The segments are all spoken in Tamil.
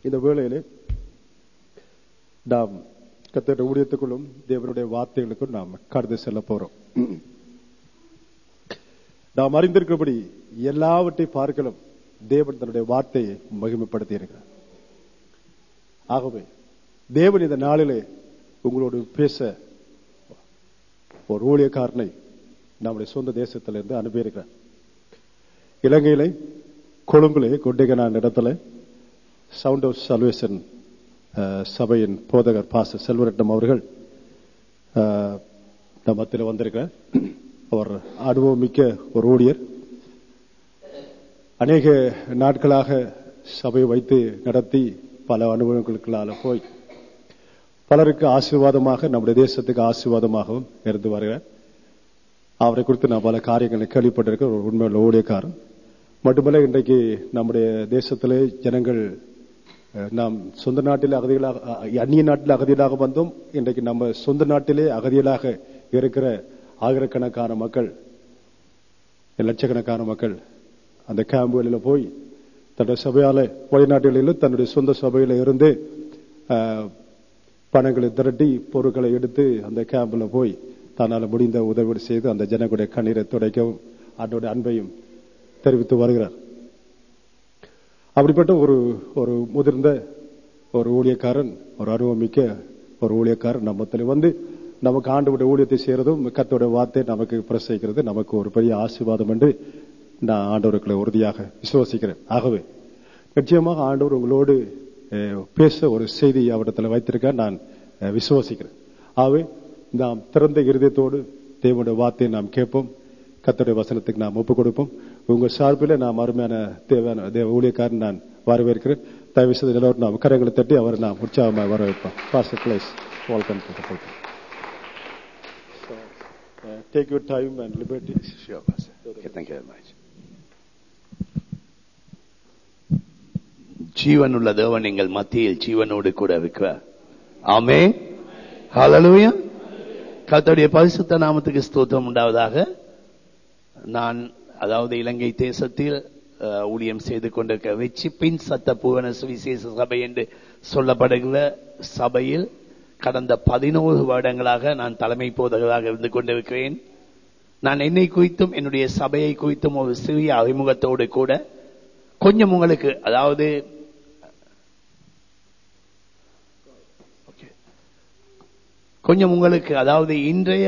இந்த வேளையிலே நாம் கத்தோட ஊழியத்துக்குள்ளும் தேவனுடைய வார்த்தைகளுக்கும் நாம் கடந்து செல்ல போறோம் நாம் அறிந்திருக்கிறபடி எல்லாவற்றை பார்க்கலும் தேவன் தன்னுடைய வார்த்தையை மகிமைப்படுத்தி இருக்கிறார் ஆகவே தேவன் இந்த நாளிலே உங்களோடு பேச ஒரு ஊழியக்காரனை நம்முடைய சொந்த தேசத்திலிருந்து அனுப்பியிருக்கிறார் இலங்கையிலே கொழும்பிலே கொண்டிகனான் இடத்துல சவுண்ட் ஆஃப் சல்வேஷன் சபையின் போதகர் பாச செல்வரட்னம் அவர்கள் நம்ம மத்தியில் வந்திருக்கிறார் அவர் அனுபவமிக்க ஒரு ஊழியர் அநேக நாட்களாக சபை வைத்து நடத்தி பல அனுபவங்களுக்குள்ளால போய் பலருக்கு ஆசீர்வாதமாக நம்முடைய தேசத்துக்கு ஆசீர்வாதமாகவும் இருந்து வருகிறார் அவரை குறித்து நான் பல காரியங்களை கேள்விப்பட்டிருக்க ஒரு உண்மையுள்ள ஊழியக்காரன் மட்டுமல்ல இன்றைக்கு நம்முடைய தேசத்திலே ஜனங்கள் நாம் சொந்த நாட்டிலே அகதிகளாக அந்நிய நாட்டில் அகதிகளாக வந்தோம் இன்றைக்கு நம்ம சொந்த நாட்டிலே அகதிகளாக இருக்கிற ஆயிரக்கணக்கான மக்கள் லட்சக்கணக்கான மக்கள் அந்த கேம்புகளில் போய் தன்னுடைய சபையால வெளிநாடுகளிலும் தன்னுடைய சொந்த சபையில இருந்து பணங்களை திரட்டி பொருட்களை எடுத்து அந்த கேம்பில் போய் தன்னால் முடிந்த உதவி செய்து அந்த ஜனங்களுடைய கண்ணீரை துடைக்கவும் அதனுடைய அன்பையும் தெரிவித்து வருகிறார் அப்படிப்பட்ட ஒரு ஒரு முதிர்ந்த ஒரு ஊழியக்காரன் ஒரு அனுபவமிக்க ஒரு ஊழியக்காரன் நம்மத்தில் வந்து நமக்கு ஆண்டோட ஊழியத்தை செய்யறதும் கத்தோட வார்த்தை நமக்கு பிரசவிக்கிறது நமக்கு ஒரு பெரிய ஆசீர்வாதம் என்று நான் ஆண்டவருக்குள்ள உறுதியாக விசுவாசிக்கிறேன் ஆகவே நிச்சயமாக ஆண்டவர் உங்களோடு பேச ஒரு செய்தி அவரிடத்தில் வைத்திருக்க நான் விசுவாசிக்கிறேன் ஆகவே நாம் திறந்த இருதயத்தோடு தேவனுடைய வார்த்தையை நாம் கேட்போம் கத்தோடைய வசனத்துக்கு நாம் ஒப்புக் கொடுப்போம் உங்க சார்பில் நாம் அருமையான தேவையான தேவ ஊழியக்காரன் நான் வரவேற்கிறேன் தயவு செய்து எல்லோரும் நாம் கரங்களை தட்டி அவரை நாம் உற்சாகமாக வரவேற்போம் pastor Blaise welcome to Take your time and liberty. Sure, Pastor. Okay, thank you very much. ஜீவனுள்ள தேவன் எங்கள் மத்தியில் ஜீவனோடு கூட இருக்கிறார் ஆமே ஹalleluya கர்த்தருடைய பரிசுத்த நாமத்துக்கு ஸ்தோத்திரம் உண்டாவதாக நான் அதாவது இலங்கை தேசத்தில் ஊழியம் செய்து கொண்டிருக்க வெச்சி பின் சத்த பூவன சுவிசேஷ சபை என்று சொல்லப்படுகிற சபையில் கடந்த பதினோரு வருடங்களாக நான் தலைமை போதகராக இருந்து கொண்டிருக்கிறேன் நான் என்னை குறித்தும் என்னுடைய சபையை குறித்தும் ஒரு சிறிய அறிமுகத்தோடு கூட கொஞ்சம் உங்களுக்கு அதாவது கொஞ்சம் உங்களுக்கு அதாவது இன்றைய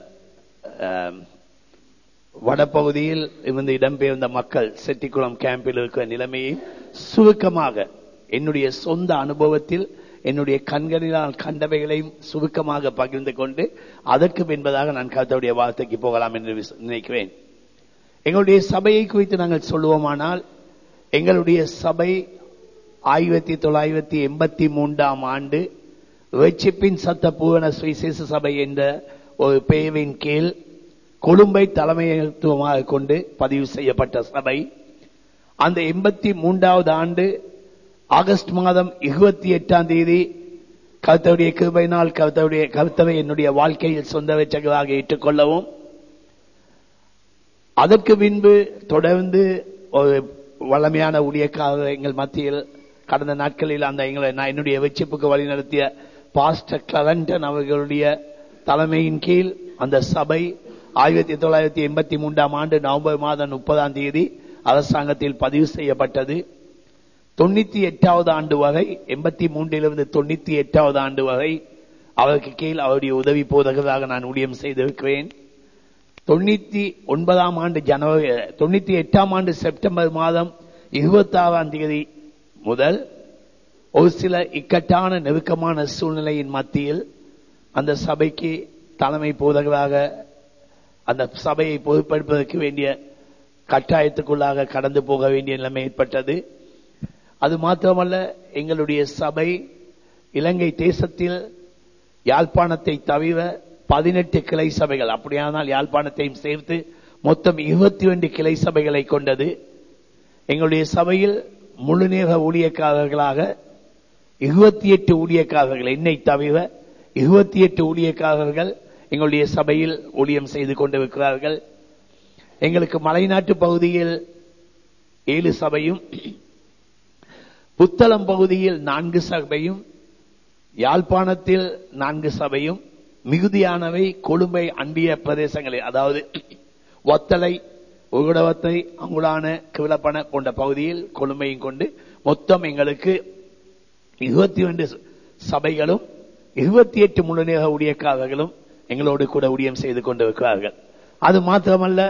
வடபகுதியில் இருந்து இடம்பெயர்ந்த மக்கள் செட்டிக்குளம் கேம்பில் இருக்கிற நிலைமையை சுருக்கமாக என்னுடைய சொந்த அனுபவத்தில் என்னுடைய கண்களினால் கண்டவைகளையும் சுருக்கமாக பகிர்ந்து கொண்டு அதற்கு பின்பதாக நான் கருத்துடைய வார்த்தைக்கு போகலாம் என்று நினைக்கிறேன் எங்களுடைய சபையை குறித்து நாங்கள் சொல்லுவோமானால் எங்களுடைய சபை ஆயிரத்தி தொள்ளாயிரத்தி எண்பத்தி மூன்றாம் ஆண்டு வெச்சிப்பின் சத்த பூவன சுவிசேஷ சபை என்ற ஒரு பெயரின் கீழ் கொழும்பை தலைமைத்துவமாக கொண்டு பதிவு செய்யப்பட்ட சபை அந்த எண்பத்தி மூன்றாவது ஆண்டு ஆகஸ்ட் மாதம் இருபத்தி எட்டாம் தேதி கருத்தவுடைய கிருபையினால் கருத்தவுடைய கருத்தவை என்னுடைய வாழ்க்கையில் சொந்த வச்சகராக ஏற்றுக்கொள்ளவும் அதற்கு பின்பு தொடர்ந்து ஒரு வளமையான ஊழியக்காக எங்கள் மத்தியில் கடந்த நாட்களில் அந்த எங்களை நான் என்னுடைய வெச்சிப்புக்கு வழிநடத்திய பாஸ்டர் கிளரண்டன் அவர்களுடைய தலைமையின் கீழ் அந்த சபை ஆயிரத்தி தொள்ளாயிரத்தி எண்பத்தி மூன்றாம் ஆண்டு நவம்பர் மாதம் முப்பதாம் தேதி அரசாங்கத்தில் பதிவு செய்யப்பட்டது தொண்ணூத்தி எட்டாவது ஆண்டு வரை எண்பத்தி மூன்றிலிருந்து தொண்ணூத்தி எட்டாவது ஆண்டு வரை அவருக்கு கீழ் அவருடைய உதவி போதகராக நான் ஊழியம் செய்திருக்கிறேன் தொண்ணூத்தி ஒன்பதாம் ஆண்டு ஜனவரி தொண்ணூத்தி எட்டாம் ஆண்டு செப்டம்பர் மாதம் இருபத்தி ஆறாம் தேதி முதல் ஒரு சில இக்கட்டான நெருக்கமான சூழ்நிலையின் மத்தியில் அந்த சபைக்கு தலைமை போதகராக அந்த சபையை பொறுப்பெடுப்பதற்கு வேண்டிய கட்டாயத்துக்குள்ளாக கடந்து போக வேண்டிய நிலைமை ஏற்பட்டது அது மாத்திரமல்ல எங்களுடைய சபை இலங்கை தேசத்தில் யாழ்ப்பாணத்தை தவிர பதினெட்டு கிளை சபைகள் அப்படியானால் யாழ்ப்பாணத்தையும் சேர்த்து மொத்தம் இருபத்தி ரெண்டு கிளை சபைகளை கொண்டது எங்களுடைய சபையில் முழுநேர ஊழியக்காரர்களாக இருபத்தி எட்டு ஊழியக்காரர்கள் என்னை தவிர இருபத்தி எட்டு ஊழியக்காரர்கள் எங்களுடைய சபையில் ஊழியம் செய்து கொண்டிருக்கிறார்கள் எங்களுக்கு மலைநாட்டு பகுதியில் ஏழு சபையும் புத்தளம் பகுதியில் நான்கு சபையும் யாழ்ப்பாணத்தில் நான்கு சபையும் மிகுதியானவை கொழும்பை அண்டிய பிரதேசங்களில் அதாவது ஒத்தலை உகுடவத்தை அங்குலான கிவிலப்பன போன்ற பகுதியில் கொழும்பையும் கொண்டு மொத்தம் எங்களுக்கு இருபத்தி ரெண்டு சபைகளும் இருபத்தி எட்டு முழுநேக ஊழியக்காரர்களும் எங்களோடு கூட ஊழியம் செய்து கொண்டிருக்கிறார்கள் அது மாத்திரமல்ல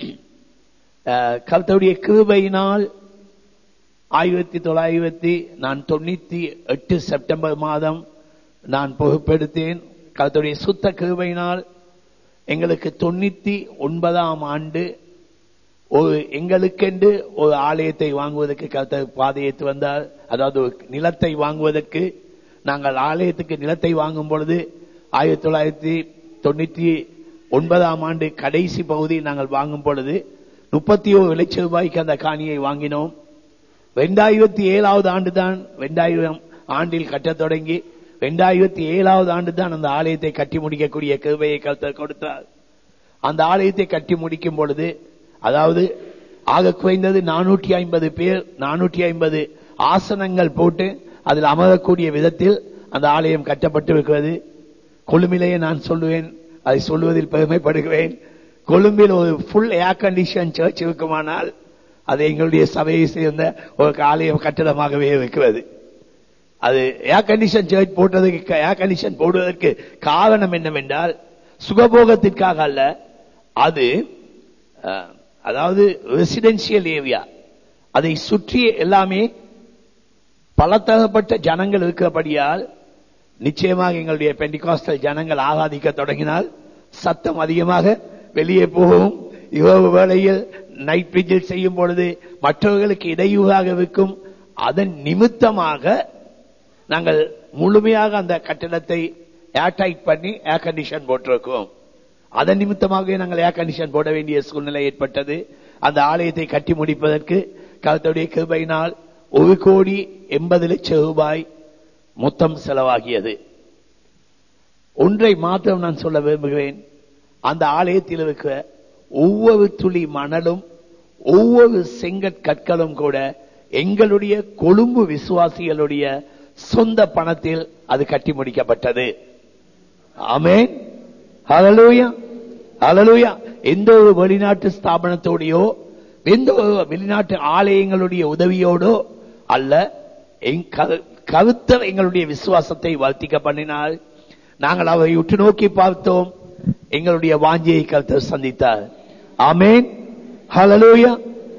அஹ், கர்த்தருடைய கிருபையினால் ஆயிரத்தி தொள்ளாயிரத்தி நான் தொண்ணூத்தி எட்டு செப்டம்பர் மாதம் நான் பொறுப்பெடுத்தேன் கர்த்தருடைய சுத்த கிருபையினால் எங்களுக்கு தொண்ணூத்தி ஒன்பதாம் ஆண்டு ஒரு எங்களுக்கென்று ஒரு ஆலயத்தை வாங்குவதற்கு கர்த்தர் பாதையேற்று வந்தார் அதாவது ஒரு நிலத்தை வாங்குவதற்கு நாங்கள் ஆலயத்துக்கு நிலத்தை வாங்கும் பொழுது ஆயிரத்தி தொள்ளாயிரத்தி தொண்ணூத்தி ஒன்பதாம் ஆண்டு கடைசி பகுதியில் நாங்கள் வாங்கும் பொழுது முப்பத்தி ஓரு லட்சம் ரூபாய்க்கு அந்த காணியை வாங்கினோம் ரெண்டாயிரத்தி ஏழாவது ஆண்டு தான் ரெண்டாயிரம் ஆண்டில் கட்டத் தொடங்கி ரெண்டாயிரத்தி ஏழாவது ஆண்டு தான் அந்த ஆலயத்தை கட்டி முடிக்கக்கூடிய கிருபையை கர்த்தர் கொடுத்தார் அந்த ஆலயத்தை கட்டி முடிக்கும் பொழுது அதாவது ஆக குறைந்தது நானூற்றி ஐம்பது பேர் நானூற்றி ஐம்பது ஆசனங்கள் போட்டு அதில் அமரக்கூடிய விதத்தில் அந்த ஆலயம் கட்டப்பட்டு இருக்கிறது கொழும்பிலேயே நான் சொல்லுவேன் அதை சொல்லுவதில் பெருமைப்படுகிறேன் கொழும்பில் ஒரு ஃபுல் ஏர் கண்டிஷன் சர்ச் இருக்குமானால் அது எங்களுடைய சபையை சேர்ந்த ஒரு ஆலயம் கட்டடமாகவே இருக்கிறது அது ஏர் கண்டிஷன் சர்ச் போட்டதுக்கு ஏர் கண்டிஷன் போடுவதற்கு காரணம் என்னவென்றால் சுகபோகத்திற்காக அல்ல அது அஹ், அதாவது ரெசிடென்சியல் ஏரியா அதை சுற்றி எல்லாமே பலதரப்பட்ட ஜனங்கள் இருக்கிறபடியால் நிச்சயமாக எங்களுடைய பெண்டிகாஸ்டல் ஜனங்கள் ஆராதிக்க தொடங்கினால் சத்தம் அதிகமாக வெளியே போகும் இரவு வேளையில் நைட் விஜில் செய்யும் பொழுது மற்றவர்களுக்கு இடையூறாக இருக்கும் அதன் நிமித்தமாக நாங்கள் முழுமையாக அந்த கட்டிடத்தை ஏர்டைட் பண்ணி ஏர் கண்டிஷன் போட்டிருக்கோம் அதன் நிமித்தமாகவே நாங்கள் ஏர் கண்டிஷன் போட வேண்டிய சூழ்நிலை ஏற்பட்டது அந்த ஆலயத்தை கட்டி முடிப்பதற்கு கருத்துடைய கிருபையினால் ஒரு கோடி எண்பது லட்சம் ரூபாய் மொத்தம் செலவாகியது ஒன்றை மாத்திரம் நான் சொல்ல விரும்புகிறேன் அந்த ஆலயத்தில் இருக்கிற ஒவ்வொரு துளி மணலும் ஒவ்வொரு செங்கற்கற்களும் கூட எங்களுடைய கொழும்பு விசுவாசிகளுடைய சொந்த பணத்தில் அது கட்டி முடிக்கப்பட்டது ஆமென் ஹalleluya ஹalleluya எந்த ஒரு வெளிநாட்டு ஸ்தாபனத்தோடையோ எந்த ஒரு வெளிநாட்டு ஆலயங்களுடைய உதவியோடோ அல்ல எங் கரு- கருத்தர் எங்களுடைய விசுவாசத்தை வர்த்திக்க பண்ணினால் நாங்கள் அவரை உற்று நோக்கி பார்த்தோம் எங்களுடைய வாஞ்சியை கருத்தர் சந்தித்தார் ஆமென் ஹalleluya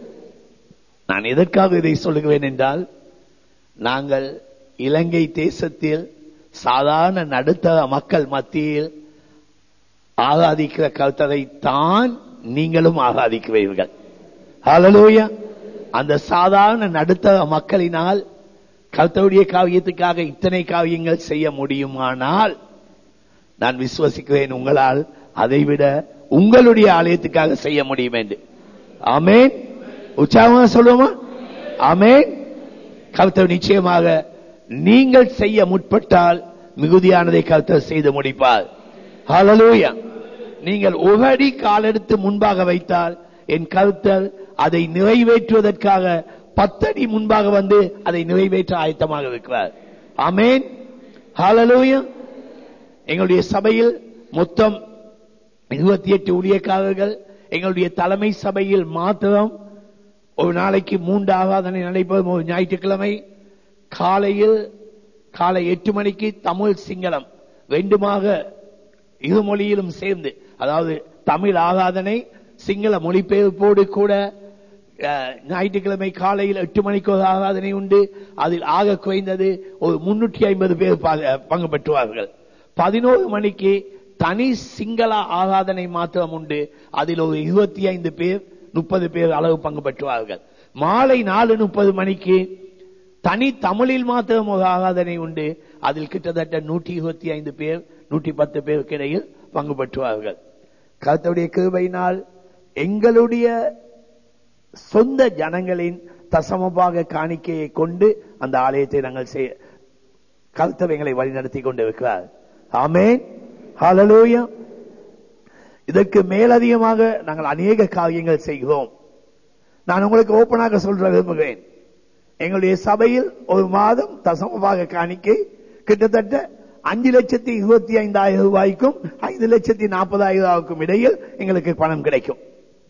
நான் எதற்காக இதை சொல்லுகிறேன் என்றால் நாங்கள் இலங்கை தேசத்தில் சாதாரண நடுத்தர மக்கள் மத்தியில் ஆராதிக்கிற கருத்தரை தான் நீங்களும் ஆராதிக்கிறீர்கள் ஹalleluya அந்த சாதாரண நடுத்தர மக்களினால் கர்த்தருடைய காவியத்துக்காக இத்தனை காவியங்கள் செய்ய முடியுமானால் நான் விசுவசிக்கிறேன் உங்களால் அதைவிட உங்களுடைய ஆலயத்துக்காக செய்ய முடியும் என்று ஆமென் உற்சாகமாக சொல்லுவோமா ஆமென் கர்த்தர் நிச்சயமாக நீங்கள் செய்ய முற்பட்டால் மிகுதியானதை கர்த்தர் செய்து முடிப்பார் ஹalleluya நீங்கள் ஒரு அடி காலெடுத்து முன்பாக வைத்தால் என் கருத்தர் அதை நிறைவேற்றுவதற்காக பத்தடி முன்பாக வந்து அதை நிறைவேற்ற ஆயத்தமாக இருக்கிறார் ஆமென் ஹalleluya எங்களுடைய சபையில் மொத்தம் இருபத்தி எட்டு ஊழியக்காரர்கள் எங்களுடைய தலைமை சபையில் மாத்திரம் ஒரு நாளைக்கு மூன்று ஆராதனை நடைபெறும் ஒரு ஞாயிற்றுக்கிழமை காலையில் காலை எட்டு மணிக்கு தமிழ் சிங்களம் ரெண்டுமாக இரு மொழியிலும் சேர்ந்து அதாவது தமிழ் ஆராதனை சிங்கள மொழிபெயர்ப்போடு கூட அஹ், ஞாயிற்றுக்கிழமை காலையில் எட்டு மணிக்கு ஒரு ஆராதனை உண்டு அதில் ஆக குறைந்தது ஒரு முன்னூற்றி ஐம்பது பேர் பா- பங்கு பெற்றுவார்கள் பதினோரு மணிக்கு தனி சிங்கள ஆராதனை மாத்திரம் உண்டு அதில் ஒரு இருபத்தி ஐந்து பேர் முப்பது பேர் அளவு பங்கு பெற்றுவார்கள் மாலை நாலு முப்பது மணிக்கு தனி தமிழில் மாத்திரம் ஒரு ஆராதனை உண்டு அதில் கிட்டத்தட்ட நூற்றி இருபத்தி ஐந்து பேர் நூற்றி பத்து பேருக்கு இடையில் பங்கு பெற்றுவார்கள் கர்த்தருடைய கிருபையினால் எங்களுடைய சொந்த ஜனங்களின் தசமபாக காணிக்கையை கொண்டு அந்த ஆலயத்தை நாங்கள் செய்ய கர்த்தர் எங்களை வழிநடத்தி கொண்டு இருக்கிறார் ஆமென் ஹalleluya இதற்கு மேலதிகமாக நாங்கள் அநேக காரியங்கள் செய்கிறோம் நான் உங்களுக்கு ஓப்பனாக சொல்ற விரும்புகிறேன் எங்களுடைய சபையில் ஒரு மாதம் தசமபாக காணிக்கை கிட்டத்தட்ட அஞ்சு லட்சத்தி இருபத்தி ஐந்தாயிரம் ரூபாய்க்கும் ஐந்து லட்சத்தி நாற்பதாயிரம் ரூபாய்க்கும் இடையில் எங்களுக்கு பணம் கிடைக்கும்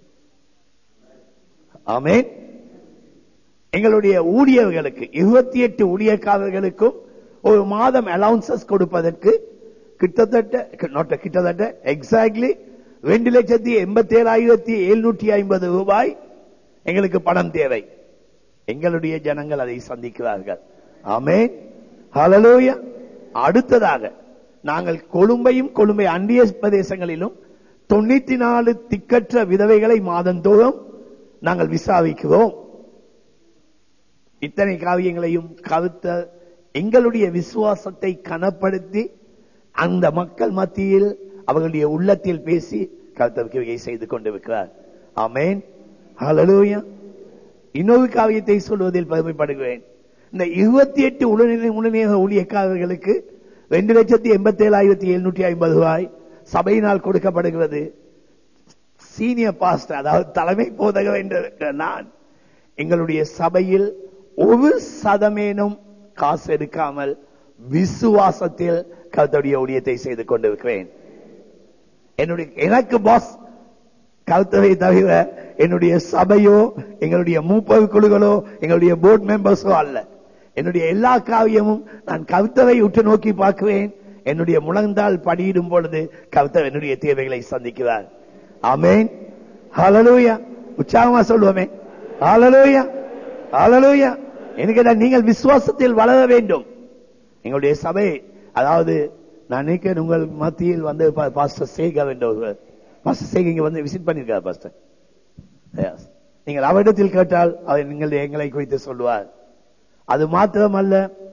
ஆமென் எங்களுடைய ஊழியர்களுக்கு இருபத்தி எட்டு ஊழியக்காரர்களுக்கும் ஒரு மாதம் அலவுன்சஸ் கொடுப்பதற்கு கிட்டத்தட்ட நோட்ட கிட்டத்தட்ட எக்ஸாக்ட்லி ரெண்டு லட்சத்தி எண்பத்தி ஏழாயிரத்தி எழுநூற்றி ஐம்பது ரூபாய் எங்களுக்கு பணம் தேவை எங்களுடைய ஜனங்கள் அதை சந்திக்கிறார்கள் ஆமென் ஹalleluya அடுத்ததாக நாங்கள் கொழும்பையும் கொழும்பை அண்டிய பிரதேசங்களிலும் தொண்ணூத்தி நாலு திக்கற்ற விதவைகளை மாதந்தோறும் நாங்கள் விசாரிக்கிறோம் இத்தனை காவியங்களையும் கருத்த எங்களுடைய விசுவாசத்தை கனப்படுத்தி அந்த மக்கள் மத்தியில் அவர்களுடைய உள்ளத்தில் பேசி கருத்தவிக்கை செய்து கொண்டிருக்கிறார் ஆமென் ஹalleluya இன்னொரு காவியத்தை சொல்வதில் பெருமைப்படுகிறேன் இந்த இருபத்தி எட்டு உடல்நிலை உடனடியாக ஊழியக்காரர்களுக்கு ரெண்டு லட்சத்தி எண்பத்தி ஏழாயிரத்தி எழுநூற்றி ஐம்பது ரூபாய் சபையினால் கொடுக்கப்படுகிறது சீனியர் பாஸ்டர் அதாவது தலைமை போதகர் என்ற நான் எங்களுடைய சபையில் ஒரு சதமேனும் காசு எடுக்காமல் விசுவாசத்தில் கருத்துடைய ஊழியத்தை செய்து கொண்டிருக்கிறேன் என்னுடைய எனக்கு பாஸ் கருத்தவை தவிர என்னுடைய சபையோ எங்களுடைய மூப்பர் குழுக்களோ எங்களுடைய போர்ட் மெம்பர்ஸோ அல்ல என்னுடைய எல்லா காவியமும் நான் கருத்தவை உற்று நோக்கி பார்க்கிறேன் என்னுடைய முழந்தால் படியிடும் பொழுது கருத்தர் என்னுடைய தேவைகளை சந்திக்கிறார் ஆமென் ஹalleluya உற்சாகமா சொல்லுவோமே ஹalleluya ஹalleluya எனக்கு என்ன, நீங்கள் விசுவாசத்தில் வளர வேண்டும் எங்களுடைய சபை அதாவது நான் நினைக்கிறேன் உங்கள் மத்தியில் வந்து பா- பாஸ்டர் சேகர் என்ற ஒருவர் பாஸ்டர் சேகர் இங்க வந்து விசிட் பண்ணிருக்கார் பாஸ்டர் Yes. நீங்கள் அவரிடத்தில் கேட்டால் அவர் நீங்கள் எங்களை குறித்து சொல்லுவார் அது மாத்திரமல்ல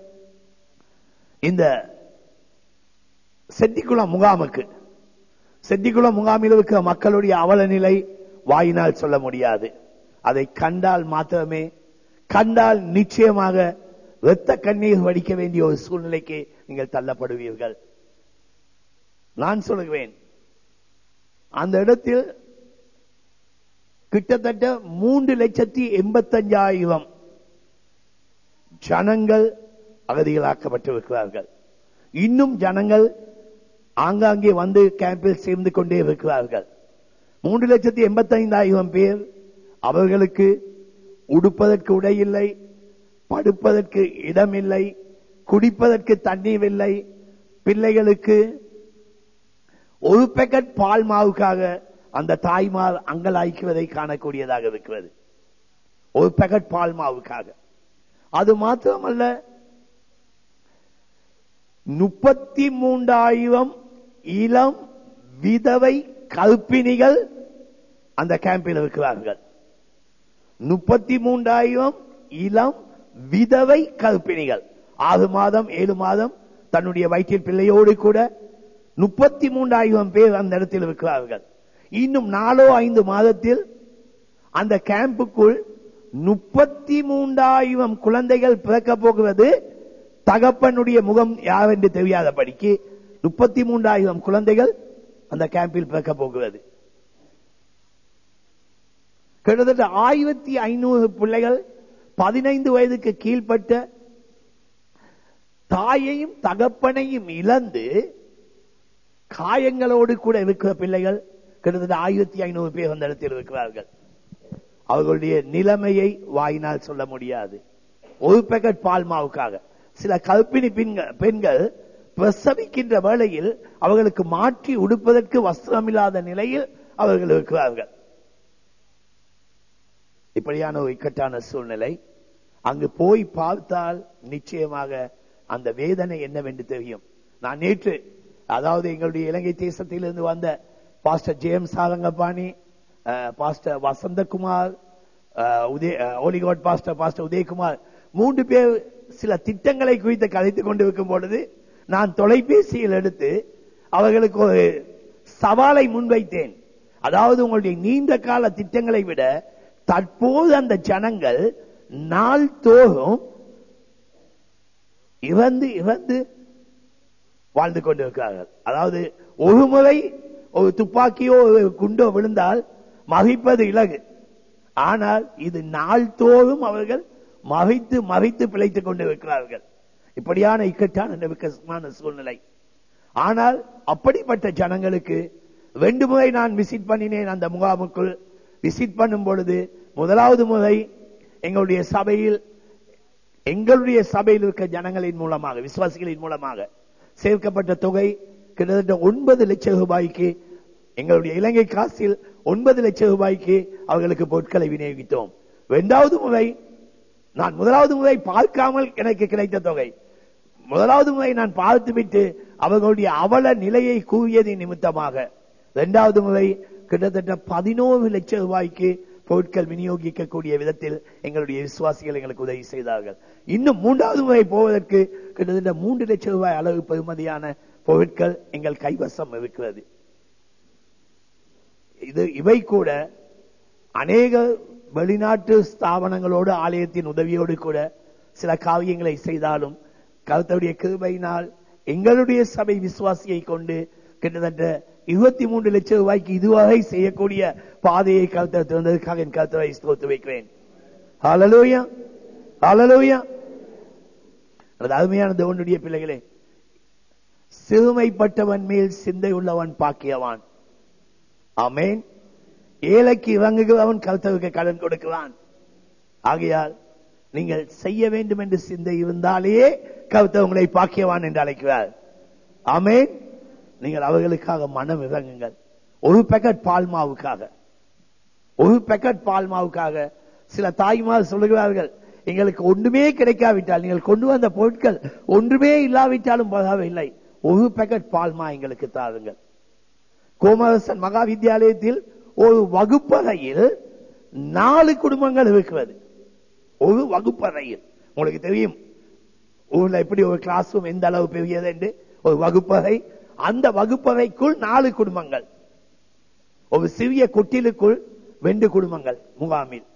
இந்த செட்டிக்குளம் முகாமுக்கு செட்டிக்குளம் முகாமில் இருக்கிற மக்களுடைய அவல நிலை வாயினால் சொல்ல முடியாது அதை கண்டால் மாத்திரமே கண்டால் நிச்சயமாக இரத்த கண்ணீர் வடிக்க வேண்டிய ஒரு சூழ்நிலைக்கு நீங்கள் தள்ளப்படுவீர்கள் நான் சொல்லுவேன் அந்த இடத்தில் கிட்டத்தட்ட மூன்று லட்சத்தி எண்பத்தஞ்சாயிரம் ஜனங்கள் அகதிகளாக்கப்பட்டிருக்கிறார்கள் இன்னும் ஜனங்கள் ஆங்காங்கே வந்து கேம்பில் சேர்ந்து கொண்டே இருக்கிறார்கள் மூன்று லட்சத்தி எண்பத்தைந்தாயிரம் பேர் அவர்களுக்கு உடுப்பதற்கு உடை இல்லை படுப்பதற்கு இடமில்லை குடிப்பதற்கு தண்ணீர் இல்லை பிள்ளைகளுக்கு ஒரு பேக்கெட் பால் மாவுக்காக அந்த தாய்மார் அங்கலாய்க்குவதை காணக்கூடியதாக இருக்கிறது ஒரு பேக்கெட் பால் மாவுக்காக அது மாத்திரமல்ல முப்பத்தி மூன்றாயிரம் இளம் விதவை கல்பினிகள் அந்த கேம்பில் இருக்கிறார்கள் முப்பத்தி மூன்றாயிரம் இளம் விதவை கல்பினிகள் ஆறு மாதம் ஏழு மாதம் தன்னுடைய வயிற்றில் பிள்ளையோடு கூட முப்பத்தி மூன்றாயிரம் பேர் அந்த இடத்தில் இருக்கிறார்கள் இன்னும் நாலோ ஐந்து மாதத்தில் அந்த கேம்புக்குள் முப்பத்தி மூன்றாயிரம் குழந்தைகள் பிறக்க போகிறது தகப்பனுடைய முகம் யாவென்று தெரியாதபடிக்கு முப்பத்தி மூன்றாயிரம் குழந்தைகள் அந்த கேம்பில் பிறக்க போகிறது கிட்டத்தட்ட ஆயிரத்தி ஐநூறு பிள்ளைகள் பதினைந்து வயதுக்கு கீழ்ப்பட்ட தாயையும் தகப்பனையும் இழந்து காயங்களோடு கூட இருக்கிற பிள்ளைகள் கிட்டத்தட்ட ஆயிரத்தி ஐநூறு பேர் அந்த இடத்தில் இருக்கிறார்கள் அவர்களுடைய நிலைமையை வாயினால் சொல்ல முடியாது ஒரு பேக்கெட் பால் மாவுக்காக சில கல்பினி பெண்கள் பெண்கள் பிரசவிக்கின்ற வேளையில் அவர்களுக்கு மாற்றி உடுப்பதற்கு வஸ்திரமில்லாத நிலையில் அவர்கள் இருக்கிறார்கள் இப்படியான ஒரு இக்கட்டான சூழ்நிலை அங்கு போய் பார்த்தால் நிச்சயமாக அந்த வேதனை என்னவென்று தெரியும் நான் நேற்று அதாவது எங்களுடைய இலங்கை தேசத்திலிருந்து வந்த பாஸ்டர் ஜேம்ஸ் சாரங்கபாணி அஹ், பாஸ்டர் வசந்தகுமார் அஹ், உதய அஹ், ஓலிகோட் பாஸ்டர் பாஸ்டர் உதயகுமார் மூன்று பேர் சில திட்டங்களை குறித்து கதைத்துக் கொண்டிருக்கும் பொழுது நான் தொலைபேசியில் எடுத்து அவர்களுக்கு ஒரு சவாலை முன்வைத்தேன் அதாவது உங்களுடைய நீண்ட கால திட்டங்களை விட தற்போது அந்த ஜனங்கள் நாள்தோறும் இறந்து இறந்து வாழ்ந்து கொண்டிருக்கிறார்கள் அதாவது ஒரு முறை ஒரு துப்பாக்கியோ ஒரு குண்டோ விழுந்தால் மகிப்பது இலகு ஆனால் இது நாள்தோறும் அவர்கள் மகிழ்த்து மகிழ்த்து பிழைத்துக் கொண்டு இருக்கிறார்கள் இப்படியான இக்கட்டான நெருக்கமான சூழ்நிலை ஆனால் அப்படிப்பட்ட ஜனங்களுக்கு ரெண்டு முறை நான் விசிட் பண்ணினேன் அந்த முகாமுக்குள் விசிட் பண்ணும் பொழுது முதலாவது முறை எங்களுடைய சபையில் எங்களுடைய சபையில் இருக்க ஜனங்களின் மூலமாக விசுவாசிகளின் மூலமாக சேர்க்கப்பட்ட தொகை கிட்டத்தட்ட ஒன்பது லட்சம் ரூபாய்க்கு எங்களுடைய இலங்கை காசில் ஒன்பது லட்சம் ரூபாய்க்கு அவர்களுக்கு பொருட்களை விநியோகித்தோம் இரண்டாவது முறை நான் முதலாவது முறை பார்க்காமல் எனக்கு கிடைத்த தொகை முதலாவது முறை நான் பார்த்துவிட்டு அவர்களுடைய அவல நிலையை கூறியது நிமித்தமாக இரண்டாவது முறை கிட்டத்தட்ட பதினோரு லட்சம் ரூபாய்க்கு பொருட்கள் விநியோகிக்கக்கூடிய விதத்தில் எங்களுடைய விசுவாசிகள் எங்களுக்கு உதவி செய்தார்கள் இன்னும் மூன்றாவது முறை போவதற்கு கிட்டத்தட்ட மூன்று லட்சம் ரூபாய் அளவு பெறுமதியான பொருட்கள் எங்கள் கைவசம் இருக்கிறது இது இவை கூட அநேக வெளிநாட்டு ஸ்தாபனங்களோடு ஆலயத்தின் உதவியோடு கூட சில காரியங்களை செய்தாலும் கருத்துடைய கிருபையினால் எங்களுடைய சபை விசுவாசியை கொண்டு கிட்டத்தட்ட இருபத்தி மூன்று லட்சம் ரூபாய்க்கு இதுவரை செய்யக்கூடிய பாதையை கருத்தர் திறந்ததற்காக என் கருத்தரை ஸ்தோத்து வைக்கிறேன் ஹalleluya ஹalleluya அது அருமையான தேவனுடைய பிள்ளைகளே சிறுமைப்பட்டவன் மேல் சிந்தை உள்ளவன் பாக்கியவான் ஆமேன் ஏழைக்கு இறங்குகிறவன் கருத்தருக்கு கடன் கொடுக்கிறான் ஆகையால் நீங்கள் செய்ய வேண்டும் என்று சிந்தை இருந்தாலே கருத்தர் உங்களை பாக்கியவான் என்று அழைக்கிறார் ஆமேன் நீங்கள் அவர்களுக்காக மனம் இறங்குங்கள் ஒரு பேக்கெட் பால் மாவுக்காக ஒரு பேக்கெட் பால் மாவுக்காக சில தாய்மார் சொல்லுகிறார்கள் எங்களுக்கு ஒன்றுமே கிடைக்காவிட்டால் நீங்கள் கொண்டு வந்த பொருட்கள் ஒன்றுமே இல்லாவிட்டாலும் பரவாயில்லை ஒரு பேக்கெட் பால்மா எங்களுக்கு தாருங்கள் கோமரசன் மகா வித்தியாலயத்தில் ஒரு வகுப்பறையில் நாலு குடும்பங்கள் இருக்கிறது ஒரு வகுப்பறையில் உங்களுக்கு தெரியும் ஊர்ல எப்படி ஒரு கிளாஸ் ரூம் எந்த அளவு பெரியது என்று ஒரு வகுப்பறை அந்த வகுப்பறைக்குள் நாலு குடும்பங்கள் ஒரு சிறிய கொட்டிலுக்குள் ரெண்டு குடும்பங்கள் முகாமில்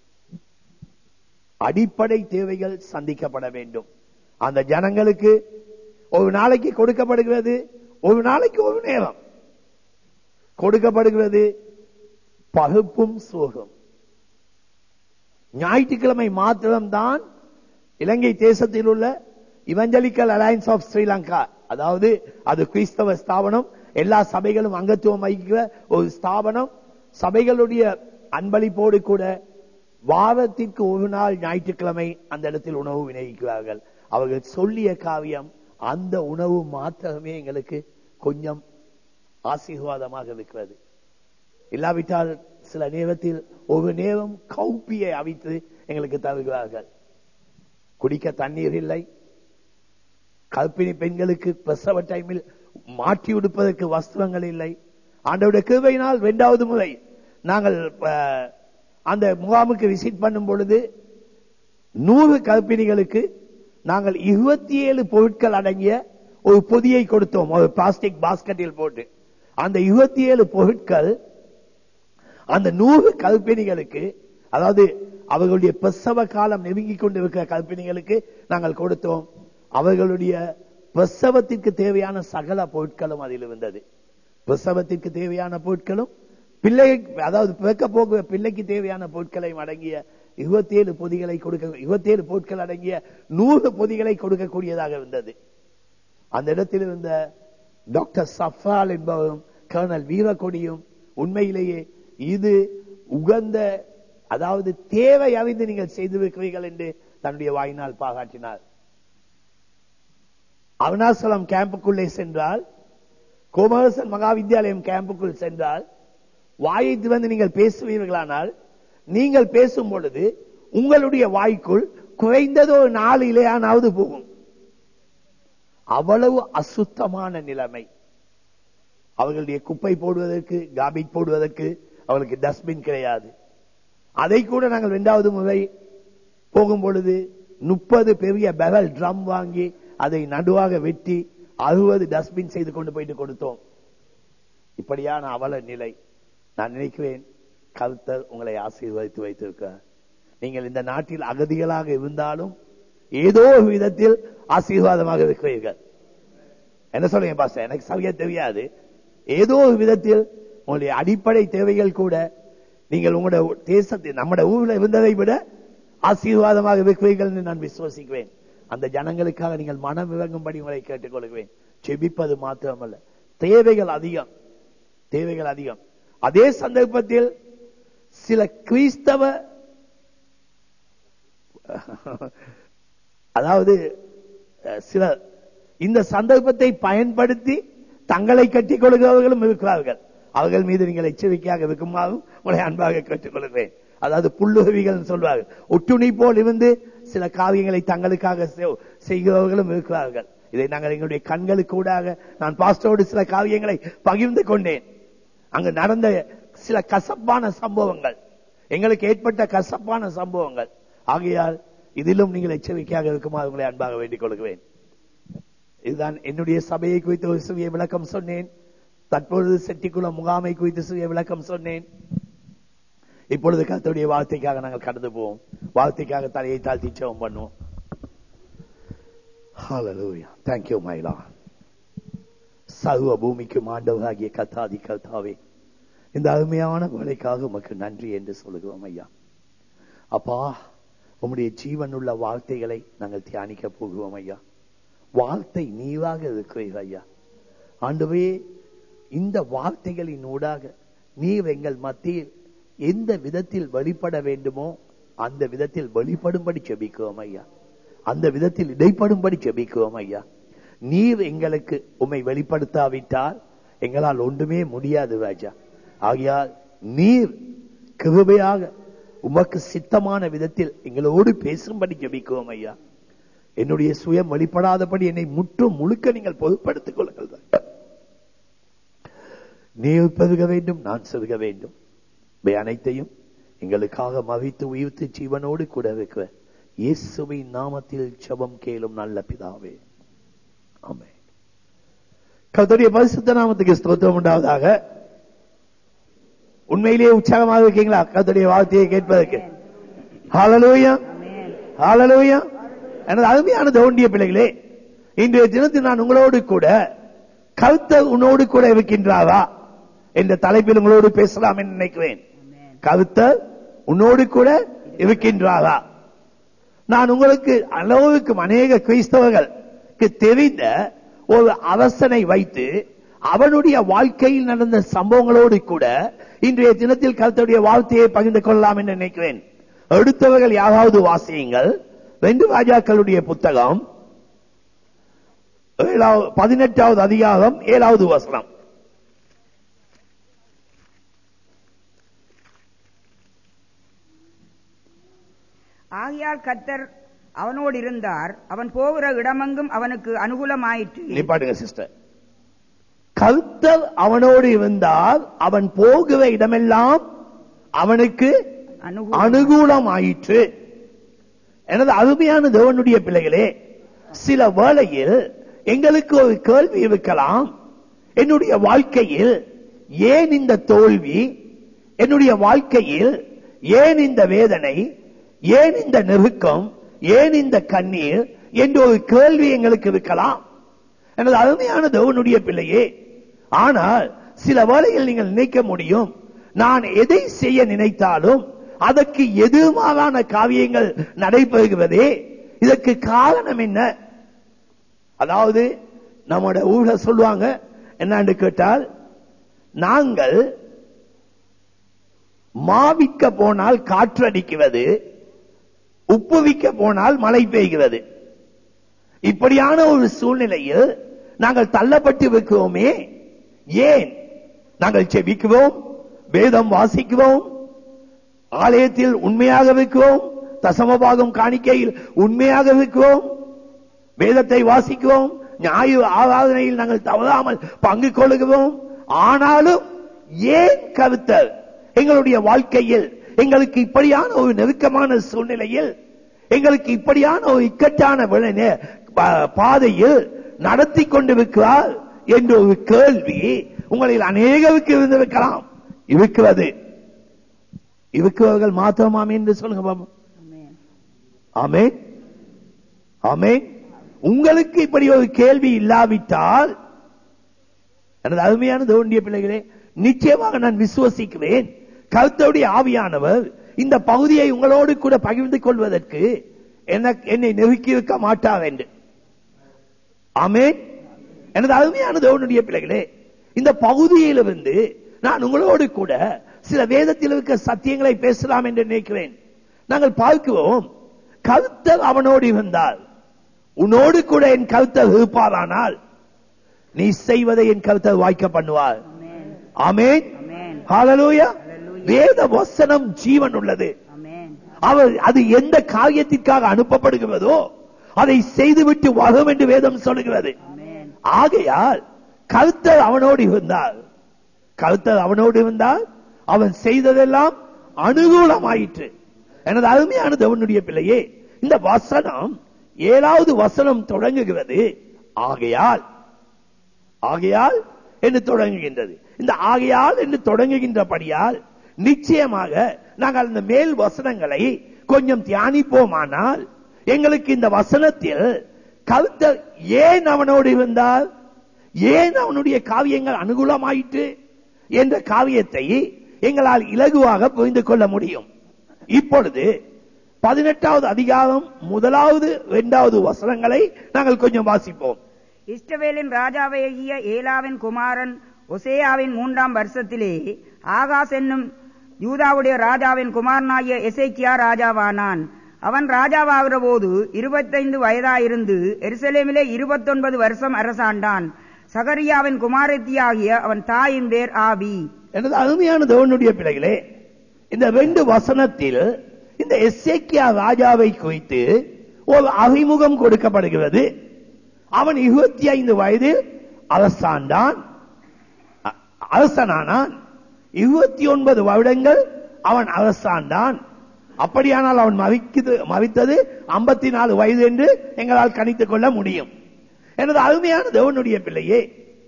அடிப்படை தேவைகள் சந்திக்கப்பட வேண்டும் அந்த ஜனங்களுக்கு ஒரு நாளைக்கு கொடுக்கப்படுகிறது ஒரு நாளைக்கு ஒரு நேரம் கொடுக்கப்படுகிறது பகுப்பும் சோகம் ஞாயிற்றுக்கிழமை மாத்திரம்தான் இலங்கை தேசத்தில் உள்ள இவஞ்சலிக்கல் அலையன்ஸ் ஆஃப் ஸ்ரீலங்கா அதாவது அது கிறிஸ்தவ ஸ்தாபனம் எல்லா சபைகளும் அங்கத்துவம் வகிக்கிற ஒரு ஸ்தாபனம் சபைகளுடைய அன்பளிப்போடு கூட வாரத்திற்கு ஒரு நாள் ஞாயிற்றுக்கிழமை அந்த இடத்தில் உணவு விநியோகிக்கிறார்கள் அவர்கள் சொல்லிய காவியம் அந்த உணவு மாத்திரமே எங்களுக்கு கொஞ்சம் ஆசீர்வாதமாக இருக்கிறது இல்லாவிட்டால் சில நேரத்தில் ஒரு நேரம் கௌப்பியை அவித்து எங்களுக்கு தருகிறார்கள் குடிக்க தண்ணீர் இல்லை கற்பிணி பெண்களுக்கு பிரசவ டைமில் மாற்றி உடுப்பதற்கு வஸ்திரங்கள் இல்லை ஆண்டவுடைய கிருபையினால் இரண்டாவது முறை நாங்கள் அஹ், அந்த முகாமுக்கு விசிட் பண்ணும் பொழுது நூறு கற்பிணிகளுக்கு நாங்கள் இருபத்தி ஏழு பொருட்கள் அடங்கிய ஒரு பொதியை கொடுத்தோம் ஒரு பிளாஸ்டிக் பாஸ்கெட்டில் போட்டு அந்த இருபத்தி ஏழு பொருட்கள் அந்த நூறு கற்பிணிகளுக்கு அதாவது அவர்களுடைய பிரசவ காலம் நெருங்கிக் கொண்டிருக்கிற கற்பிணிகளுக்கு நாங்கள் கொடுத்தோம் அவர்களுடைய பிரசவத்திற்கு தேவையான சகல பொருட்களும் அதில் இருந்தது பிரசவத்திற்கு தேவையான பொருட்களும் பிள்ளை அதாவது பிறக்க போகிற பிள்ளைக்கு தேவையான பொருட்களையும் அடங்கிய இருபத்தி ஏழு பொதிகளை கொடுக்க இருபத்தி ஏழு பொருட்கள் அடங்கிய நூறு பொதிகளை கொடுக்கக்கூடியதாக இருந்தது அந்த இடத்தில் இருந்த டாக்டர் சஃபால் என்பவரும் கர்னல் வீரக்கொடியும் உண்மையிலேயே இது உகந்த அதாவது தேவை அறிந்து நீங்கள் செய்திருக்கிறீர்கள் என்று தன்னுடைய வாயினால் பாராட்டினார் அருணாசலம் கேம்புக்குள்ளே சென்றால் கோமரசன் மகா வித்யாலயம் கேம்புக்குள் சென்றால் வாயை திறந்து நீங்கள் பேசுவீர்களானால் நீங்கள் பேசும் பொழுது உங்களுடைய வாய்க்குள் குறைந்தது ஒரு நாலு இலையானாவது போகும் அவ்வளவு அசுத்தமான நிலைமை அவர்களுடைய குப்பை போடுவதற்கு காபிக் போடுவதற்கு அவர்களுக்கு டஸ்ட்பின் கிடையாது அதை கூட நாங்கள் இரண்டாவது முறை போகும் பொழுது முப்பது பெரிய பெகல் ட்ரம் வாங்கி அதை நடுவாக வெட்டி அறுபது டஸ்ட்பின் செய்து கொண்டு போயிட்டு கொடுத்தோம் இப்படியான அவல நிலை நான் நினைக்கிறேன் கருத்தர் உங்களை ஆசீர்வதித்து வைத்திருக்கிறார் நீங்கள் இந்த நாட்டில் அகதிகளாக இருந்தாலும் ஏதோ ஒரு விதத்தில் ஆசீர்வாதமாக இருக்கிறீர்கள் என்ன சொல்றீங்க பாஸ்டர் எனக்கு சரியா தெரியாது ஏதோ ஒரு விதத்தில் உங்களுடைய அடிப்படை தேவைகள் கூட நீங்கள் உங்களுடைய தேசத்தில் நம்முடைய ஊர்ல இருந்ததை விட ஆசீர்வாதமாக இருக்கிறீர்கள் என்று நான் விசுவசிக்குவேன் அந்த ஜனங்களுக்காக நீங்கள் மனம் இறங்கும்படி உங்களை கேட்டுக்கொள்கிறேன் செபிப்பது மாத்திரமல்ல தேவைகள் அதிகம் தேவைகள் அதிகம் அதே சந்தர்ப்பத்தில் சில கிறிஸ்தவ அதாவது அஹ், சில இந்த சந்தர்ப்பத்தை பயன்படுத்தி தங்களை கட்டிக் கொள்கிறவர்களும் இருக்கிறார்கள் அவர்கள் மீது நீங்கள் எச்சரிக்கையாக இருக்குமாறும் உங்களை அன்பாக கேட்டுக்கொள்கிறேன் அதாவது புல்லுகவிகள் சொல்வார்கள் ஒட்டுணி போல் இருந்து சில காரியங்களை தங்களுக்காக செய்- செய்கிறவர்களும் இருக்கிறார்கள் இதை நாங்கள் எங்களுடைய கண்களுக்கு ஊடாக நான் பாஸ்டரோடு சில காரியங்களை பகிர்ந்து கொண்டேன் அங்கு நடந்த சில கசப்பான சம்பவங்கள் எங்களுக்கு ஏற்பட்ட கசப்பான சம்பவங்கள் ஆகையால் இதிலும் நீங்கள் எச்சரிக்கையாக இருக்குமாறு உங்களை அன்பாக வேண்டிக் கொள்கிறேன் இதுதான் என்னுடைய சபையை குறித்து ஒரு சிறிய விளக்கம் சொன்னேன் தற்பொழுது செட்டிக்குளம் முகாமை குறித்து சிறிய விளக்கம் சொன்னேன் இப்பொழுது கர்த்தருடைய வார்த்தைக்காக நாங்கள் கடந்து போவோம் வார்த்தைக்காக தலையை தாழ்த்தி ஜெபம் பண்ணுவோம் Hallelujah. Thank you, my Lord. சர்வ பூமிக்கும் ஆண்டவராகிய கத்தாதி கர்த்தாவே இந்த அருமையான வேலைக்காக உமக்கு நன்றி என்று சொல்லுகிறோம் ஐயா அப்பா உம்முடைய ஜீவனுள்ள வார்த்தைகளை நாங்கள் தியானிக்க போகிறோம் ஐயா வார்த்தை நீவாக இருக்கிறீர் ஐயா ஆண்டவே இந்த வார்த்தைகளின் ஊடாக நீர் எங்கள் மத்தியில் எந்த விதத்தில் வெளிப்பட வேண்டுமோ அந்த விதத்தில் வெளிப்படும்படி செபிக்கிறோம் ஐயா அந்த விதத்தில் இடைப்படும்படி செபிக்கிறோம் ஐயா நீர் எங்களுக்கு உம்மை வெளிப்படுத்தாவிட்டால் எங்களால் ஒன்றுமே முடியாது ராஜா ஆகையால் நீர் கிருபையாக உமக்கு சித்தமான விதத்தில் எங்களோடு பேசும்படி ஜெபிக்கிறோம் ஐயா என்னுடைய சுயம் வெளிப்படாதபடி என்னை முற்றும் முழுக்க நீங்கள் பொதுப்படுத்திக் கொள்ளுங்கள் ராஜா. நீர் பெருக வேண்டும் நான் செருக வேண்டும் இவை அனைத்தையும் எங்களுக்காக மவித்து உயிர்த்து ஜீவனோடு கூட இருக்கிற இயேசுவின் நாமத்தில் ஜெபம் கேளும் நல்ல பிதாவே ஆமென் கர்த்தருடைய பரிசுத்த நாமத்துக்கு ஸ்தோத்திரம் உண்டாவதாக உண்மையிலேயே உற்சாகமாக இருக்கீங்களா கர்த்தருடைய வார்த்தையை கேட்பதற்கு ஹalleluya ஹalleluya எனது அருமையான தோண்டிய பிள்ளைகளே இன்றைய தினத்தில் நான் உங்களோடு கூட கருத்தர் உன்னோடு கூட இருக்கின்றாரா என்ற தலைப்பில் உங்களோடு பேசலாம் என்று நினைக்கிறேன் கருத்தர் உன்னோடு கூட இருக்கின்றாரா நான் உங்களுக்கு அளவுக்கும் அநேக கிறிஸ்தவர்களுக்கு தெரிந்த ஒரு அரசனை வைத்து அவனுடைய வாழ்க்கையில் நடந்த சம்பவங்களோடு கூட இன்றைய தினத்தில் கருத்துடைய வார்த்தையை பகிர்ந்து கொள்ளலாம் என்று நினைக்கிறேன் அடுத்தவர்கள் யாராவது வாசியுங்கள் ரெண்டு ராஜாக்களுடைய புத்தகம் ஏழாவது பதினெட்டாவது அதிகாரம் ஏழாவது வசனம் ஆகையால் கத்தர் அவனோடு இருந்தார் அவன் போகிற இடமெங்கும் அவனுக்கு அனுகூலமாயிற்று நிப்பாட்டுங்க சிஸ்டர் கருத்தர் அவனோடு இருந்தால் அவன் போகிற இடமெல்லாம் அவனுக்கு அனுகூலம் அனுகூலம் ஆயிற்று எனது அருமையான தேவனுடைய பிள்ளைகளே சில வேளையில் எங்களுக்கு ஒரு கேள்வி இருக்கலாம் என்னுடைய வாழ்க்கையில் ஏன் இந்த தோல்வி என்னுடைய வாழ்க்கையில் ஏன் இந்த வேதனை ஏன் இந்த நெருக்கம் ஏன் இந்த கண்ணீர் என்ற ஒரு கேள்வி எங்களுக்கு இருக்கலாம் எனது அருமையான தேவனுடைய பிள்ளையே ஆனால் சில வேளையில் நீங்கள் நினைக்க முடியும் நான் எதை செய்ய நினைத்தாலும் அதற்கு எதிர்மாறான காரியங்கள் நடைபெறுகிறதே இதற்கு காரணம் என்ன அதாவது நம்மோட ஊழ சொல்லுவாங்க என்னன்னு கேட்டால் நாங்கள் மாவிக்க போனால் காற்றடிக்கிறது உப்பு விக்க போனால் மழை பெய்கிறது இப்படியான ஒரு சூழ்நிலையில் நாங்கள் தள்ளப்பட்டு இருக்கிறோமே ஏன் நாங்கள் செபிக்கிறோம் வேதம் வாசிக்கிறோம் ஆலயத்தில் உண்மையாக இருக்கிறோம் தசமபாகம் காணிக்கையில் உண்மையாக இருக்கிறோம் வேதத்தை வாசிக்கிறோம் ஞாயிறு ஆராதனையில் நாங்கள் தவறாமல் பங்கு கொள்கிறோம் ஆனாலும் ஏன் கருத்தர் எங்களுடைய வாழ்க்கையில் எங்களுக்கு இப்படியான ஒரு நெருக்கமான சூழ்நிலையில் எங்களுக்கு இப்படியான ஒரு இக்கட்டான விளை- நே- பா- பாதையில் நடத்தி கொண்டிருக்கிறார் என்ற ஒரு கேள்வி உங்களில் அநேகருக்கு இருந்திருக்கலாம் இருக்கிறது இருக்கிறவர்கள் மாத்திரமாமே என்று சொல்லுங்க பாபா ஆமென். ஆமென் ஆமென் உங்களுக்கு இப்படி ஒரு கேள்வி இல்லாவிட்டால் எனது அருமையான தோண்டிய பிள்ளைகளே நிச்சயமாக நான் விசுவசிக்கிறேன் கருத்தருடைய ஆவியானவர் இந்த பகுதியை உங்களோடு கூட பகிர்ந்து கொள்வதற்கு எனக்கு என்னை நெருக்கி இருக்க மாட்டார் என்று ஆமென் எனது அருமையான தேவனுடைய பிள்ளைகளே இந்த பகுதியிலிருந்து நான் உங்களோடு கூட சில வேதத்தில் இருக்க சத்தியங்களை பேசலாம் என்று நினைக்கிறேன் நாங்கள் பார்க்கிறோம் கருத்தர் அவனோடு இருந்தால் உன்னோடு கூட என் கருத்தர் இருப்பாரானால் நீ செய்வதை என் கருத்தர் வாய்க்க பண்ணுவார் ஆமென் ஆமென் ஆமென் ஹalleluya Hallelujah. வேத வசனம் ஜீவன் உள்ளது ஆமென் அவர் அது எந்த காரியத்திற்காக அனுப்பப்படுகிறதோ அதை செய்துவிட்டு வரும் என்று வேதம் சொல்லுகிறது ஆமென் ஆகையால் கருத்தர் அவனோடு இருந்தால் கருத்தர் அவனோடு இருந்தால் அவன் செய்ததெல்லாம் அனுகூலமாயிற்று எனது அருமையான தேவனுடைய பிள்ளையே இந்த வசனம் ஏழாவது வசனம் தொடங்குகிறது ஆகையால் ஆகையால் என்று தொடங்குகின்றது இந்த ஆகையால் என்று தொடங்குகின்றபடியால் நிச்சயமாக நாங்கள் அந்த மேல் வசனங்களை கொஞ்சம் தியானிப்போமானால் எங்களுக்கு இந்த வசனத்தில் கருத்தர் ஏன் அவனோடு இருந்தால் ஏன் அவனுடைய காவியங்கள் அனுகூலமாயிற்று என்ற காவியத்தை எங்களால் இலகுவாக புரிந்து கொள்ள முடியும் இப்பொழுது பதினெட்டாவது அதிகாரம் முதலாவது இரண்டாவது வசனங்களை நாங்கள் கொஞ்சம் வாசிப்போம் இஸ்ரவேலின் ராஜாவாகிய ஏலாவின் குமாரன் ஒசேயாவின் மூன்றாம் வருஷத்திலே ஆகாஸ் என்னும் யூதாவுடைய ராஜாவின் குமாரனாகிய எசேக்கியா ராஜாவானான் அவன் ராஜாவாகிற போது இருபத்தைந்து வயதாயிருந்து எருசலேமிலே இருபத்தொன்பது வருஷம் அரசாண்டான் சகரியாவின் குமாரத்தியாகிய அவன் தாயின் பேர் ஆபி எனது அருமையான தேவனுடைய பிள்ளைகளே இந்த ரெண்டு வசனத்தில் இந்த எஸ்ஏக்கியா ராஜாவை குறித்து ஒரு அறிமுகம் கொடுக்கப்படுகிறது அவன் இருபத்தி ஐந்து வயதில் அரசாண்டான் அ- அரசனானான் இருபத்தி ஒன்பது வருடங்கள் அவன் அரசாண்டான் அப்படியானால் அவன் மறிக்குது மறித்தது ஐம்பத்தி நாலு வயது என்று எங்களால் கணித்துக் கொள்ள முடியும் எனது அருமையான தேவனுடைய பிள்ளையே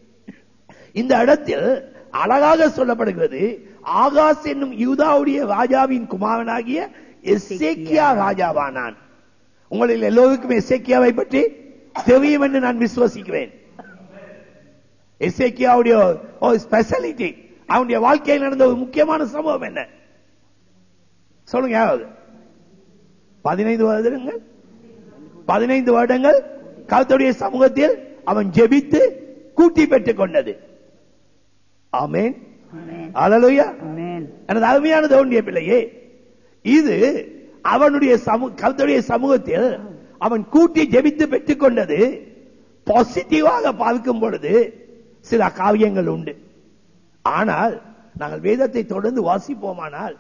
இந்த இடத்தில் அழகாக சொல்லப்படுகிறது ஆகாஸ் என்னும் யூதாவுடைய ராஜாவின் குமாரனாகிய எசேக்கியா ராஜாவானான் உங்களில் எல்லோருக்கும் எசேக்கியாவை பற்றி தெரியும் என்று நான் விசுவசிக்கிறேன் எசேக்கியாவுடைய ஒரு ஸ்பெஷாலிட்டி அவனுடைய வாழ்க்கையில் நடந்த ஒரு முக்கியமான சம்பவம் என்ன சொல்லுங்க யாராவது பதினைந்து வருடங்கள் பதினைந்து வருடங்கள் கருத்துடைய சமூகத்தில் அவன் ஜெபித்து கூட்டி பெற்றுக் கொண்டது ஆமென் ஆமென். அலலுயா ஆமென். எனது அருமையான தேவனுடைய பிள்ளையே இது அவனுடைய சமூக கருத்துடைய சமூகத்தில் அவன் கூட்டி ஜெபித்து பெற்றுக் கொண்டது பாசிட்டிவாக பார்க்கும் பொழுது சில காவியங்கள் உண்டு ஆனால் நாங்கள் வேதத்தை தொடர்ந்து வாசிப்போமானால்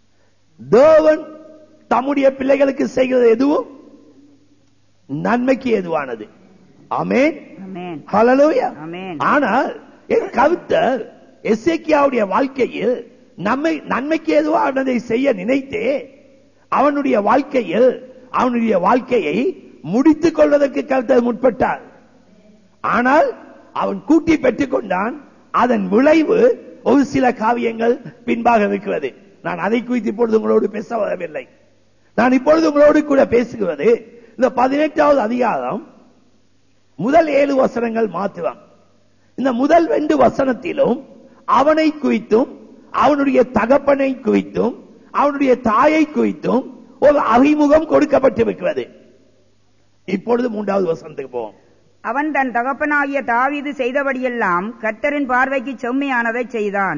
தேவன் தம்முடைய பிள்ளைகளுக்கு செய்கிறது எதுவும் நன்மைக்கு எதுவானது ஆமென் ஆமென். ஹalleluya ஆமென். ஆனால் என் கருத்தர் எசேக்கியாவுடைய வாழ்க்கையில் நம்மை நன்மைக்கு எதுவானதை செய்ய நினைத்தே அவனுடைய வாழ்க்கையில் அவனுடைய வாழ்க்கையை முடித்துக் கொள்வதற்கு கருத்தர் முற்பட்டார் ஆனால் அவன் கூட்டி பெற்றுக் கொண்டான் அதன் விளைவு ஒரு சில காவியங்கள் பின்பாக இருக்கிறது நான் அதை குறித்து இப்பொழுது உங்களோடு பேச வரவில்லை நான் இப்பொழுது உங்களோடு கூட பேசுகிறது இந்த பதினெட்டாவது அதிகாரம் முதல் ஏழு வசனங்கள் மாத்திரம் இந்த முதல் ரெண்டு வசனத்திலும் அவனை குறித்தும் அவனுடைய தகப்பனை குறித்தும் அவனுடைய தாயை குறித்தும் ஒரு அறிமுகம் கொடுக்கப்பட்டிருக்கிறது இப்பொழுது மூன்றாவது வசனத்துக்கு போவோம் அவன் தன் தகப்பனாகிய தாவீது செய்தபடியெல்லாம் கர்த்தரின் பார்வைக்கு செம்மையானதை செய்தான்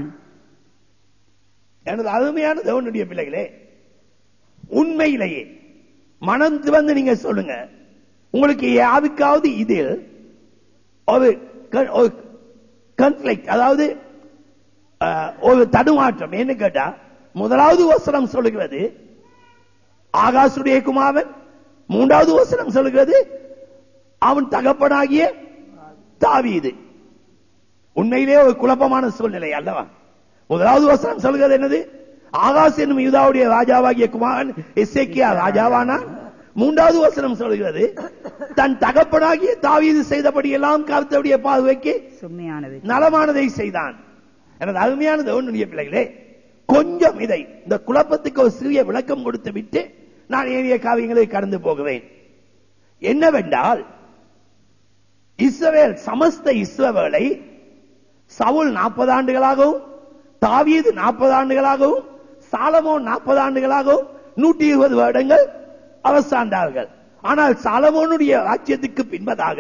எனது அருமையான தேவனுடைய பிள்ளைகளே உண்மையிலேயே மனம் திறந்து நீங்க சொல்லுங்க உங்களுக்கு யாருக்காவது இதில் ஒரு க- ஒரு கன்ஃபிளிக் அதாவது அஹ், ஒரு தடுமாற்றம் என்ன கேட்டா முதலாவது வசனம் சொல்லுகிறது ஆகாசுடைய குமாரன் மூன்றாவது வசனம் சொல்லுகிறது அவன் தகப்பனாகிய தாவீது உண்மையிலே ஒரு குழப்பமான சூழ்நிலை அல்லவா முதலாவது வசனம் சொல்கிறது என்னது ஆகாஸ் என்னும் யூதாவுடைய ராஜாவாகிய குமாரன் எசேக்கியா ராஜாவானான் மூன்றாவது வசனம் சொல்கிறது தன் தகப்பனாகிய தாவீது செய்தபடியெல்லாம் கருத்தவுடைய பார்வைக்கு செம்மையானதை நலமானதை செய்தான் எனது அருமையான தேவனுடைய பிள்ளைகளே கொஞ்சம் இதை இந்த குழப்பத்துக்கு ஒரு சிறிய விளக்கம் கொடுத்து விட்டு நான் ஏறிய காவியங்களை கடந்து போகிறேன் என்னவென்றால் இஸ்ரவேல் சமஸ்த இஸ்ரவேலை சவுல் நாற்பது ஆண்டுகளாகவும் தாவீது நாற்பது ஆண்டுகளாகவும் சாலமோன் நாற்பது ஆண்டுகளாகவும் நூற்றி இருபது வருடங்கள் அவசாண்டார்கள் ஆனால் சாலமோனுடைய ராஜ்யத்துக்கு பின்பதாக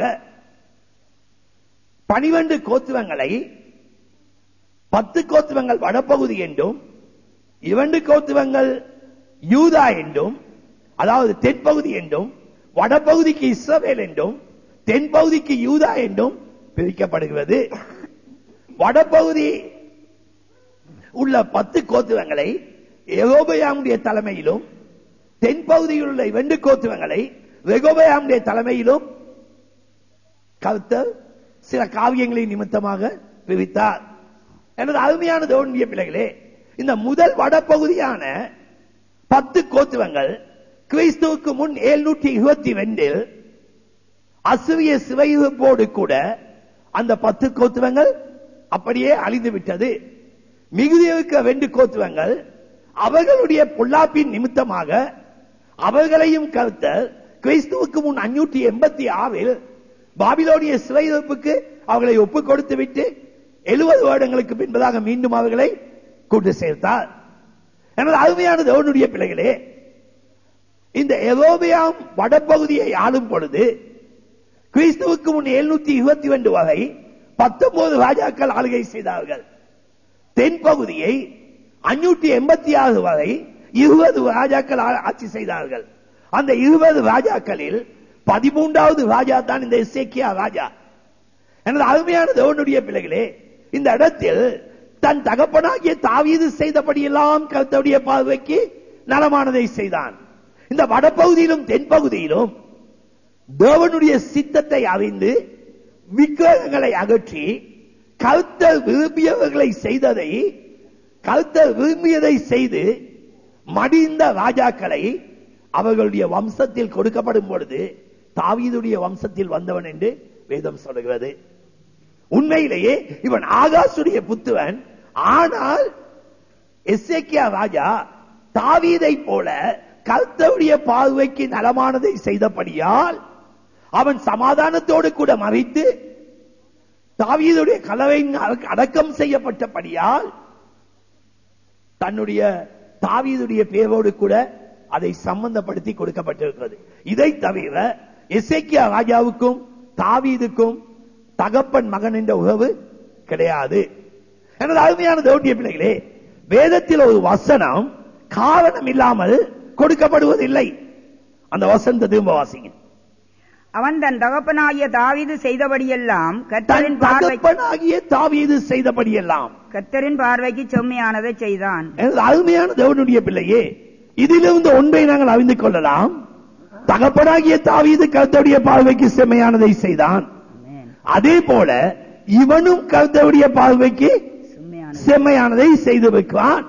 பனிரெண்டு கோத்துவங்களை பத்து கோத்துவங்கள் வடபகுதி என்றும் இரண்டு கோத்துவங்கள் யூதா என்றும் அதாவது தென்பகுதி என்றும் வடபகுதிக்கு இஸ்ரவேல் என்றும் தென்பகுதிக்கு யூதா என்றும் பிரிக்கப்படுகிறது வடபகுதி உள்ள பத்து கோத்துவங்களை எகோபயாமுடைய தலைமையிலும் தென்பகுதியில் உள்ள இரண்டு கோத்துவங்களை ரெகோபயாமுடைய தலைமையிலும் கருத்தர் சில காவியங்களின் நிமித்தமாக பிரித்தார் எனது அருமையான தோன்றிய பிள்ளைகளே இந்த முதல் வடபகுதியான பத்து கோத்துவங்கள் கிறிஸ்துவுக்கு முன் எழுநூற்றி இருபத்தி ரெண்டில் அசிறிய சிவையுகப்போடு கூட அந்த பத்து கோத்துவங்கள் அப்படியே அழிந்து விட்டது மிகுதியிருக்க ரெண்டு கோத்துவங்கள் அவர்களுடைய பொல்லாப்பின் நிமித்தமாக அவர்களையும் கருத்தர் கிறிஸ்துவுக்கு முன் அஞ்சூற்றி எண்பத்தி ஆறில் பாபிலோனிய சிறையிருப்புக்கு அவர்களை ஒப்புக் கொடுத்து விட்டு எழுபது வருடங்களுக்கு பின்பதாக மீண்டும் அவர்களை கொண்டு சேர்த்தார் எனது அருமையான தேவனுடைய பிள்ளைகளே இந்த எரோபியாம் வடபகுதியை ஆளும் பொழுது கிறிஸ்துவுக்கு முன் எழுநூத்தி இருபத்தி ரெண்டு வரை பத்தொன்பது ராஜாக்கள் ஆளுகை செய்தார்கள் தென்பகுதியை அஞ்சூற்றி எண்பத்தி ஆறு வரை இருபது ராஜாக்கள் ஆ- ஆட்சி செய்தார்கள் அந்த இருபது ராஜாக்களில் பதிமூன்றாவது ராஜா தான் இந்த இசைக்கியா ராஜா எனது அருமையான தேவனுடைய பிள்ளைகளே இந்த இடத்தில் தன் தகப்பனாகிய தாவீது செய்தபடியெல்லாம் கருத்தவுடைய பார்வைக்கு நலமானதை செய்தான் இந்த வடபகுதியிலும் தென்பகுதியிலும் தேவனுடைய சித்தத்தை அறிந்து விக்கிரகங்களை அகற்றி கருத்தர் விரும்பியவர்களை செய்ததை கருத்தர் விரும்பியதை செய்து மடிந்த ராஜாக்களை அவர்களுடைய வம்சத்தில் கொடுக்கப்படும் பொழுது தாவீதுடைய வம்சத்தில் வந்தவன் என்று வேதம் சொல்லுகிறது உண்மையிலேயே இவன் ஆகாசுடைய புத்துவன் ஆனால் எஸ்ஏக்கியா ராஜா தாவீதை போல கர்த்தருடைய பார்வைக்கு நலமானதை செய்தபடியால் அவன் சமாதானத்தோடு கூட மறித்து தாவீதுடைய கலவை அடக்கம் செய்யப்பட்டபடியால் தன்னுடைய தாவீதுடைய பேரோடு கூட அதை சம்பந்தப்படுத்தி கொடுக்கப்பட்டிருக்கிறது இதை தவிர எசேக்கியா ராஜாவுக்கும் தாவீதுக்கும் தகப்பன் மகன் என்ற உறவு கிடையாது எனது அருமையான தேவனுடைய பிள்ளைகளே வேதத்தில் ஒரு வசனம் காரணம் இல்லாமல் கொடுக்கப்படுவதில்லை அந்த வசனத்தை திரும்ப வாசிங்க அவன் தன் தகப்பனாகிய தாவீது செய்தபடியெல்லாம் தன் கர்த்தரின் பார்வை தகப்பனாகிய தாவீது செய்தபடியெல்லாம் கர்த்தரின் பார்வைக்கு செம்மையானதை செய்தான் எனது அருமையான தேவனுடைய பிள்ளையே இதிலிருந்து ஒன்றை நாங்கள் அறிந்து கொள்ளலாம் தகப்பனாகிய தாவீது கர்த்தருடைய பார்வைக்கு செம்மையானதை செய்தான் ஆமென். அதே போல இவனும் கர்த்தருடைய பார்வைக்கு செம்மையானதை செம்மையானதை செய்து வைக்கிறான்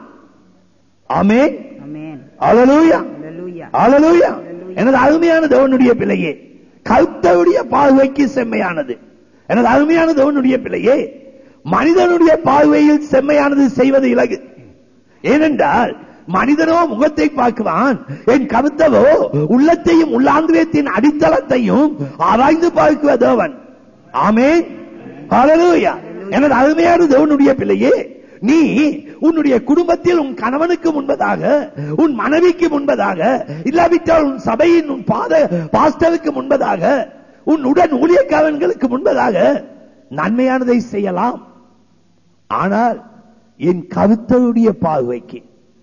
ஆமென் ஆமென் அல்லேலூயா அல்லேலூயா அல்லேலூயா எனது அருமையான தேவனுடைய பிள்ளையே கர்த்தருடைய பார்வைக்கு செம்மையானது எனது அருமையான தேவனுடைய பிள்ளையே மனிதனுடைய பார்வையில் செம்மையானது செய்வது இலகு ஏனென்றால் மனிதனோ முகத்தை பார்க்கிறான் என் கருத்தவோ உள்ளத்தையும் உள்ளாந்திரியத்தின் அடித்தளத்தையும் ஆராய்ந்து பார்க்கிற தேவன் ஆமென் ஹalleluya எனது அருமையான தேவனுடைய பிள்ளையே நீ உன்னுடைய குடும்பத்தில் உன் கணவனுக்கு முன்பதாக உன் மனைவிக்கு முன்பதாக இல்லாவிட்டால் உன் சபையின் உன் பாத பாஸ்டருக்கு முன்பதாக உன் உடன் ஊழியக்காரர்களுக்கு முன்பதாக நன்மையானதை செய்யலாம் ஆனால் என் கருத்தருடைய பார்வைக்கு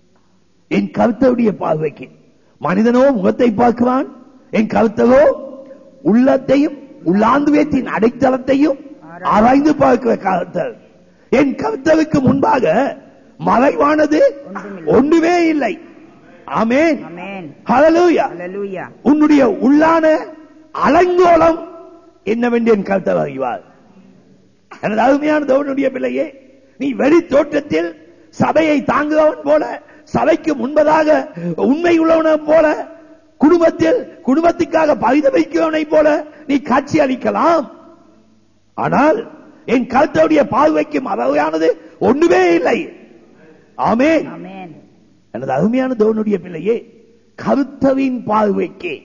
என் கருத்தருடைய பார்வைக்கு மனிதனோ முகத்தை பார்க்கிறான் என் கருத்தரோ உள்ளத்தையும் உள்ளாந்துவேத்தின் அடைத்தளத்தையும் ஆராய்ந்து பார்க்கிற கருத்தர் என் கருத்தருக்கு முன்பாக மறைவானது ஒன்றுமே இல்லை ஆமென் ஆமென் ஹalleluya அல்லேலூயா உன்னுடைய உள்ளான அலங்கோலம் என்னவென்று என் கருத்தர் அறிவார் எனது அருமையான தேவனுடைய பிள்ளையே நீ வெளி தோற்றத்தில் சபையை தாங்குபவன் போல சபைக்கு முன்பதாக உண்மை உள்ளவனைப் போல குடும்பத்தில் குடும்பத்துக்காக பரிதவிக்கிறவனை போல நீ காட்சி அளிக்கலாம் ஆனால் என் கருத்துடைய பார்வைக்கு மறவையானது ஒண்ணுமே இல்லை ஆமென் ஆமென் எனது அருமையான தேவனுடைய பிள்ளையே கருத்தவின் பார்வைக்கு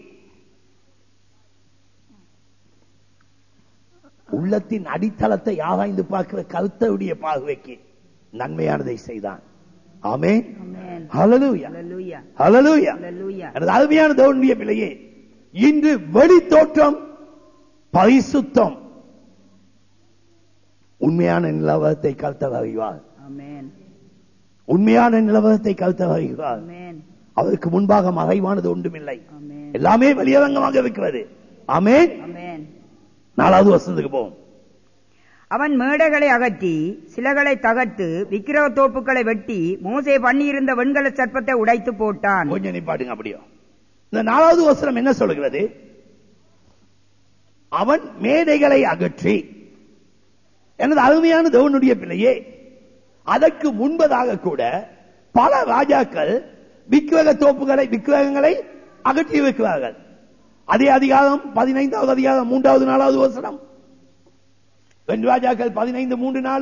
உள்ளத்தின் அடித்தளத்தை ஆராய்ந்து பார்க்கிற கருத்தவுடைய பார்வைக்கு நன்மையானதை செய்தான் ஆமென் ஆமென் ஹalleluya Hallelujah. ஹalleluya Hallelujah. எனது அருமையான தேவனுடைய பிள்ளையே இன்று வெளி தோற்றம் பரிசுத்தம் உண்மையான நிலவரத்தை கருத்தர் அறிவார் Amen. உண்மையான நிலவரத்தை கருத்தர் அறிவார் Amen. அவருக்கு முன்பாக மறைவானது ஒன்றுமில்லை Amen. எல்லாமே வெளியரங்கமாக இருக்கிறது ஆமென் Amen. நாலாவது வசனத்துக்கு போவோம் அவன் மேடைகளை அகற்றி சிலைகளை தகர்த்து விக்கிரக தோப்புகளை வெட்டி மோசே பண்ணியிருந்த வெண்கல சர்ப்பத்தை உடைத்து போட்டான் கொஞ்சம் நிப்பாட்டுங்க அப்படியோ இந்த நாலாவது வசனம் என்ன சொல்கிறது அவன் மேடைகளை அகற்றி எனது அருமையான தேவனுடைய பிள்ளையே அதற்கு முன்பதாக கூட பல ராஜாக்கள் விக்கிரக தோப்புகளை விக்கிரகங்களை அகற்றி வைக்கிறார்கள் அதே அதிகாரம் பதினைந்தாவது அதிகாரம் மூன்றாவது நாலாவது வசனம் ரெண்டு ராஜாக்கள் பதினைந்து மூன்று நாலு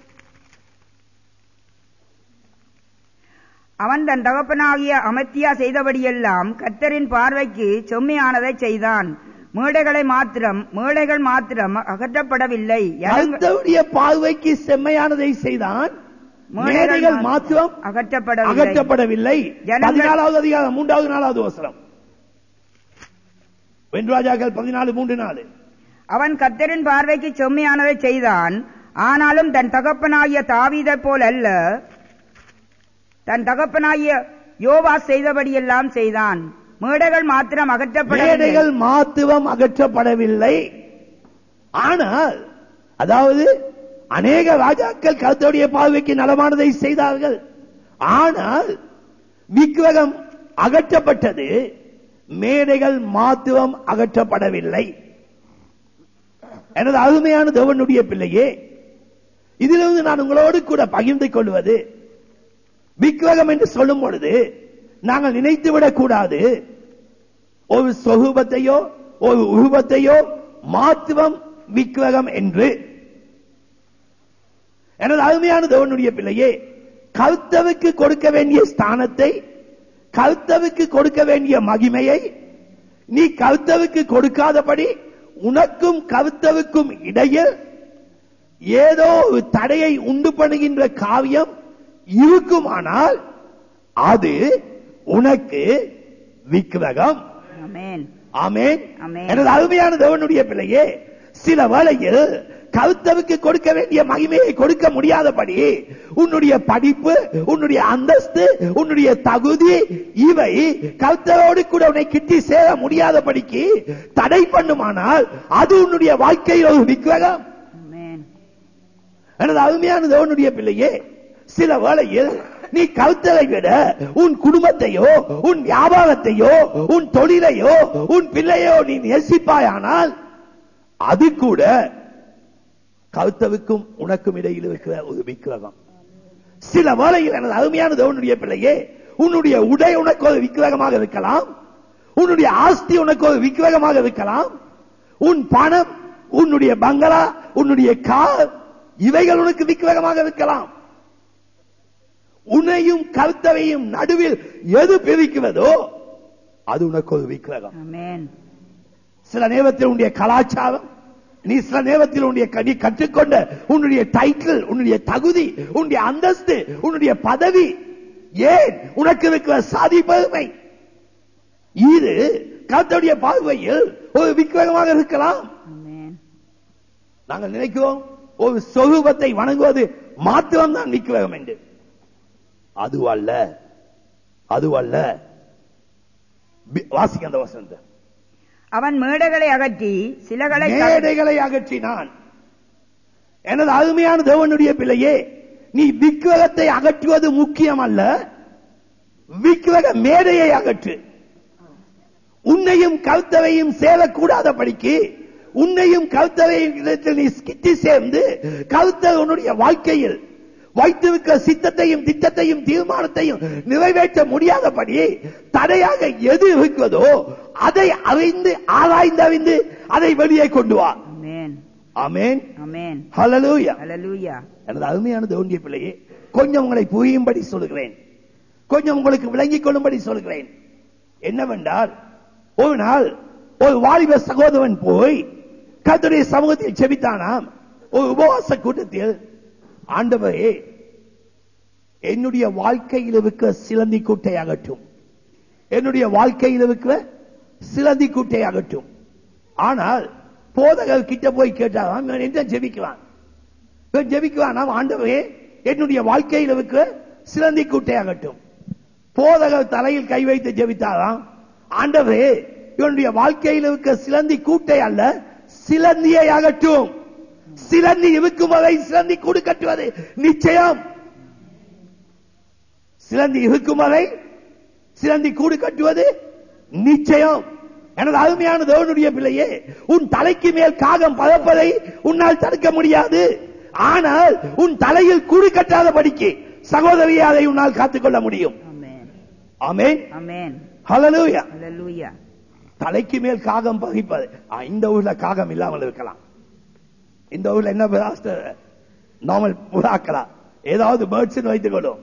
அவன் தன் தகப்பனாகிய அமத்தியா செய்தபடியெல்லாம் கர்த்தரின் பார்வைக்கு செம்மையானதை செய்தான் மேடைகளை மாத்திரம் மேடைகள் மாத்திரம் அகற்றப்படவில்லை ஜனங்க- கர்த்தருடைய பார்வைக்கு செம்மையானதை செய்தான் மேடைகள் மேடைகள் மாத்திரம் அகற்றப்படவில்லை அகற்றப்படவில்லை ஜனங்கள்- பதினாலாவது அதிகாரம் மூன்றாவது நாலாவது வசனம் வெண்ராஜாக்கள் பதினாலு மூன்று நாலு அவன் கர்த்தரின் பார்வைக்கு செம்மையானதை செய்தான் ஆனாலும் தன் தகப்பனாகிய தாவீதைப் போல் அல்ல தன் தகப்பனாகிய யோவா செய்தபடியெல்லாம் செய்தான் மேடைகள் மாத்திரம் அகற்றப்படவில்லை மேடைகள் மாத்திரம் அகற்றப்படவில்லை ஆனால் அதாவது அநேக ராஜாக்கள் கர்த்தருடைய பார்வைக்கு நலமானதை செய்தார்கள் ஆனால் விக்கிரகம் அகற்றப்பட்டது மேடைகள் மாத்திரம் அகற்றப்படவில்லை எனது அருமையான தேவனுடைய பிள்ளையே இதிலிருந்து நான் உங்களோடு கூட பகிர்ந்து கொள்வது விக்கிரகம் என்று சொல்லும் பொழுது நாங்கள் நினைத்து விடக்கூடாது ஒரு சொகுபத்தையோ ஒரு உருவத்தையோ மாத்துவம் விக்கிரகம் என்று எனது அருமையான தேவனுடைய பிள்ளையே கருத்தவுக்கு கொடுக்க வேண்டிய ஸ்தானத்தை கருத்தவுக்கு கொடுக்க வேண்டிய மகிமையை நீ கருத்தவுக்கு கொடுக்காதபடி உனக்கும் கருத்தவுக்கும் இடையில் ஏதோ ஒரு தடையை உண்டு பண்ணுகின்ற காவியம் இருக்குமானால் அது உனக்கு விக்கிரகம் ஆமென் ஆமென் ஆமென். எனது அருமையான தேவனுடைய பிள்ளையே சில வேளையில் கருத்தவுக்கு கொடுக்க வேண்டிய மகிமையை கொடுக்க முடியாதபடி உன்னுடைய படிப்பு உன்னுடைய அந்தஸ்து உன்னுடைய தகுதி இவை கருத்தரோடு கூட உன்னை கிட்டி சேர முடியாதபடிக்கு தடை பண்ணுமானால் அது உன்னுடைய வாழ்க்கையில் ஒரு விக்கிரகம் ஆமென் எனது அருமையான தேவனுடைய பிள்ளையே சில வேளையில் நீ கருத்தரை விட உன் குடும்பத்தையோ உன் வியாபாரத்தையோ உன் தொழிலையோ உன் பிள்ளையோ நீ நேசிப்பாயானால் அது கூட கருத்தவுக்கும் உனக்கும் இடையில் இருக்கிற ஒரு விக்கிரகம் சில வேளையில் எனது அருமையான தேவனுடைய பிள்ளையே உன்னுடைய உடை உனக்கு ஒரு விக்கிரகமாக இருக்கலாம் உன்னுடைய ஆஸ்தி உனக்கு ஒரு விக்கிரகமாக இருக்கலாம் உன் பணம் உன்னுடைய பங்களா உன்னுடைய கார் இவைகள் உனக்கு விக்கிரகமாக இருக்கலாம் உன்னையும் கருத்தவையும் நடுவில் எது பிரிக்கிறதோ அது உனக்கு ஒரு விக்கிரகம் ஆமென் சில நேரத்தில் உன்னுடைய கலாச்சாரம் நீ சில நேரத்தில் உன்னுடைய க- நீ கற்றுக்கொண்ட உன்னுடைய டைட்டில் உன்னுடைய தகுதி உன்னுடைய அந்தஸ்து உன்னுடைய பதவி ஏன் உனக்கு இருக்கிற சாதி பெருமை இது கர்த்தருடைய பார்வையில் ஒரு விக்கிரகமாக இருக்கலாம் ஆமென் நாங்கள் நினைக்கிறோம் ஒரு சொரூபத்தை வணங்குவது மாத்திரம் தான் விக்கிரகம் என்று அதுவல்ல அதுவல்ல பி- வாசிக்க அந்த வசனத்தை அவன் மேடைகளை அகற்றி சிலைகளை தகர்த்து- மேடைகளை அகற்றினான் எனது அருமையான தேவனுடைய பிள்ளையே நீ விக்கிரகத்தை அகற்றுவது முக்கியம் அல்ல விக்கிரக மேடையை அகற்று உன்னையும் கருத்தவையும் சேரக்கூடாதபடிக்கு உன்னையும் கருத்தவையும் இடத்தில் நீ கிட்டி சேர்ந்து கருத்தர் உன்னுடைய வாழ்க்கையில் வைத்திருக்கிற சித்தத்தையும் திட்டத்தையும் தீர்மானத்தையும் நிறைவேற்ற முடியாதபடி தடையாக எது இருக்கிறதோ அதை அறிந்து ஆராய்ந்து அறிந்து அதை வெளியே கொண்டு வா ஆமென் ஆமென் ஆமென் ஹalleluya ஹalleluya எனது அருமையான தேவனுடைய பிள்ளையே கொஞ்சம் உங்களை புரியும்படி சொல்லுகிறேன் கொஞ்சம் உங்களுக்கு விளங்கிக் கொள்ளும்படி சொல்லுகிறேன் என்னவென்றால் ஒரு நாள் ஒரு வாலிப சகோதரன் போய் கர்த்தருடைய சமூகத்தில் செபித்தானாம் ஒரு உபவாச கூட்டத்தில் ஆண்டவரே என்னுடைய வாழ்க்கையில் இருக்கிற சிலந்தி கூட்டை அகற்றும் என்னுடைய வாழ்க்கையில் இருக்கிற சிலந்தி கூட்டை அகற்றும் ஆனால் போதகர் கிட்ட போய் கேட்டால் அவன் என்ன ஜெபிக்குவான் இவன் ஜெபிக்குவான் நாம் ஆண்டவரே என்னுடைய வாழ்க்கையில் இருக்கிற சிலந்தி கூட்டை அகற்றும் போதகர் தலையில் கை வைத்து ஜெபித்தாராம் ஆண்டவரே இவனுடைய வாழ்க்கையில் இருக்க சிலந்தி கூட்டை அல்ல சிலந்தியை அகற்றும் சிலந்தி இருக்கும் வரை சிலந்தி கூடு கட்டுவது நிச்சயம் சிலந்தி இருக்கும் வரை சிலந்தி கூடு கட்டுவது நிச்சயம் எனது அருமையான தேவனுடைய பிள்ளையே உன் தலைக்கு மேல் காகம் பதப்பதை உன்னால் தடுக்க முடியாது ஆனால் உன் தலையில் கூடு கட்டாத படிக்கு சகோதரியை அதை உன்னால் காத்துக்கொள்ள முடியும் Amen. ஆமென் Amen. ஹalleluya Hallelujah. தலைக்கு மேல் காகம் பகிப்பது ஆ, இந்த ஊர்ல காகம் இல்லாமல் இருக்கலாம் இந்த ஊர்ல என்ன நார்மல் புறாக்களா ஏதாவது பேர்ட்ஸ் வைத்துக் கொள்ளும்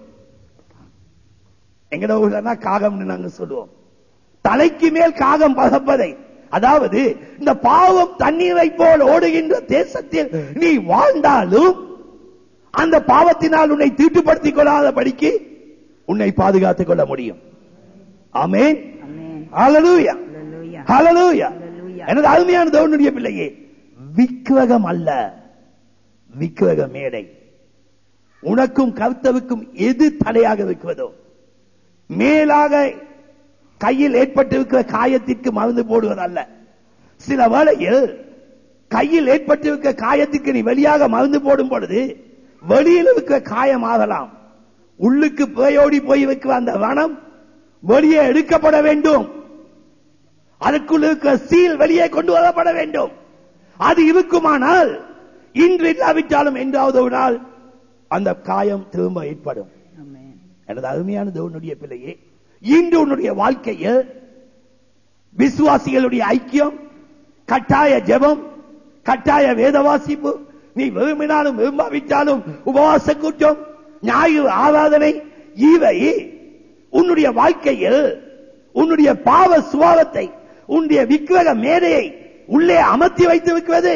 எங்கட ஊர்லனா காகம்னு நாங்க சொல்லுவோம் தலைக்கு மேல் காகம் பகப்பதை அதாவது இந்த பாவம் தண்ணீரை போல் ஓடுகின்ற தேசத்தில் நீ வாழ்ந்தாலும் அந்த பாவத்தினால் உன்னை தீட்டுப்படுத்திக் கொள்ளாத படிக்கு உன்னை பாதுகாத்துக் கொள்ள முடியும் ஆமென் Amen. ஹalleluya Hallelujah. ஹalleluya Hallelujah. எனது அருமையான தேவனுடைய பிள்ளையே விக்கிரகம் அல்ல விக்கிரக மேடை உனக்கும் கர்த்தவுக்கும் எது தடையாக இருக்கிறதோ மேலாக கையில் ஏற்பட்டிருக்கிற காயத்திற்கு மருந்து போடுவது அல்ல சில வேளையில் கையில் ஏற்பட்டிருக்கிற காயத்துக்கு நீ வெளியாக மருந்து போடும் பொழுது வெளியில் இருக்கிற காயம் ஆகலாம் உள்ளுக்கு புகையோடி போய் இருக்கிற அந்த வனம் வெளியே எடுக்கப்பட வேண்டும் அதற்குள் இருக்கிற சீல் வெளியே கொண்டு வரப்பட வேண்டும் அது இருக்குமானால் இன்று இல்லாவிட்டாலும் என்றாவது ஒரு நாள் அந்த காயம் திரும்ப ஏற்படும் Amen. எனது அருமையான தேவனுடைய பிள்ளையே இன்று உன்னுடைய வாழ்க்கையில் விசுவாசிகளுடைய ஐக்கியம் கட்டாய ஜெபம் கட்டாய வேத வாசிப்பு நீ விரும்பினாலும் விரும்பாவிட்டாலும் உபவாச கூட்டம் ஞாயிறு ஆராதனை இவை உன்னுடைய வாழ்க்கையில் உன்னுடைய பாவ சுபாவத்தை உன்னுடைய விக்கிரக மேடையை உள்ளே அமர்த்தி வைத்திருக்கிறது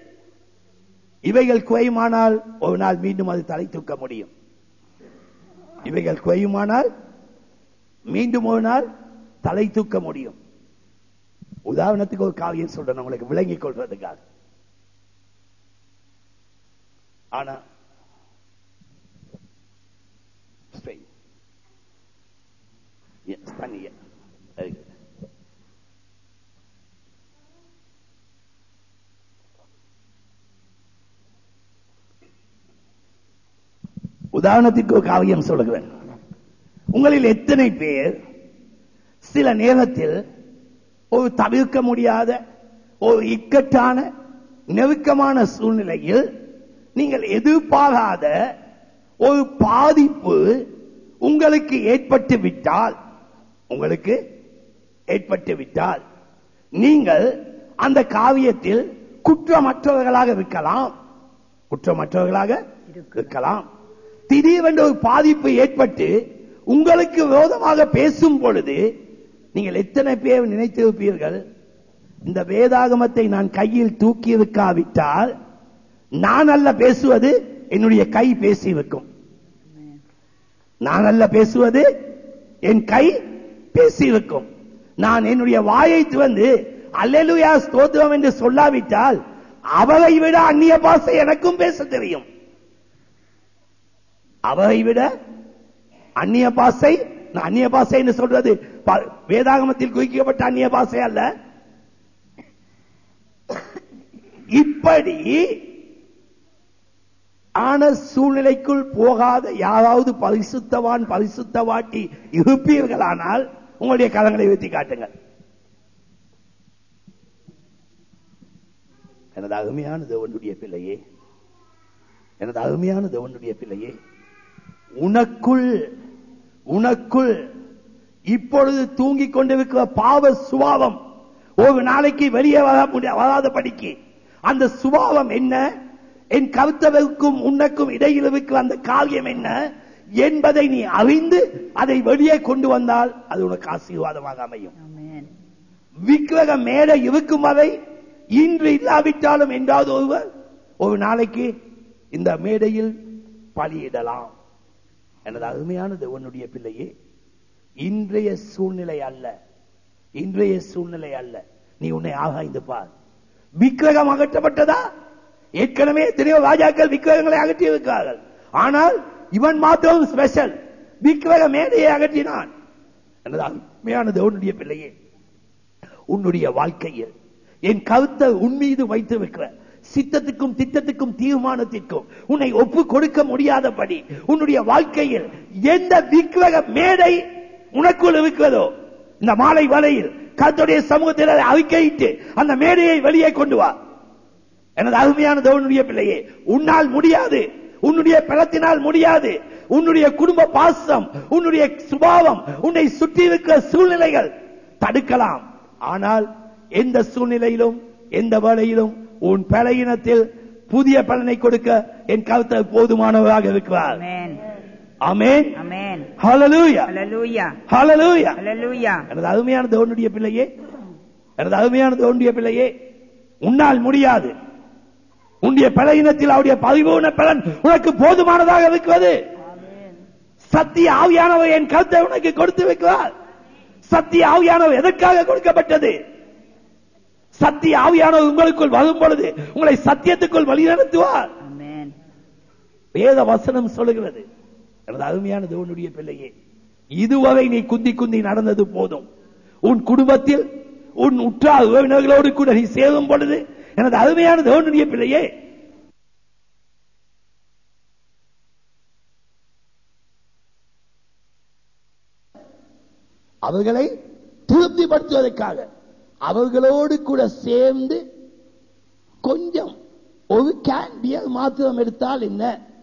இவைகள் குறையுமானால் ஒரு நாள் மீண்டும் அது தலை தூக்க முடியும் இவைகள் குறையுமானால் மீண்டும் ஒரு நாள் தலை தூக்க முடியும் உதாரணத்துக்கு ஒரு காவியம் சொல்றேன் உங்களுக்கு விளங்கிக் கொள்வதற்காக ஆனா straight. Yes, funny, yeah. Very good. உதாரணத்திற்கு ஒரு காவியம் சொல்லுகிறேன் உங்களில் எத்தனை பேர் சில நேரத்தில் ஒரு தவிர்க்க முடியாத ஒரு இக்கட்டான நெருக்கமான சூழ்நிலையில் நீங்கள் எதிர்பாராத ஒரு பாதிப்பு உங்களுக்கு ஏற்பட்டு விட்டால் உங்களுக்கு ஏற்பட்டு விட்டால் நீங்கள் அந்த காவியத்தில் குற்றமற்றவர்களாக இருக்கலாம் குற்றமற்றவர்களாக இருக்கலாம் திடீரென்று ஒரு பாதிப்பு ஏற்பட்டு உங்களுக்கு விரோதமாக பேசும் பொழுது நீங்கள் எத்தனை பேர் நினைத்திருப்பீர்கள் இந்த வேதாகமத்தை நான் கையில் தூக்கி இருக்காவிட்டால் நான் அல்ல பேசுவது என்னுடைய கை பேசி இருக்கும் நான் அல்ல பேசுவது என் கை பேசி இருக்கும் நான் என்னுடைய வாயை திறந்து அல்லேலூயா ஸ்தோத்திரம் என்று சொல்லாவிட்டால் அவரை விட அந்நிய பாஷை எனக்கும் பேச தெரியும் அவரை விட அந்நிய பாஷை நான் அந்நிய பாஷை என்று சொல்றது ப- வேதாகமத்தில் குறிக்கப்பட்ட அந்நிய பாஷை அல்ல இப்படி ஆன சூழ்நிலைக்குள் போகாத யாராவது பரிசுத்தவான் பரிசுத்தவாட்டி இருப்பீர்களானால் உங்களுடைய கரங்களை உயர்த்தி காட்டுங்கள் எனது அருமையான தேவனுடைய பிள்ளையே எனது அருமையான தேவனுடைய பிள்ளையே உனக்குள் உனக்குள் இப்பொழுது தூங்கிக் கொண்டிருக்கிற பாவ சுபாவம் ஒரு நாளைக்கு வெளியே வர முடிய வராத படிக்கு அந்த சுபாவம் என்ன என் கருத்தவருக்கும் உனக்கும் இடையில் இருக்கிற அந்த காரியம் என்ன என்பதை நீ அறிந்து அதை வெளியே கொண்டு வந்தால் அது உனக்கு ஆசீர்வாதமாக அமையும் Amen. விக்கிரக மேடை இருக்கும் வரை இன்று இல்லாவிட்டாலும் என்றாவது ஒருவர் ஒரு நாளைக்கு இந்த மேடையில் பலியிடலாம் எனது அருமையான தேவனுடைய பிள்ளையே இன்றைய சூழ்நிலை அல்ல இன்றைய சூழ்நிலை அல்ல நீ உன்னை ஆகாய்ந்து பார் விக்கிரகம் அகற்றப்பட்டதா ஏற்கனவே எத்தனையோ ராஜாக்கள் விக்கிரகங்களை அகற்றி இருக்கிறார்கள் ஆனால் இவன் மாத்திரம் ஸ்பெஷல் விக்கிரக மேடையை அகற்றினான் எனது அருமையான தேவனுடைய பிள்ளையே உன்னுடைய வாழ்க்கையில் என் கருத்தை உன் மீது வைத்து வைக்கிற சித்தத்துக்கும் திட்டத்துக்கும் தீர்மானத்திற்கும் உன்னை ஒப்பு கொடுக்க முடியாதபடி உன்னுடைய வாழ்க்கையில் எந்த விக்கிரக மேடை உனக்குள் இருக்கிறதோ இந்த மாலை வலையில் கர்த்தருடைய சமூகத்தில் அதை அறிக்கையிட்டு அந்த மேடையை வெளியே கொண்டு வா எனது அருமையான தேவனுடைய பிள்ளையே உன்னால் முடியாது உன்னுடைய பலத்தினால் முடியாது உன்னுடைய குடும்ப பாசம் உன்னுடைய சுபாவம் உன்னை சுற்றி இருக்கிற சூழ்நிலைகள் தடுக்கலாம் ஆனால் எந்த சூழ்நிலையிலும் எந்த வேளையிலும் உன் பலையினத்தில் புதிய பலனை கொடுக்க என் கருத்தர் போதுமானவராக இருக்கிறார் Amen. ஆமென் Amen. ஹalleluya Hallelujah. ஹalleluya Hallelujah. எனது அருமையான தேவனுடைய பிள்ளையே எனது அருமையான தேவனுடைய பிள்ளையே உன்னால் முடியாது உன்னுடைய பலையினத்தில் அவருடைய பரிபூர்ண பலன் உனக்கு போதுமானதாக இருக்கிறது சத்திய ஆவியானவர் என் கருத்தை உனக்கு கொடுத்து வைக்கிறார் சத்திய ஆவியானவர் எதற்காக கொடுக்கப்பட்டது சத்திய ஆவியானவர் உங்களுக்குள் வரும் பொழுது உங்களை சத்தியத்துக்குள் வழிநடத்துவார் Amen. வேத வசனம் சொல்லுகிறது எனது அருமையான தேவனுடைய பிள்ளையே இதுவரை நீ குந்தி குந்தி நடந்தது போதும் உன் குடும்பத்தில் உன் உற்றார் உறவினர்களோடு கூட நீ சேரும் பொழுது எனது அருமையான தேவனுடைய பிள்ளையே அவர்களை திருப்திப்படுத்துவதற்காக அவர்களோடு கூட சேர்ந்து கொஞ்சம் ஒரு கேன் பியர் மாத்திரம் எடுத்தால் என்ன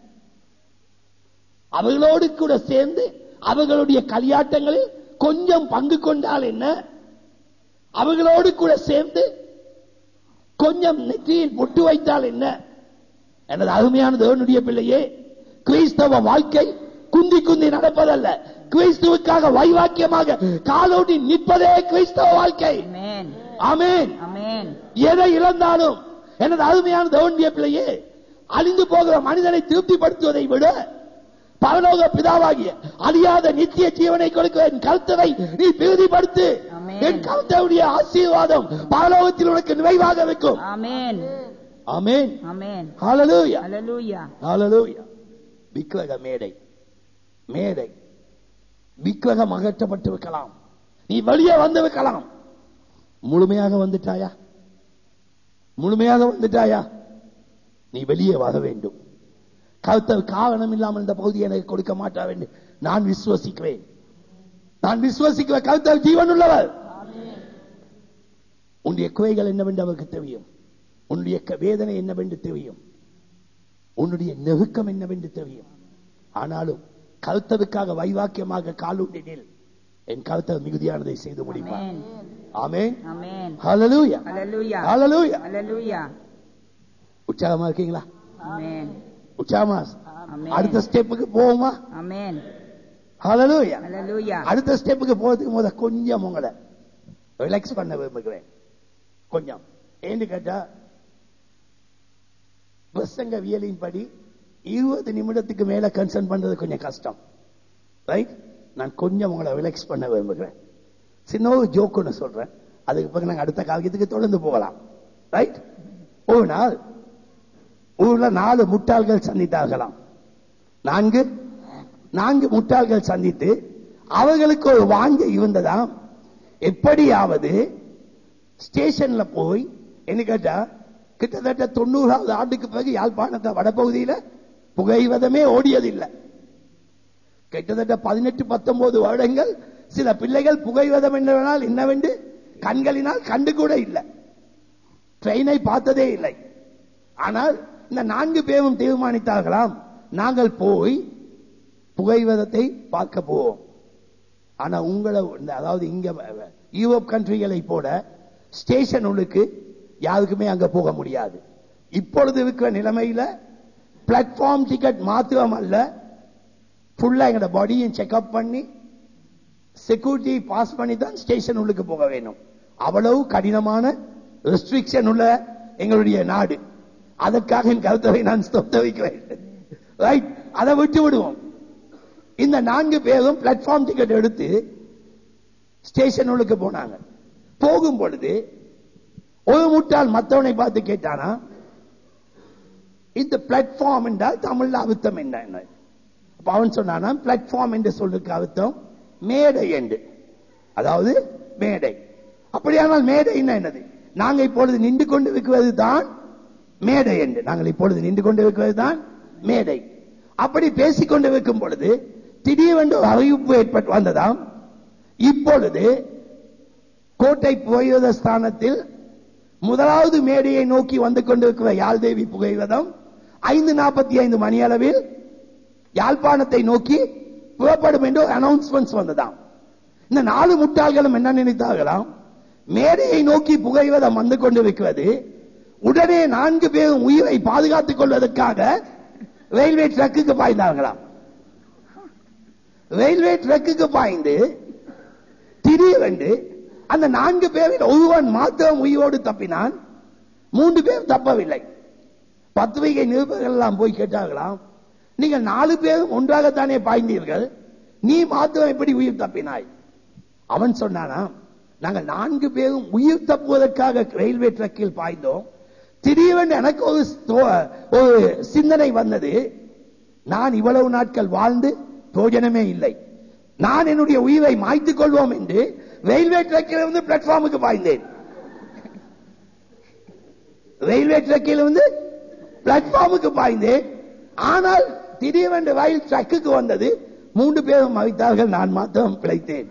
அவர்களோடு கூட சேர்ந்து அவர்களுடைய களியாட்டங்களில் கொஞ்சம் பங்கு கொண்டால் என்ன அவர்களோடு கூட சேர்ந்து கொஞ்சம் நெற்றியில் பொட்டு வைத்தால் என்ன எனது அருமையான தேவனுடைய பிள்ளையே கிறிஸ்தவ வாழ்க்கை குந்தி குந்தி நடப்பதல்ல கிறிஸ்துவுக்காக வைவாக்கியமாக காலோட்டி நிற்பதே கிறிஸ்தவ வாழ்க்கை Amen. ஆமென் Amen. எதை இழந்தாலும் எனது அருமையான தேவனுடைய பிள்ளையே அழிந்து போகிற மனிதனை திருப்திப்படுத்துவதை விட பரலோக பிதாவாகிய அழியாத நித்திய ஜீவனை கொடுக்க என் கருத்தவை நீ பிரதிப்படுத்து ஆமென். என் கருத்தவுடைய ஆசீர்வாதம் பரலோகத்தில் உனக்கு நிறைவாக வைக்கும் Amen. ஆமென் Amen. ஹalleluya Hallelujah. ஹalleluya விக்கிரக மேடை மேடை விக்கிரகம் அகற்றப்பட்டு வைக்கலாம் நீ வெளியே வந்து வைக்கலாம் முழுமையாக வந்துட்டாயா முழுமையாக வந்துட்டாயா நீ வெளியே வர வேண்டும் கருத்தர் காரணம் இல்லாமல் இந்த பகுதியை எனக்கு கொடுக்க மாட்டா வேண்டும் நான் விசுவசிக்கிறேன் நான் விசுவசிக்கிற கருத்தர் ஜீவன் உள்ளவர் உன்னுடைய குறைகள் என்னவென்று அவருக்கு தெரியும் உன்னுடைய க- வேதனை என்னவென்று தெரியும் உன்னுடைய நெருக்கம் என்னவென்று தெரியும் ஆனாலும் கருத்தருக்காக வைவாக்கியமாக காலூண்டினில் என் கருத்தர் மிகுதியானதை செய்து முடிப்பார் Amen. ஆமென் Amen. ஹalleluya Hallelujah. ஹalleluya Hallelujah. உற்சாகமா இருக்கீங்களா Amen. உற்சாகமா Amen. அடுத்த ஸ்டெப்புக்கு போவோமா Amen. ஹalleluya Hallelujah. அடுத்த ஸ்டெப்புக்கு போறதுக்கு முத கொஞ்சம் உங்களை ரிலாக்ஸ் பண்ண விரும்புகிறேன் கொஞ்சம் ஏன்னு கேட்டா பிரசங்கவியலின் படி இருபது நிமிடத்துக்கு மேல கன்சர்ன் பண்றது கொஞ்சம் கஷ்டம் ரைட் நான் கொஞ்சம் உங்களை ரிலாக்ஸ் பண்ண விரும்புகிறேன் சின்ன ஒரு ஜோக் ஒன்று சொல்றேன் அதுக்கு பிறகு நாங்க அடுத்த காவியத்துக்கு தொடர்ந்து போகலாம் ரைட் ஒரு நாள் ஊர்ல நாலு முட்டாள்கள் சந்தித்தார்களாம் நான்கு நான்கு முட்டாள்கள் சந்தித்து அவர்களுக்கு ஒரு வாஞ்சை இருந்ததாம் எப்படியாவது ஸ்டேஷன்ல போய் என்ன கேட்டா கிட்டத்தட்ட தொண்ணூறாவது ஆண்டுக்கு பிறகு யாழ்ப்பாணத்தை வடபகுதியில புகைவதமே ஓடியதில்லை கிட்டத்தட்ட பதினெட்டு பத்தொன்பது வருடங்கள் சில பிள்ளைகள் புகைவதம் என்னவென்றால் என்னவென்று கண்களினால் கண்டு கூட இல்லை ட்ரெயினை பார்த்ததே இல்லை ஆனால் இந்த நான்கு பேரும் தீர்மானித்தார்களாம் நாங்கள் போய் புகைவதத்தை பார்க்க போவோம் ஆனா உங்களை இந்த- அதாவது இங்க யூரோப் கண்ட்ரிகளை போல ஸ்டேஷன் உள்ளுக்கு யாருக்குமே அங்க போக முடியாது இப்பொழுது இருக்கிற நிலைமையில பிளாட்ஃபார்ம் டிக்கெட் மாத்திரம் அல்ல ஃபுல்லா எங்களோட பாடியும் செக்அப் பண்ணி செக்யூரிட்டி பாஸ் பண்ணி தான் ஸ்டேஷன் உள்ளுக்கு போக வேணும் அவ்வளவு கடினமான ரெஸ்ட்ரிக்ஷன் உள்ள எங்களுடைய நாடு அதற்காக என் கருத்தவை நான் ஸ்தோத்த வைக்கிறேன் ரைட் அதை விட்டு விடுவோம் இந்த நான்கு பேரும் பிளாட்ஃபார்ம் டிக்கெட் எடுத்து ஸ்டேஷனுக்கு போனாங்க போகும் பொழுது ஒரு முட்டாள் மத்தவனை பார்த்து கேட்டானா இந்த பிளாட்ஃபார்ம் என்றால் தமிழ்ல அர்த்தம் என்ன என்ன அப்ப அவன் சொன்னானா பிளாட்ஃபார்ம் என்று சொல்லுக்கு அர்த்தம் மேடை என்று அதாவது மேடை அப்படியானால் மேடை என்ன என்னது நாங்க இப்பொழுது நின்று கொண்டு இருக்கிறது தான் மேடை என்று நாங்கள் இப்பொழுது நின்று கொண்டு இருக்கிறது தான் மேடை அப்படி பேசிக் கொண்டு இருக்கும் பொழுது திடீரென்று ஒரு அறிவிப்பு ஏற்பட்டு வந்ததாம் இப்பொழுது கோட்டை புகைவத ஸ்தானத்தில் முதலாவது மேடையை நோக்கி வந்து கொண்டிருக்கிற யாழ்தேவி புகைவதம் ஐந்து நாற்பத்தி ஐந்து மணி அளவில் யாழ்ப்பாணத்தை நோக்கி புறப்படும் என்று அனௌன்ஸ்மெண்ட்ஸ் வந்ததாம் இந்த நாலு முட்டாள்களும் என்ன நினைத்தார்களாம் மேடையை நோக்கி புகைவதம் வந்து கொண்டிருக்கிறது உடனே நான்கு பேரும் உயிரை பாதுகாத்துக் கொள்வதற்காக ரயில்வே ட்ரக்குக்கு பாய்ந்தார்களாம் ரயில்வே ட்ரக்குக்கு பாய்ந்து திடீரென்று அந்த நான்கு பேரில் ஒருவன் மாத்திரம் உயிரோடு தப்பினான் மூன்று பேர் தப்பவில்லை பத்திரிகை நிருபர்கள் எல்லாம் போய் கேட்டார்களாம் நீங்கள் நாலு பேரும் ஒன்றாகத்தானே பாய்ந்தீர்கள் நீ மாத்திரம் எப்படி உயிர் தப்பினாய் அவன் சொன்னானா நாங்கள் நான்கு பேரும் உயிர் தப்புவதற்காக ரயில்வே ட்ரக்கில் பாய்ந்தோம் திடீரென்று எனக்கு ஒரு ஸ்தோ- ஒரு சிந்தனை வந்தது நான் இவ்வளவு நாட்கள் வாழ்ந்து பிரயோஜனமே இல்லை நான் என்னுடைய உயிரை மாய்த்துக் கொள்வோம் என்று ரயில்வே ட்ரக்கில் இருந்து பிளாட்ஃபார்முக்கு பாய்ந்தேன் ரயில்வே ட்ரக்கில் இருந்து பிளாட்ஃபார்முக்கு பாய்ந்தேன் ஆனால் திடீரென்று ரயில் ட்ரக்குக்கு வந்தது மூன்று பேரும் மறித்தார்கள் நான் மாத்திரம் பிழைத்தேன்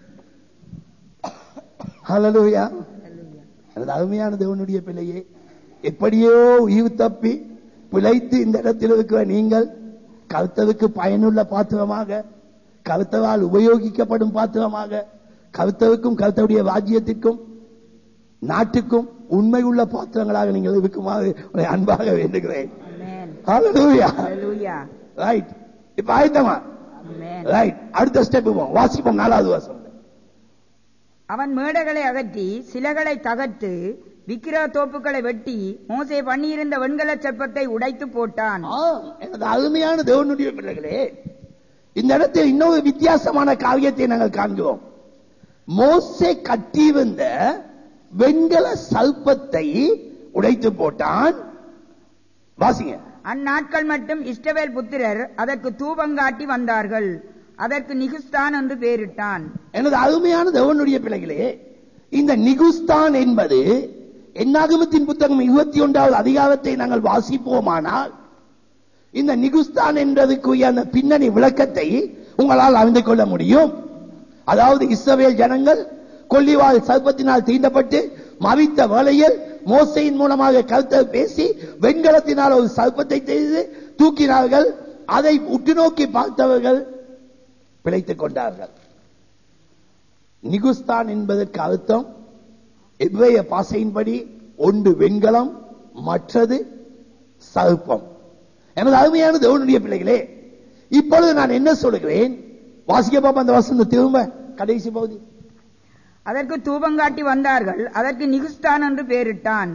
ஹalleluya எனது அருமையான தேவனுடைய பிள்ளையே எப்படியோ உயிர் தப்பி பிழைத்து இந்த இடத்தில் இருக்கிற நீங்கள் கருத்தருக்கு பயனுள்ள பாத்திரமாக கருத்தரால் உபயோகிக்கப்படும் பாத்திரமாக கருத்தருக்கும் கருத்தருடைய ராஜ்யத்திற்கும் நாட்டுக்கும் உண்மை உள்ள பாத்திரங்களாக நீங்கள் இருக்குமாறு உங்களை அன்பாக வேண்டுகிறேன் Amen. ஹalleluya Hallelujah. ரைட் இப்ப ஆயத்தமா Amen. ரைட் அடுத்த ஸ்டெப் போவோம் வாசிப்போம் நாலாவது வாசம் அவன் மேடைகளை அகற்றி சிலைகளை தகர்த்து விக்கிரக தோப்புகளை வெட்டி மோசே பண்ணியிருந்த வெண்கல செப்பத்தை உடைத்து போட்டான் ஆம், எனது அருமையான தேவனுடைய பிள்ளைகளே இந்த இடத்தில் இன்னொரு வித்தியாசமான காரியத்தை நாங்கள் காண்கிறோம் மோசே கட்டியிருந்த வெண்கல சல்பத்தை உடைத்து போட்டான் வாசிங்க அந்நாட்கள் மட்டும் இஷ்டவேல் புத்திரர் அதற்கு தூபங்காட்டி வந்தார்கள் அதற்கு நிகுஸ்தான் என்று பெயரிட்டான் எனது அருமையான தேவனுடைய பிள்ளைகளே இந்த நிகுஸ்தான் என்பது என்னாகமத்தின் புத்தகம் இருபத்தி ஒன்றாவது அதிகாரத்தை நாங்கள் வாசிப்போமானால் இந்த நிகுஸ்தான் என்பதற்குரிய அந்த பின்னணி விளக்கத்தை உங்களால் அறிந்து கொள்ள முடியும் அதாவது இஸ்ரவேல் ஜனங்கள் கொல்லிவால் சர்ப்பத்தினால் தீண்டப்பட்டு மவித்த வேளையில் மோசையின் மூலமாக கருத்தை பேசி வெண்கலத்தினால் ஒரு சர்ப்பத்தை செய்து தூக்கினார்கள் அதை உற்று நோக்கி பார்த்தவர்கள் பிழைத்துக் கொண்டார்கள் நிகுஸ்தான் என்பதற்கு அர்த்தம் எவ்வேய பாசையின்படி ஒன்று வெண்கலம் மற்றது சர்ப்பம் எனது அருமையான தேவனுடைய பிள்ளைகளே இப்பொழுது நான் என்ன சொல்லுகிறேன் வாசிக்க பாப்பா அந்த வசந்த திரும்ப கடைசி பகுதி அதற்கு தூபங்காட்டி வந்தார்கள் அதற்கு நிகுஸ்தான் என்று பெயரிட்டான்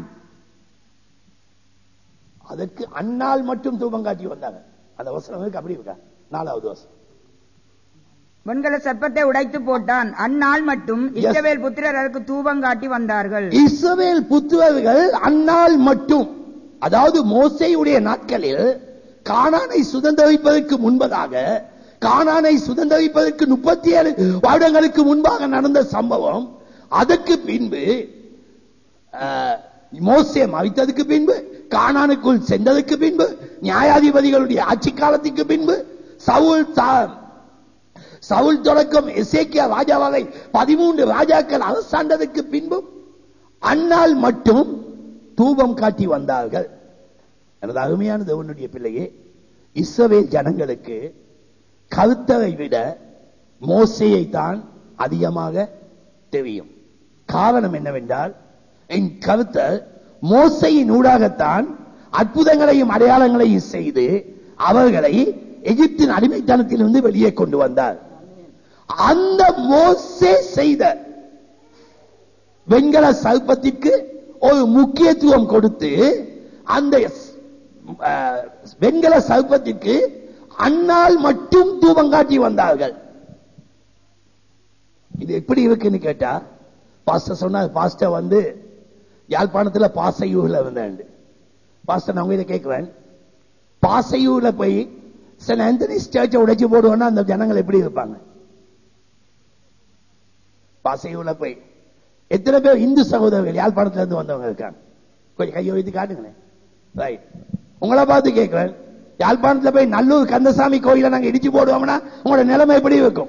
அதற்கு அந்நாள் மட்டும் தூபம் காட்டி வந்தாங்க அந்த வசனம் இருக்கு அப்படி இருக்கா நாலாவது வசனம் வெண்கல செப்பத்தை உடைத்து போட்டான் அந்நாள் மட்டும் இஸ்ரவேல் புத்திரர் அதற்கு தூபங்காட்டி வந்தார்கள் இஸ்ரவேல் புத்துவர்கள் அந்நாள் மட்டும் அதாவது மோசையுடைய நாட்களில் கானானை சுதந்திரிப்பதற்கு முன்பதாக கானானை சுதந்திரிப்பதற்கு முப்பத்தி ஏழு வருடங்களுக்கு முன்பாக நடந்த சம்பவம் அதற்கு பின்பு அஹ், மோசே மறித்ததுக்கு பின்பு கானானுக்குள் சென்றதுக்கு பின்பு நியாயாதிபதிகளுடைய ஆட்சி காலத்துக்கு பின்பு சவுல் தா- சவுல் தொடக்கம் எசேக்கியா ராஜாவை பதிமூன்று ராஜாக்கள் அரசாண்டதுக்கு பின்பும் அந்நாள் மட்டும் தூபம் காட்டி வந்தார்கள் எனது அருமையான தேவனுடைய பிள்ளையே இஸ்ரவேல் ஜனங்களுக்கு கருத்தரை விட மோசையை தான் அதிகமாக தெரியும் காரணம் என்னவென்றால் என் கருத்தர் மோசையின் ஊடாகத்தான் அற்புதங்களையும் அடையாளங்களையும் செய்து அவர்களை எகிப்தின் அடிமைத்தனத்திலிருந்து வெளியே கொண்டு வந்தார் அந்த மோசே செய்த வெண்கல சல்பத்திற்கு ஒரு முக்கியத்துவம் கொடுத்து அந்த அஹ், வெண்கல சல்பத்திற்கு அன்னால் மட்டும் தூபம் காட்டி வந்தார்கள் இது எப்படி இருக்குன்னு கேட்டா பாஸ்டர் சொன்னார் பாஸ்டர் வந்து யாழ்ப்பாணத்துல பாசையூர்ல வந்தேன் பாஸ்டர் நான் இதை கேட்கிறேன் பாசையூர்ல போய் சென்ட் ஆந்தனிஸ் சர்ச்சை உடைச்சு போடுவோம்னா அந்த ஜனங்கள் எப்படி இருப்பாங்க பாசையூர்ல போய் எத்தனை பேர் இந்து சகோதரர்கள் யாழ்ப்பாணத்துல இருந்து வந்தவங்க இருக்காங்க கொஞ்சம் கையோ இது காட்டுங்களேன் ரைட் உங்களை பார்த்து கேட்கிறேன் யாழ்ப்பாணத்துல போய் நல்லூர் கந்தசாமி கோயிலை நாங்க இடிச்சு போடுவோம்னா உங்களோட நிலைமை எப்படி இருக்கும்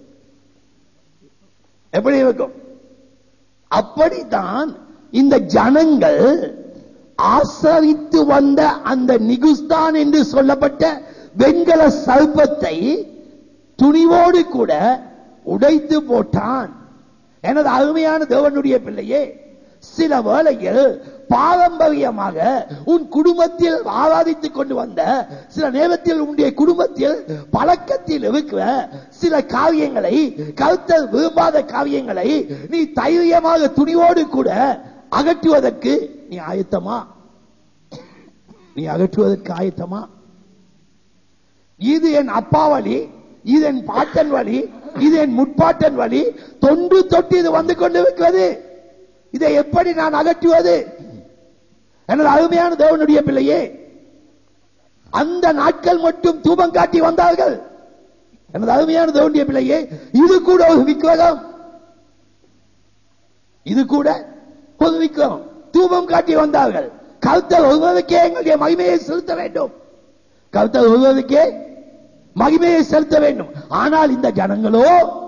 எப்படி இருக்கும் அப்படித்தான் இந்த ஜனங்கள் ஆசரித்து வந்த அந்த நிகுஸ்தான் என்று சொல்லப்பட்ட வெண்கல சல்பத்தை துணிவோடு கூட உடைத்து போட்டான் எனது அருமையான தேவனுடைய பிள்ளையே சில வேளையில் பாரம்பரியமாக உன் குடும்பத்தில் ஆராதித்துக் கொண்டு வந்த சில நேரத்தில் உன்னுடைய குடும்பத்தில் பழக்கத்தில் இருக்கிற சில காரியங்களை கருத்தல் விரும்பாத காரியங்களை நீ தைரியமாக துணிவோடு கூட அகற்றுவதற்கு நீ ஆயத்தமா நீ அகற்றுவதற்கு ஆயத்தமா இது என் அப்பா வழி இது என் பாட்டன் வழி இது என் முட்பாட்டன் வழி தொன்று தொட்டு இது வந்து கொண்டு இருக்கிறது இதை எப்படி நான் அகற்றுவது எனது அருமையான தேவனுடைய பிள்ளையே அந்த நாட்கள் மட்டும் தூபம் காட்டி வந்தார்கள் எனது அருமையான தேவனுடைய பிள்ளையே இது கூட ஒரு விக்கிரகம் இது கூட ஒரு விக்கிரகம் தூபம் காட்டி வந்தார்கள் கருத்தல் ஒருவருக்கே எங்களுடைய மகிமையை செலுத்த வேண்டும் கருத்தல் ஒருவருக்கே மகிமையை செலுத்த வேண்டும் ஆனால் இந்த ஜனங்களோ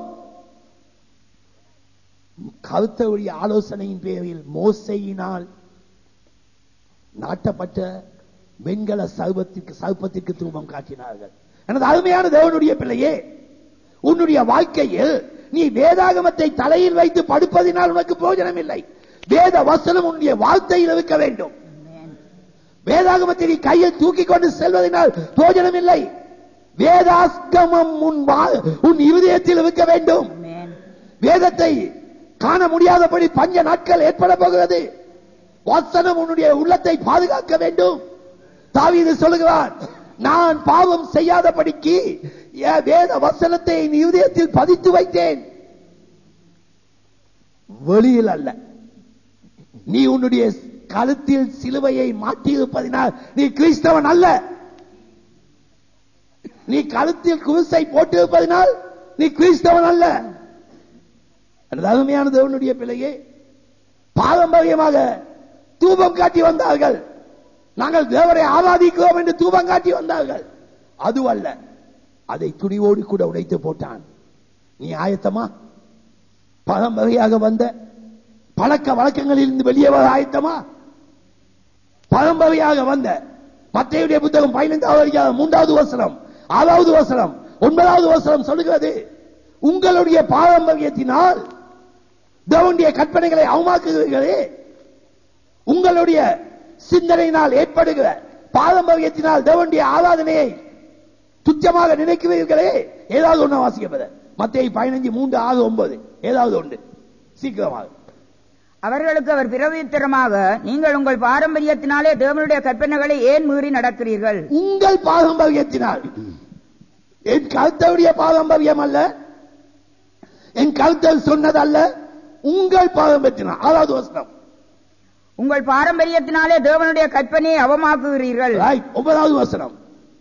கருத்தவுடைய ஆலோசனையின் பேரில் மோசையினால் நாட்டப்பட்ட வெண்கல சர்வத்திற்கு சர்ப்பத்திற்கு தூபம் காட்டினார்கள் எனது அருமையான தேவனுடைய பிள்ளையே உன்னுடைய வாழ்க்கையில் நீ வேதாகமத்தை தலையில் வைத்து படுப்பதினால் உனக்கு போஜனம் இல்லை வேத வசனம் உன்னுடைய வார்த்தையில் இருக்க வேண்டும் வேதாகமத்தை நீ கையில் தூக்கி கொண்டு செல்வதனால் போஜனம் இல்லை வேதாஸ்கமம் உன் வா- உன் இருதயத்தில் இருக்க வேண்டும் Amen. வேதத்தை காண முடியாதபடி பஞ்ச நாட்கள் ஏற்பட போகிறது வசனம் உன்னுடைய உள்ளத்தை பாதுகாக்க வேண்டும் தாவீது சொல்லுகிறான் நான் பாவம் செய்யாதபடிக்கு என் வேத வசனத்தை என் இருதயத்தில் பதித்து வைத்தேன் வெளியில் அல்ல நீ உன்னுடைய கழுத்தில் சிலுவையை மாட்டியிருப்பதினால் நீ கிறிஸ்தவன் அல்ல நீ கழுத்தில் குருசை போட்டிருப்பதினால் நீ கிறிஸ்தவன் அல்ல எனது அருமையான தேவனுடைய பிள்ளையே பாரம்பரியமாக தூபம் காட்டி வந்தார்கள் நாங்கள் தேவரை ஆராதிக்கிறோம் என்று தூபம் காட்டி வந்தார்கள் அதுவல்ல அதை துணிவோடு கூட உடைத்து போட்டான் நீ ஆயத்தமா பாரம்பரியாக வந்த பழக்க வழக்கங்களில் இருந்து வெளியே வர ஆயத்தமா பாரம்பரியாக வந்த மத்தையுடைய புத்தகம் பதினைந்தாவது அதிகாரம் மூன்றாவது வசனம் ஆறாவது வசனம் ஒன்பதாவது வசனம் சொல்லுகிறது உங்களுடைய பாரம்பரியத்தினால் தேவனுடைய கற்பனைகளை அவமாக்குகிறீர்களே உங்களுடைய சிந்தனையினால் ஏற்படுகிற பாரம்பரியத்தினால் தேவனுடைய ஆராதனையை துச்சமாக நினைக்கிறீர்களே ஏதாவது ஒண்ணு வாசிக்கப்பத மத்திய பதினஞ்சு மூன்று ஆறு ஒன்பது ஏதாவது ஒன்று சீக்கிரமாக அவர்களுக்கு அவர் பிரவித்திரமாக நீங்கள் உங்கள் பாரம்பரியத்தினாலே தேவனுடைய கற்பனைகளை ஏன் மீறி நடக்கிறீர்கள் உங்கள் பாரம்பரியத்தினால் என் கருத்தவுடைய பாரம்பரியம் அல்ல என் கருத்தல் சொன்னதல்ல உங்கள் பாரம்பரியத்தினால் ஆறாவது வசனம் உங்கள் பாரம்பரியத்தினாலே தேவனுடைய கற்பனையை அவமாக்குகிறீர்கள் Right. ஒன்பதாவது வசனம்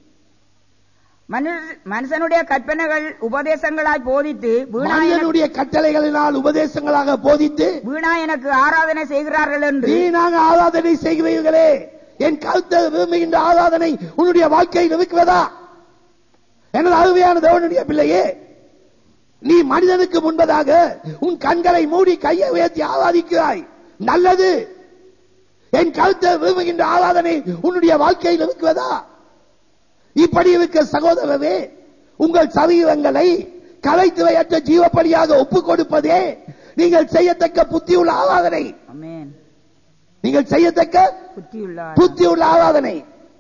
மனுஷ- மனுஷனுடைய கற்பனைகள் உபதேசங்களாய் போதித்து வீணாய் எனக்கு- மனிதனுடைய கட்டளைகளினால் உபதேசங்களாக போதித்து வீணாய் எனக்கு ஆராதனை செய்கிறார்கள் என்று வீணாக ஆராதனை செய்கிறீர்களே என் கருத்தல் விரும்புகின்ற ஆராதனை உன்னுடைய வாழ்க்கையில் இருக்கிறதா எனது அருமையான தேவனுடைய பிள்ளையே நீ மனிதனுக்கு முன்பதாக உன் கண்களை மூடி கையை உயர்த்தி ஆராதிக்கிறாய் நல்லது என் கருத்தை விரும்புகின்ற ஆராதனை உன்னுடைய வாழ்க்கையில் இருக்கிறதா இப்படி இருக்க சகோதரரே உங்கள் சரீரங்களை கலைத்துவையற்ற ஜீவப்படியாக ஒப்புக் கொடுப்பதே நீங்கள் செய்யத்தக்க புத்தியுள்ள ஆராதனை அமேன் நீங்கள் செய்யத்தக்க புத்தியுள்ளார் புத்தியுள்ள ஆராதனை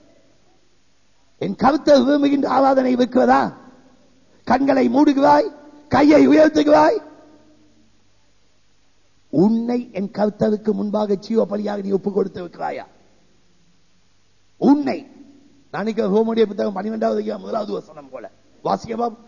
என் கருத்தை விரும்புகின்ற ஆராதனை இருக்கிறதா கண்களை மூடுகிறாய் கையை உயர்த்துகிறாய் உன்னை என் கருத்தருக்கு முன்பாக ஜீவ பலியாக நீ ஒப்புக் கொடுத்து இருக்கிறாயா உன்னை நாளைக்கு ஹோமுடைய புத்தகம் பன்னிரெண்டாவது அதிகாரம் முதலாவது வசனம் போல வாசிக்கபாம்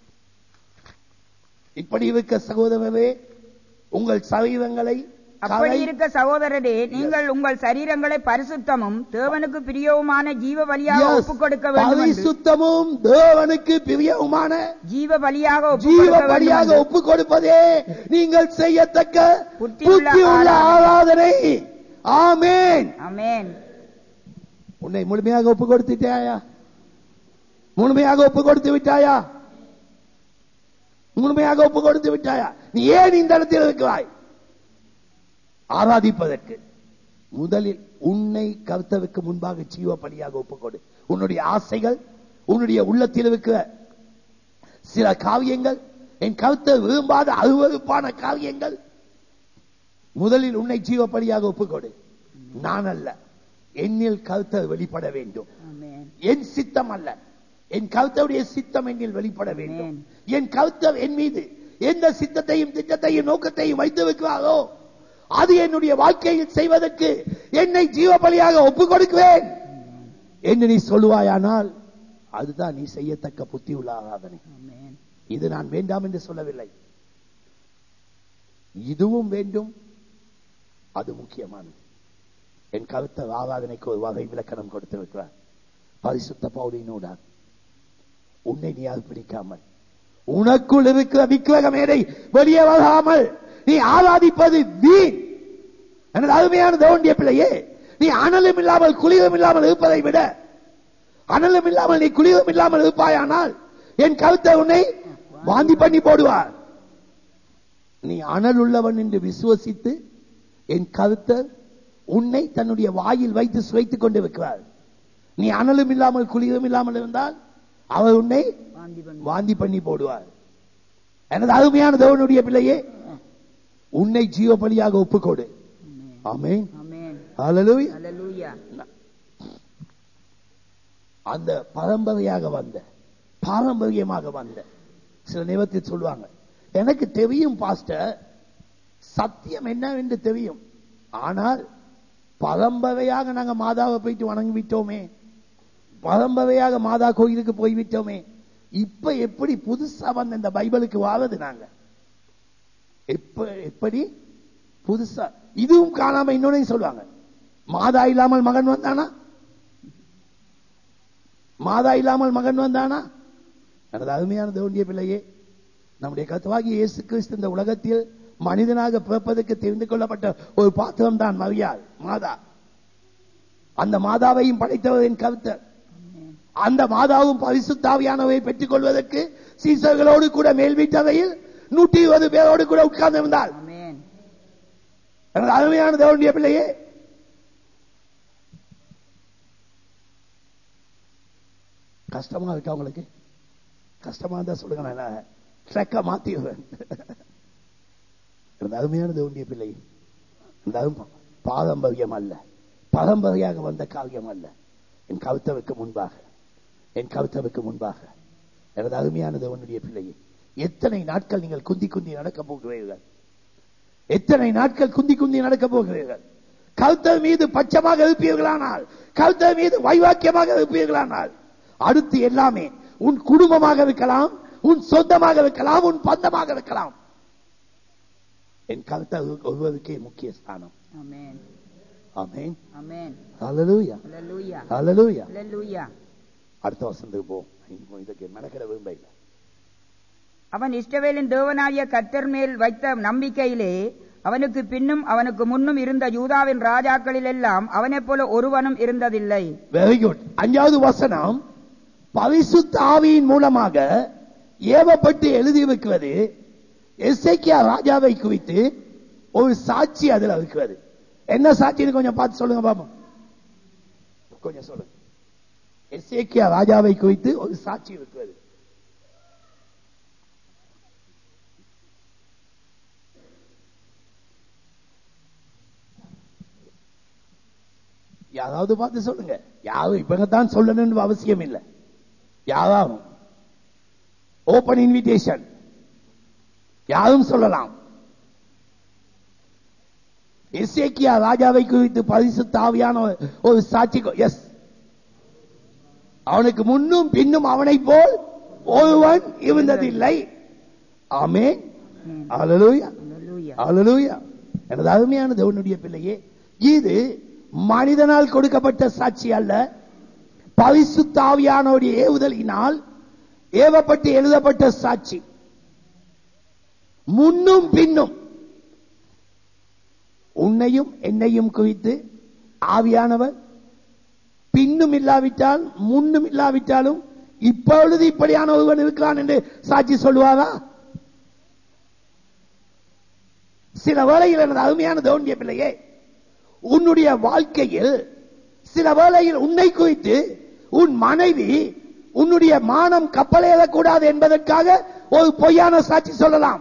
இப்படி இருக்க சகோதரரே உங்கள் சரீரங்களை அப்படி கரை- இருக்க சகோதரரே நீங்கள் உங்கள் சரீரங்களை பரிசுத்தமும் தேவனுக்கு பிரியவுமான ஜீவ பலியாக Yes, ஒப்புக் கொடுக்க வேண்டும் என்று பரிசுத்தமும் தேவனுக்கு பிரியவுமான ஜீவ பலியாக ஒப்புக் ஜீவ கொடுக்க வேண்டும் பலியாக என்று. ஒப்பு கொடுப்பதே நீங்கள் செய்யத்தக்க புத்தியுள்ள புத்தியுள்ள ஆராதனை ஆமேன் ஆமென் உன்னை முழுமையாக ஒப்பு கொடுத்துட்டாயா முழுமையாக ஒப்பு கொடுத்து விட்டாயா முழுமையாக ஒப்பு கொடுத்து விட்டாயா நீ ஏன் இந்த இடத்தில் இருக்கிறாய் ஆராதிப்பதற்கு முதலில் உன்னை கர்த்தருக்கு முன்பாக ஜீவ பலியாக ஒப்புக்கொடு உன்னுடைய ஆசைகள் உன்னுடைய உள்ளத்தில் இருக்கிற சில காவியங்கள் என் கருத்தை விரும்பாத அருவருப்பான காவியங்கள் முதலில் உன்னை ஜீவ பலியாக ஒப்புக்கொடு நான் அல்ல என்னில் கருத்தர் வெளிப்பட வேண்டும் ஆமென் என் சித்தம் அல்ல என் கருத்தருடைய சித்தம் என்னில் வெளிப்பட வேண்டும் Amen. என் கருத்தர் என் மீது எந்த சித்தத்தையும் திட்டத்தையும் நோக்கத்தையும் வைத்து வைக்கிறாரோ அது என்னுடைய வாழ்க்கையில் செய்வதற்கு என்னை ஜீவ பலியாக ஒப்புக் கொடுக்குவேன் என்று நீ சொல்லுவாயானால் அதுதான் நீ செய்யத்தக்க புத்தி உள்ள ஆராதனை ஆமென் இது நான் வேண்டாம் என்று சொல்லவில்லை இதுவும் வேண்டும் அது முக்கியமானது என் கருத்த ஆராதனைக்கு ஒரு வகை விளக்கணம் கொடுத்திருக்கிறார் பரிசுத்த பௌலினூடான் உன்னை நீ அது பிடிக்காமல் உனக்குள் இருக்கிற விக்கிரகமேடை வெளியே வராமல் நீ ஆராதிப்பது வீண் எனது அருமையான தேவனுடைய பிள்ளையே நீ அனலும் இல்லாமல் குளிரும் இல்லாமல் இருப்பதை விட அனலும் இல்லாமல் நீ குளிரும் இல்லாமல் இருப்பாயானால் என் கருத்தை உன்னை வாந்தி பண்ணி போடுவார் நீ அனல் உள்ளவன் என்று விசுவசித்து என் கருத்தை உன்னை தன்னுடைய வாயில் வைத்து சுவைத்துக் கொண்டு வைக்கிறார் நீ அனலும் இல்லாமல் குளிரும் இல்லாமல் இருந்தால் அவர் உன்னை வாந்தி பண்ணு வாந்தி பண்ணி போடுவார் எனது அருமையான தேவனுடைய பிள்ளையே உன்னை ஜீவ பலியாக ஒப்புக்கொடு ஆமென் ஆமென் ஹalleluya ஹalleluya அந்த பரம்பரையாக வந்த பாரம்பரியமாக வந்த சில நேரத்தில் சொல்லுவாங்க எனக்கு தெரியும் பாஸ்டர் சத்தியம் என்ன என்று தெரியும் ஆனால் பரம்பரையாக நாங்க மாதாவை போயிட்டு வணங்கி விட்டோமே பரம்பரையாக மாதா கோயிலுக்கு போய்விட்டோமே இப்ப எப்படி புதுசா வந்த இந்த பைபிளுக்கு வாரது நாங்க எப்ப எப்படி புதுசா இதுவும் காணாம இன்னொன்னு சொல்லுவாங்க மாதா இல்லாமல் மகன் வந்தானா மாதா இல்லாமல் மகன் வந்தானா எனது அருமையான தேவனுடைய பிள்ளையே நம்முடைய கத்துவாகி இயேசு கிறிஸ்து இந்த உலகத்தில் மனிதனாக பிறப்பதற்கு தெரிந்து கொள்ளப்பட்ட ஒரு பாத்திரம் தான் மரியாள் மாதா அந்த மாதாவையும் படைத்தவரின் கருத்தர் அந்த மாதாவும் பரிசுத்தாவியானவை பெற்றுக் கொள்வதற்கு சீசர்களோடு கூட மேல் வீட்டவையில் நூற்றி இருபது பேரோடு கூட உட்கார்ந்து இருந்தால் ஆமென் எனது அருமையான தேவனுடைய பிள்ளையே கஷ்டமா இருக்கா உங்களுக்கு கஷ்டமா இருந்தா சொல்லுங்க நான் ட்ரக்க மாத்திடுவேன் எனது அருமையான தேவனுடைய பிள்ளை இந்த அரும் பாரம்பரியம் அல்ல பரம்பரையாக வந்த காவியம் அல்ல என் கருத்தவுக்கு முன்பாக என் கருத்தவுக்கு முன்பாக எனது அருமையான தேவனுடைய பிள்ளையை எத்தனை நாட்கள் நீங்கள் குந்தி குந்தி நடக்க போகிறீர்கள் எத்தனை நாட்கள் குந்தி குந்தி நடக்க போகிறீர்கள் கருத்தர் மீது பட்சமாக இருப்பீர்களானால் கருத்தர் மீது வைவாக்கியமாக இருப்பீர்களானால் அடுத்து எல்லாமே உன் குடும்பமாக இருக்கலாம் உன் சொந்தமாக இருக்கலாம் உன் பந்தமாக இருக்கலாம் என் கருத்தர் ஒருவருக்கே முக்கிய ஸ்தானம் ஆமென் ஆமென் ஆமென் ஹalleluya ஹalleluya ஹalleluya ஹalleluya அடுத்த வசனத்துக்கு போ இதுக்கு மெனக்கிட விரும்ப இல்லை அவன் இஸ்ரவேலின் தேவனாகிய கர்த்தர் மேல் வைத்த நம்பிக்கையிலே அவனுக்கு பின்னும் அவனுக்கு முன்னும் இருந்த யூதாவின் ராஜாக்களில் எல்லாம் அவனைப் போல ஒருவனும் இருந்ததில்லை வெரி குட் அஞ்சாவது வசனம் பரிசுத்த ஆவியின் மூலமாக ஏவப்பட்டு எழுதி வைக்கிறது எஸ்ஐக்கியா ராஜாவை குறித்து ஒரு சாட்சி அதுல இருக்கிறது என்ன சாட்சின்னு கொஞ்சம் பார்த்து சொல்லுங்க பாப்போம் கொஞ்சம் சொல்லுங்க எஸ்ஐக்கியா ராஜாவை குறித்து ஒரு சாட்சி இருக்கிறது யாராவது பார்த்து சொல்லுங்க யாரும் இப்பதான் சொல்லணும்னு அவசியம் இல்லை யாராவும் ஓபன் இன்விடேஷன் யாரும் சொல்லலாம் எஸ்ஏக்கியா ராஜாவை குறித்து பரிசு தாவியான ஒரு சாட்சி எஸ் அவனுக்கு முன்னும் பின்னும் அவனைப் போல் ஒருவன் இருந்ததில்லை ஆமென் அல்லேலூயா அல்லேலூயா. அல்லேலூயா எனது அருமையான தேவனுடைய பிள்ளையே இது மனிதனால் கொடுக்கப்பட்ட சாட்சி அல்ல பரிசுத்த ஆவியானோடைய ஏவுதலினால் ஏவப்பட்டு எழுதப்பட்ட சாட்சி முன்னும் பின்னும் உன்னையும் என்னையும் குறித்து ஆவியானவர் பின்னும் இல்லாவிட்டால் முன்னும் இல்லாவிட்டாலும் இப்பொழுது இப்படியான ஒருவன் இருக்கிறான் என்று சாட்சி சொல்லுவாரா சில வேளையில் எனது அருமையான தோண்டிய பிள்ளையே உன்னுடைய வாழ்க்கையில் சில வேளையில் உன்னை குறித்து உன் மனைவி உன்னுடைய மானம் கப்பலேறக்கூடாது என்பதற்காக ஒரு பொய்யான சாட்சி சொல்லலாம்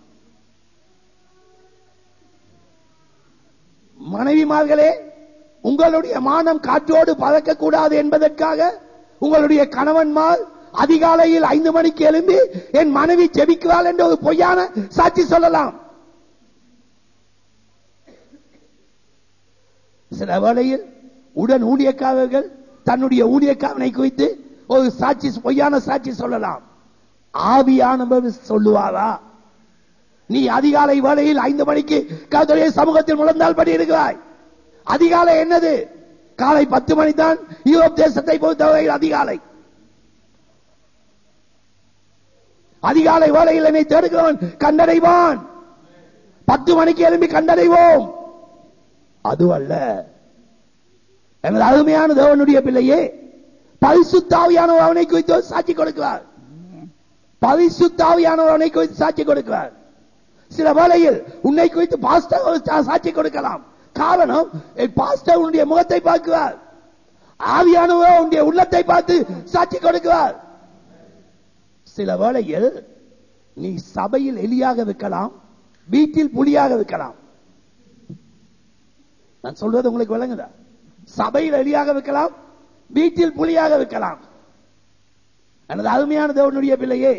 மனைவிமார்களே உங்களுடைய மானம் காற்றோடு பறக்கக்கூடாது என்பதற்காக உங்களுடைய கணவன்மார் அதிகாலையில் ஐந்து மணிக்கு எழும்பி என் மனைவி ஜெபிக்கிறாள் என்ற ஒரு பொய்யான சாட்சி சொல்லலாம் சில வேளையில் உடன் ஊழியக்காரர்கள் தன்னுடைய ஊழியக்காரனை குறித்து ஒரு சாட்சி பொய்யான சாட்சி சொல்லலாம் ஆவியானவர் சொல்லுவாரா நீ அதிகாலை வேளையில் ஐந்து மணிக்கு கர்த்தருடைய சமூகத்தில் முழந்தால் படி இருக்கிறாய் அதிகாலை என்னது காலை பத்து மணி தான் யூரோப் தேசத்தை பொறுத்தவரையில் அதிகாலை அதிகாலை வேளையில் என்னை தேடுகிறவன் கண்டடைவான் பத்து மணிக்கு எழும்பி கண்டடைவோம் அது அல்ல எனது அருமையான தேவனுடைய பிள்ளையே பரிசுத்தாவியானவர் அவனை குறித்து ஒரு சாட்சி கொடுக்கிறார் பரிசுத்தாவியானவர் அவனை குறித்து சாட்சி கொடுக்கிறார் சில வேளையில் உன்னை குறித்து பாஸ்டர் ஒரு சா- சாட்சி கொடுக்கலாம் காரணம் என் பாஸ்டர் உன்னுடைய முகத்தை பார்க்கிறார் ஆவியானவர் உன்னுடைய உள்ளத்தை பார்த்து சாட்சி கொடுக்கிறார் சில வேளையில் நீ சபையில் எலியாக இருக்கலாம் வீட்டில் புலியாக இருக்கலாம் நான் சொல்றது உங்களுக்கு விளங்குதா சபையில் எலியாக இருக்கலாம் வீட்டில் புலியாக இருக்கலாம் எனது அருமையான தேவனுடைய பிள்ளையே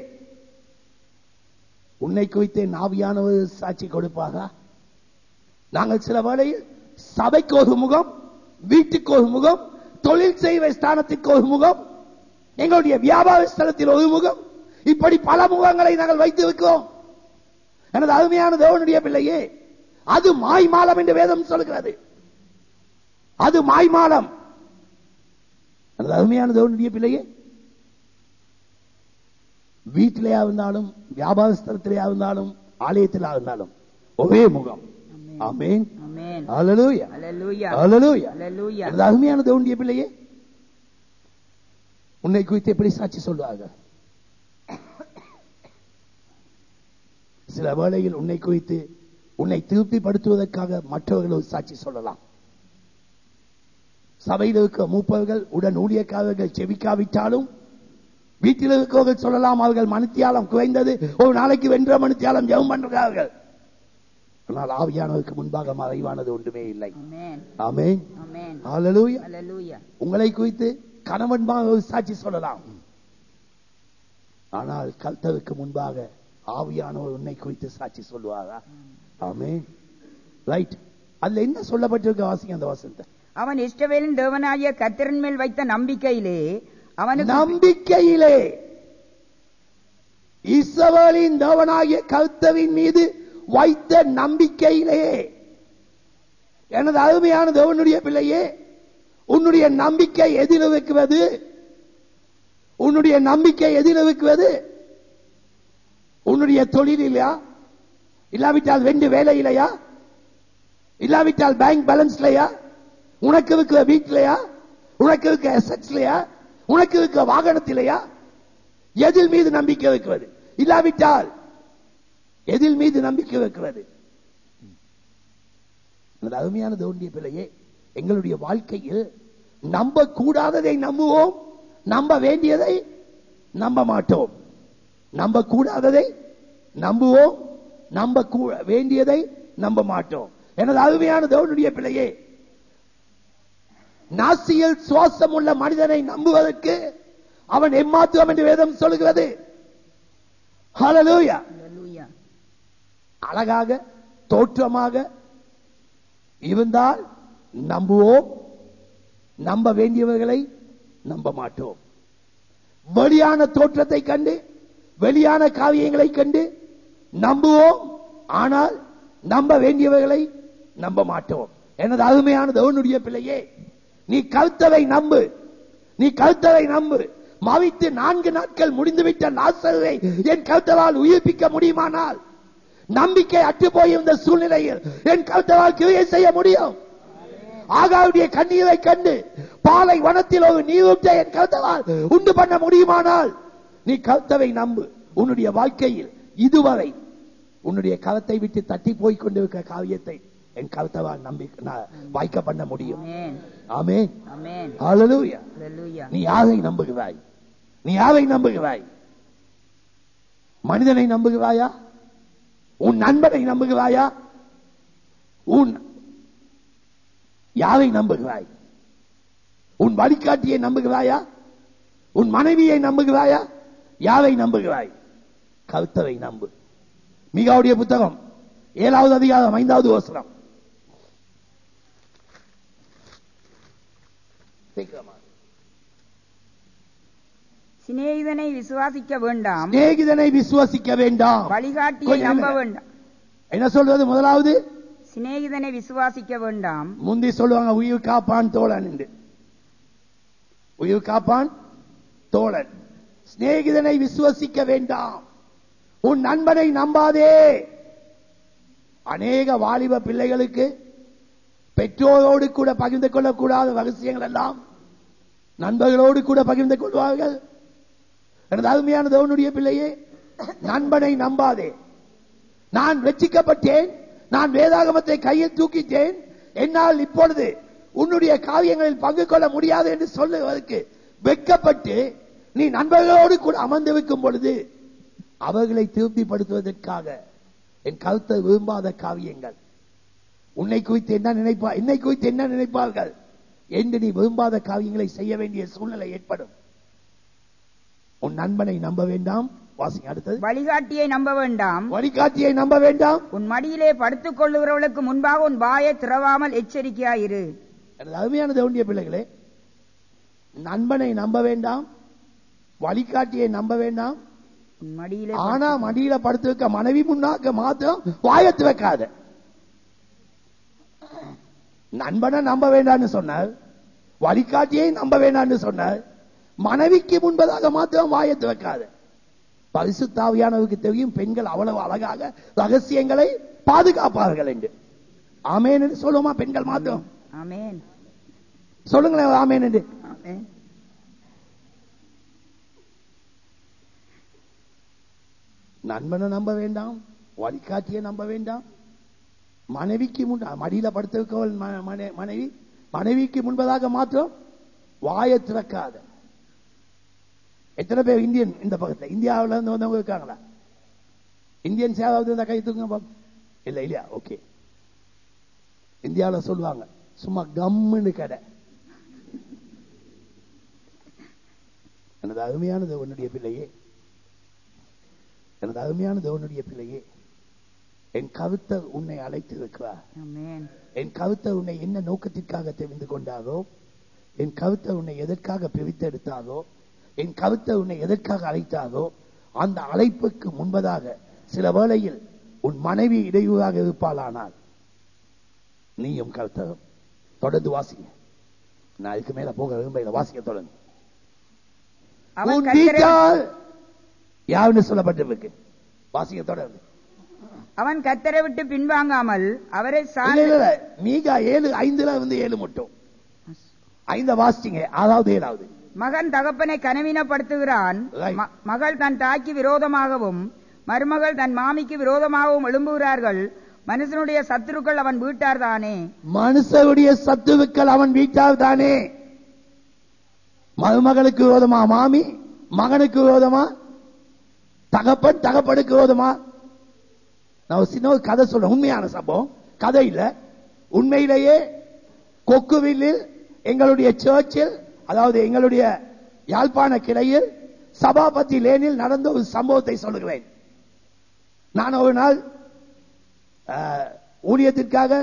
உன்னை குறித்து என் ஆவியானவர் சாட்சி கொடுப்பாரா நாங்கள் சில வேளையில் சபைக்கு ஒரு முகம் வீட்டுக்கு ஒரு முகம் தொழில் செய்வ ஸ்தானத்திற்கு ஒரு முகம் எங்களுடைய வியாபார ஸ்தலத்தில் ஒரு முகம் இப்படி பல முகங்களை நாங்கள் வைத்திருக்கிறோம் எனது அருமையான தேவனுடைய பிள்ளையே அது மாய்மாலம் என்று வேதம் சொல்கிறது அது மாய்மாலம் எனது அருமையான தேவனுடைய பிள்ளையே வீட்டிலேயா இருந்தாலும் வியாபார ஸ்தலத்திலேயா இருந்தாலும் ஆலயத்திலா இருந்தாலும் ஒரே முகம் ஆமென் ஆமென் ஹalleluya அல்லேலூயா ஹalleluya அல்லேலூயா எனது அருமையான தேவனுடைய பிள்ளையே உன்னை குறித்து எப்படி சாட்சி சொல்லுவாங்க சில வேளையில் உன்னை குறித்து உன்னை திருப்திப்படுத்துவதற்காக மற்றவர்கள் ஒரு சாட்சி சொல்லலாம் சபையில் இருக்க மூப்பவர்கள் உடன் ஊழியக்காரர்கள் செவிக்காவிட்டாலும் வீட்டில் இருக்கவர்கள் சொல்லலாம் அவர்கள் மனுத்தியாலம் குறைந்தது ஒரு நாளைக்கு வென்ற மனுத்தியாலம் ஜெபம் பண்றார்கள் ஆனால் ஆவியானவருக்கு முன்பாக மறைவானது ஒன்றுமே இல்லை ஆமென் ஆமென் ஆமென் ஹalleluya அல்லேலூயா உங்களை குறித்து கணவன் ஒரு சாட்சி சொல்லலாம் ஆனால் கல்தவுக்கு முன்பாக ஆவியானவர் உன்னை குறித்து சாட்சி சொல்லுவாரா ஆமே ரைட் அதுல என்ன சொல்லப்பட்டிருக்க வாசிங்க அந்த வசனத்தை அவன் இஷ்டவேலின் தேவனாகிய கர்த்தரின் மேல் வைத்த நம்பிக்கையிலே அவனுக்கு நம்பிக்கையிலே இஸ்ரவேலின் தேவனாகிய கர்த்தரின் மீது வைத்த நம்பிக்கையிலே எனது அருமையான தேவனுடைய பிள்ளையே உன்னுடைய நம்பிக்கை எதில் வைக்குவது உன்னுடைய நம்பிக்கை எதில் வைக்குவது உன்னுடைய தொழிலிலையா இல்லாவிட்டால் ரெண்டு வேலையிலையா இல்லாவிட்டால் பேங்க் பேலன்ஸ்லயா உனக்கு இருக்கிற வீட்டிலையா உனக்கு இருக்கிற அசட்ஸ்லயா உனக்கு இருக்கிற வாகனத்திலையா எதில் மீது நம்பிக்கை வைக்கிறது இல்லாவிட்டால் எதில் மீது நம்பிக்கை வைக்கிறது எனது அருமையான தோண்டிய பிள்ளையே எங்களுடைய வாழ்க்கையில் நம்ப கூடாததை நம்புவோம் நம்ப வேண்டியதை நம்ப மாட்டோம் நம்ப கூடாததை நம்புவோம் நம்ப கூ- வேண்டியதை நம்ப மாட்டோம் எனது அருமையான தேவனுடைய பிள்ளையே நாசியில் சுவாசம் உள்ள மனிதனை நம்புவதற்கு அவன் எம்மாத்துவம் என்று வேதம் சொல்லுகிறது ஹalleluya அல்லேலூயா அழகாக தோற்றமாக இருந்தால் நம்புவோம் நம்ப வேண்டியவர்களை நம்ப மாட்டோம் வெளியான தோற்றத்தை கண்டு வெளியான காவியங்களை கண்டு நம்புவோம் ஆனால் நம்ப வேண்டியவர்களை நம்ப மாட்டோம் எனது அருமையான தேவனுடைய பிள்ளையே நீ கருத்தவை நம்பு நீ கருத்தவை நம்பு மவித்து நான்கு நாட்கள் முடிந்துவிட்ட லாசரை என் கருத்தவால் உயிர்ப்பிக்க முடியுமானால் நம்பிக்கை அற்று போயிருந்த சூழ்நிலையில் என் கருத்தவால் கிரியை செய்ய முடியும் ஆகாவுடைய கண்ணீரை கண்டு பாலை வனத்தில் ஒரு நீரூற்றை என் கருத்தவால் உண்டு பண்ண முடியுமானால் நீ கருத்தவை நம்பு உன்னுடைய வாழ்க்கையில் இதுவரை உன்னுடைய கரத்தை விட்டு தட்டி போய் கொண்டிருக்கிற காவியத்தை என் கருத்தவால் நம்பி நான் வாய்க்க பண்ண முடியும் ஆமென் ஆமென் ஆமென் ஹalleluya ஹalleluya நீ யாரை நம்புகிறாய் நீ யாரை நம்புகிறாய் மனிதனை நம்புகிறாயா உன் நண்பனை நம்புகிறாயா உன் யாரை நம்புகிறாய் உன் வழிகாட்டியை நம்புகிறாயா உன் மனைவியை நம்புகிறாயா யாரை நம்புகிறாய் கருத்தரை நம்பு மிகாவுடைய புத்தகம் ஏழாவது அதிகாரம் ஐந்தாவது வசனம் சீக்கிரமா சிநேகிதனை விசுவாசிக்க வேண்டாம் சிநேகிதனை விசுவசிக்க வேண்டாம் வழிகாட்டியை கொஞ்சம் நம்ப இருங்க. வேண்டாம் என்ன சொல்றது முதலாவது சிநேகிதனை விசுவாசிக்க வேண்டாம் முந்தி சொல்லுவாங்க உயிர் காப்பான் தோழன் என்று உயிர் காப்பான் தோழன் சிநேகிதனை விசுவசிக்க வேண்டாம் உன் நண்பனை நம்பாதே அநேக வாலிப பிள்ளைகளுக்கு பெற்றோரோடு கூட பகிர்ந்து கொள்ளக்கூடாத ரகசியங்கள் எல்லாம் நண்பர்களோடு கூட பகிர்ந்து கொள்வார்கள் எனது அருமையான தேவனுடைய பிள்ளையே நண்பனை நம்பாதே நான் ரட்சிக்கப்பட்டேன் நான் வேதாகமத்தை கையில் தூக்கிட்டேன் என்னால் இப்பொழுது உன்னுடைய காரியங்களில் பங்கு கொள்ள முடியாது என்று சொல்லுவதற்கு வெட்கப்பட்டு நீ நண்பர்களோடு கூட அமர்ந்திருக்கும் பொழுது அவர்களை திருப்திப்படுத்துவதற்காக என் கருத்தை விரும்பாத காவியங்கள் உன்னை குறித்து என்ன நினைப்பா என்னை குறித்து என்ன நினைப்பார்கள் என்று நீ விரும்பாத காரியங்களை செய்ய வேண்டிய சூழ்நிலை ஏற்படும் உன் நண்பனை நம்ப வேண்டாம் வாசிங்க அடுத்தது வழிகாட்டியை நம்ப வேண்டாம் வழிகாட்டியை நம்ப வேண்டாம் உன் மடியிலே படுத்துக் கொள்ளுகிறவர்களுக்கு முன்பாக உன் வாயை திறவாமல் எச்சரிக்கையாயிரு எனது அருமையான தேவனுடைய பிள்ளைகளே நண்பனை நம்ப வேண்டாம் வழிகாட்டியை நம்ப வேண்டாம் உன் மடியிலே ஆனா மடியில படுத்து வைக்க மனைவி முன்னாக்க மாத்திரம் வாயத்து வைக்காத நண்பனை நம்ப வேண்டாம்னு சொன்னார் வழிகாட்டியை நம்ப வேண்டாம்னு சொன்னார் மனைவிக்கு முன்பதாக மாத்திரம் வாயத்து வைக்காத பரிசுத்தாவியானவருக்கு தெரியும் பெண்கள் அவ்வளவு அழகாக ரகசியங்களை பாதுகாப்பார்கள் என்று ஆமேன் என்று சொல்லுவோமா பெண்கள் மாத்திரம் ஆமென் சொல்லுங்களேன் ஆமேன் என்று ஆமென் நண்பனை நம்ப வேண்டாம் வழிகாட்டியை நம்ப வேண்டாம் மனைவிக்கு முன் மடியில படுத்திருக்கவள் ம- மனை- மனைவி மனைவிக்கு முன்பதாக மாத்திரம் வாயை திறக்காத எத்தனை பேர் இந்தியன் இந்த பக்கத்துல இந்தியாவுல இருந்து வந்தவங்க இருக்காங்களா இந்தியன் சேவாவது இந்த கை தூங்க பாப்போம். இல்ல இல்லையா ஓகே இந்தியாவுல சொல்லுவாங்க சும்மா கம்முன்னு கடை எனது அருமையானது உன்னுடைய பிள்ளையே எனது அருமையான தேவனுடைய பிள்ளையே என் கருத்தர் உன்னை அழைத்து இருக்கிறார் ஆமென் என் கருத்தர் உன்னை என்ன நோக்கத்திற்காக தெரிந்து கொண்டாரோ என் கருத்தர் உன்னை எதற்காக பிரித்தெடுத்தாரோ என் கருத்தர் உன்னை எதற்காக அழைத்தாரோ அந்த அழைப்புக்கு முன்பதாக சில வேளையில் உன் மனைவி இடையூறாக இருப்பாளானால் நீயும் கருத்தரும் தொடர்ந்து வாசிங்க நான் இதுக்கு மேல போக விரும்பல வாசிக்க தொடர்ந்து அவன் உன் கர்த்தரை வீட்டால் யாருன்னு சொல்லப்பட்டிருக்கு வாசிக்க தொடர்ந்து அவன் கத்தரை விட்டு பின்வாங்காமல் அவரை இல்ல, சார்ந்து இல்ல, இல்ல. மீகா ஏழு ஐந்துல வந்து ஏழு மட்டும் ஐந்த வாசிங்க ஆறாவது ஏழாவது மகன் தகப்பனை கனவீனப்படுத்துகிறான் Right. ம- மகள் தன் தாய்க்கு விரோதமாகவும் மருமகள் தன் மாமிக்கு விரோதமாகவும் எழும்புகிறார்கள் மனுஷனுடைய சத்துருக்கள் அவன் வீட்டார் தானே மனுஷருடைய சத்துருக்கள் அவன் வீட்டார் தானே மருமகளுக்கு விரோதமா மாமி மகனுக்கு விரோதமா தகப்பன் தகப்பனுக்கு விரோதமா நான் ஒரு சின்ன ஒரு கதை சொல்றேன் உண்மையான சம்பவம் கதை இல்ல உண்மையிலேயே கொக்குவில்லில் எங்களுடைய சர்ச்சில் அதாவது எங்களுடைய யாழ்ப்பாண கிளையில் சபாபதி லேனில் நடந்த ஒரு சம்பவத்தை சொல்லுகிறேன் நான் ஒரு நாள் அஹ், ஊழியத்திற்காக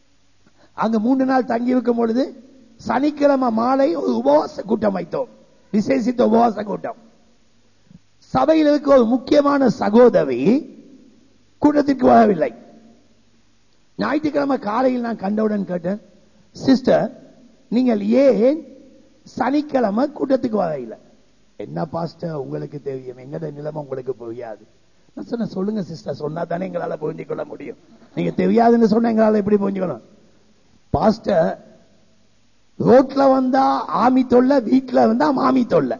அங்கு மூன்று நாள் தங்கி இருக்கும் பொழுது சனிக்கிழமை மாலை ஒரு உபவாச கூட்டம் வைத்தோம் விசேஷித்த உபவாச கூட்டம் சபையில் இருக்க ஒரு முக்கியமான சகோதரி கூட்டத்திற்கு வரவில்லை ஞாயிற்றுக்கிழமை காலையில் நான் கண்டவுடன் கேட்டேன் சிஸ்டர் நீங்கள் ஏன் சனிக்கிழமை கூட்டத்துக்கு வரவில்லை என்ன பாஸ்டர் உங்களுக்கு தெரியும் எங்கட நிலைமை உங்களுக்கு புரியாது நான் சொன்னேன் சொல்லுங்க சிஸ்டர் சொன்னா தானே எங்களால புரிஞ்சு கொள்ள முடியும் நீங்க தெரியாதுன்னு சொன்னா எங்களால எப்படி புரிஞ்சுக்கணும் பாஸ்டர் ரோட்ல வந்தா ஆமி தொல்லை வீட்டுல வந்தா மாமி தொல்லை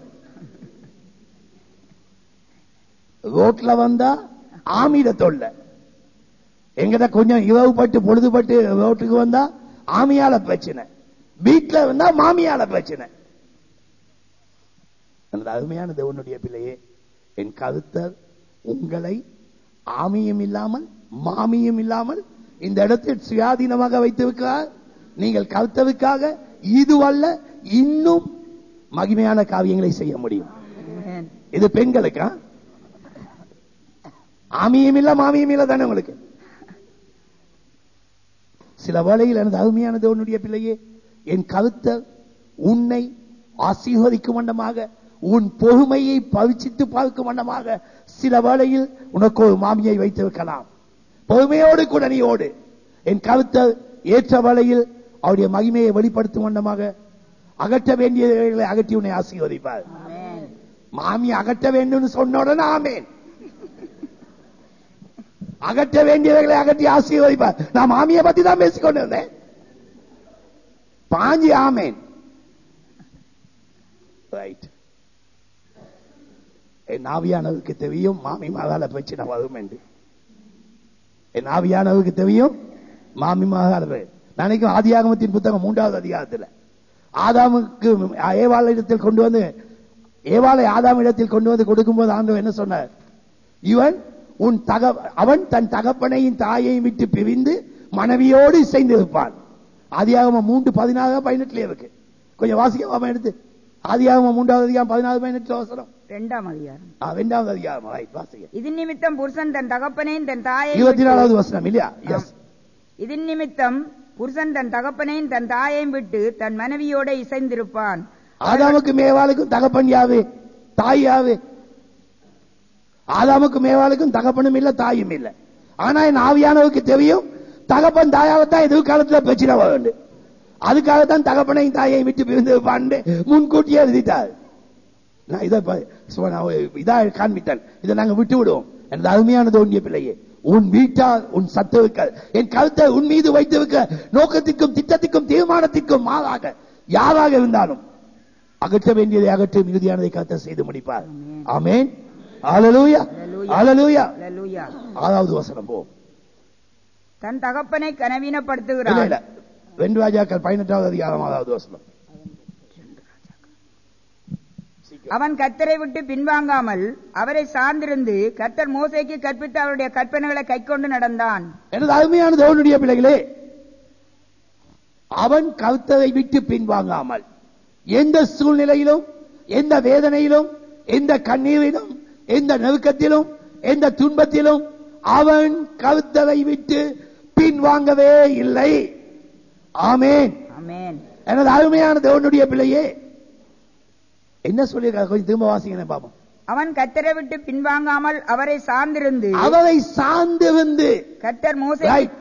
ரோட்ல வந்தா ஆமிட தொல்லை எங்கிட்ட கொஞ்சம் இரவுப்பட்டு பொழுதுபட்டு ரோட்டுக்கு வந்தா ஆமியால பிரச்சனை வீட்டுல வந்தா மாமியால பிரச்சனை அந்த அருமையான தேவனுடைய பிள்ளையே என் கருத்தர் உங்களை ஆமியும் இல்லாமல் மாமியும் இல்லாமல் இந்த இடத்தில் சுயாதீனமாக வைத்திருக்கிறார் நீங்கள் கருத்தருக்காக இதுவல்ல இன்னும் மகிமையான காரியங்களை செய்ய முடியும் Amen. இது பெண்களுக்கா ஆமியும் இல்ல மாமியும் இல்ல தானே உங்களுக்கு சில வேளையில் எனது அருமையானது உன்னுடைய பிள்ளையே என் கருத்தர் உன்னை ஆசீர்வதிக்கும் வண்ணமாக உன் பொறுமையை பவிச்சித்து பார்க்கும் வண்ணமாக சில வேளையில் உனக்கு ஒரு மாமியை வைத்திருக்கலாம் பொறுமையோடு கூட நீ ஓடு என் கருத்தர் ஏற்ற வேளையில் அவருடைய மகிமையை வெளிப்படுத்தும் வண்ணமாக அகற்ற வேண்டியவைகளை அகற்றி உன்னை ஆசீர்வதிப்பார் Amen. மாமி அகற்ற வேண்டும் சொன்ன உடனே ஆமேன் அகற்ற வேண்டியவைகளை அகற்றி ஆசீர்வதிப்பார் நான் மாமியை பத்தி தான் பேசிக்கொண்டு இருந்தேன் பாஞ்சி ஆமேன் ரைட் என் ஆவியானவருக்கு தெரியும் மாமி மகால பிரச்சனை வரும் என்று என் ஆவியானவருக்கு தெரியும் மாமி மகால நினைக்கும் ஆதியாகமத்தின் புத்தகம் மூன்றாவது அதிகாரத்தில் ஆதாமுக்கு ஏவாள் இடத்தில் கொண்டு வந்து ஏவாளை ஆதாம் இடத்தில் கொண்டு வந்து கொடுக்கும்போது ஆண்டவர் என்ன சொன்னார் இவன் உன் தக அவன் தன் தகப்பனையும் தாயையும் விட்டு பிரிந்து மனைவியோடு இசைந்து இருப்பான் ஆதியாகமம் மூன்று பதினாறு பதினெட்டுல இருக்கு கொஞ்சம் வாசிக்க எடுத்து ஆதியாகமம் மூன்றாவது அதிகாரம் பதினாறு பதினெட்டு அவசரம் இரண்டாம் அதிகாரம் ரெண்டாவது அதிகாரம் ரைட் வாசிக்க இது நிமித்தம் புருஷன் தன் தகப்பனையும் தன் தாயை இருபத்தி நாலாவது வசனம் இல்லையா எஸ் இதன் நிமித்தம் புருஷன் தன் தகப்பனையும் தன் தாயையும் விட்டு தன் மனைவியோட இசைந்திருப்பான் ஆதாமுக்கு மேவாளுக்கும் தகப்பன் யாவு தாய் யாவு ஆதாமுக்கு மேவாளுக்கும் தகப்பனும் இல்ல தாயும் இல்ல ஆனா என் ஆவியானவருக்கு தெரியும் தகப்பன் தாயாவத்தான் எதிர்காலத்துல பிரச்சனை வேண்டும் அதுக்காகத்தான் தகப்பனையும் தாயையும் விட்டு பிரிந்து இருப்பான்னு முன்கூட்டியே எழுதிட்டார் நான் இதை ப- சும்மா நான் ஒரு இதா காண்பித்தேன் இதை நாங்க விட்டு விடுவோம் எனது அருமையானது ஒன்றிய பிள்ளையே உன் வீட்டால் உன் சத்துருக்கள் என் கருத்தை உன் மீது வைத்திருக்க நோக்கத்திற்கும் திட்டத்திற்கும் தீர்மானத்திற்கும் மாறாக யாராக இருந்தாலும் அகற்ற வேண்டியதை அகற்றும் இறுதியானதை கருத்தை செய்து முடிப்பார் ஆமென் ஹalleluya ஹalleluya அல்லேலூயா. ஆறாவது வசனம் போ தன் தகப்பனை இல்ல கனவீனப்படுத்துகிறான் இல்ல ரெண்டு ராஜாக்கள் பதினெட்டாவது அதிகாரம் ஆறாவது வசனம் அவன் கர்த்தரை விட்டு பின்வாங்காமல் அவரை சார்ந்திருந்து கர்த்தர் மோசேக்கு கற்பித்த அவருடைய கற்பனைகளை கைக்கொண்டு நடந்தான் எனது அருமையான தேவனுடைய பிள்ளைகளே அவன் கருத்ததை விட்டு பின்வாங்காமல் எந்த சூழ்நிலையிலும் எந்த வேதனையிலும் எந்த கண்ணீரிலும் எந்த நெருக்கத்திலும் எந்த துன்பத்திலும் அவன் கருத்ததை விட்டு பின்வாங்கவே இல்லை ஆமேன் ஆமென் எனது அருமையான தேவனுடைய பிள்ளையே என்ன சொல்லியிருக்காங்க கொஞ்சம் திரும்ப வாசிங்க பாப்போம் அவன் கர்த்தரை விட்டு பின்வாங்காமல் அவரை சார்ந்திருந்து அவரை சார்ந்து வந்து கர்த்தர் மோசே Right.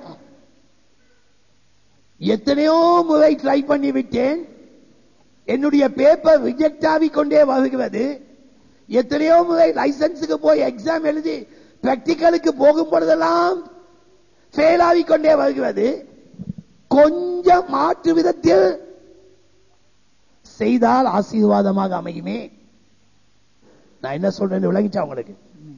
எத்தனையோ முறை ட்ரை பண்ணி விட்டேன் என்னுடைய பேப்பர் ரிஜெக்ட் ஆகிக் கொண்டே வருகிறது எத்தனையோ முறை லைசன்ஸுக்கு போய் எக்ஸாம் எழுதி பிராக்டிக்கலுக்கு போகும் பொழுதெல்லாம் ஃபெயில் ஆகிக் கொண்டே வருகிறது கொஞ்சம் மாற்று விதத்தில் செய்தால் ஆசீர்வாதமாக அமையுமே நான் என்ன சொல்றேன்னு விளங்கிச்சா உங்களுக்கு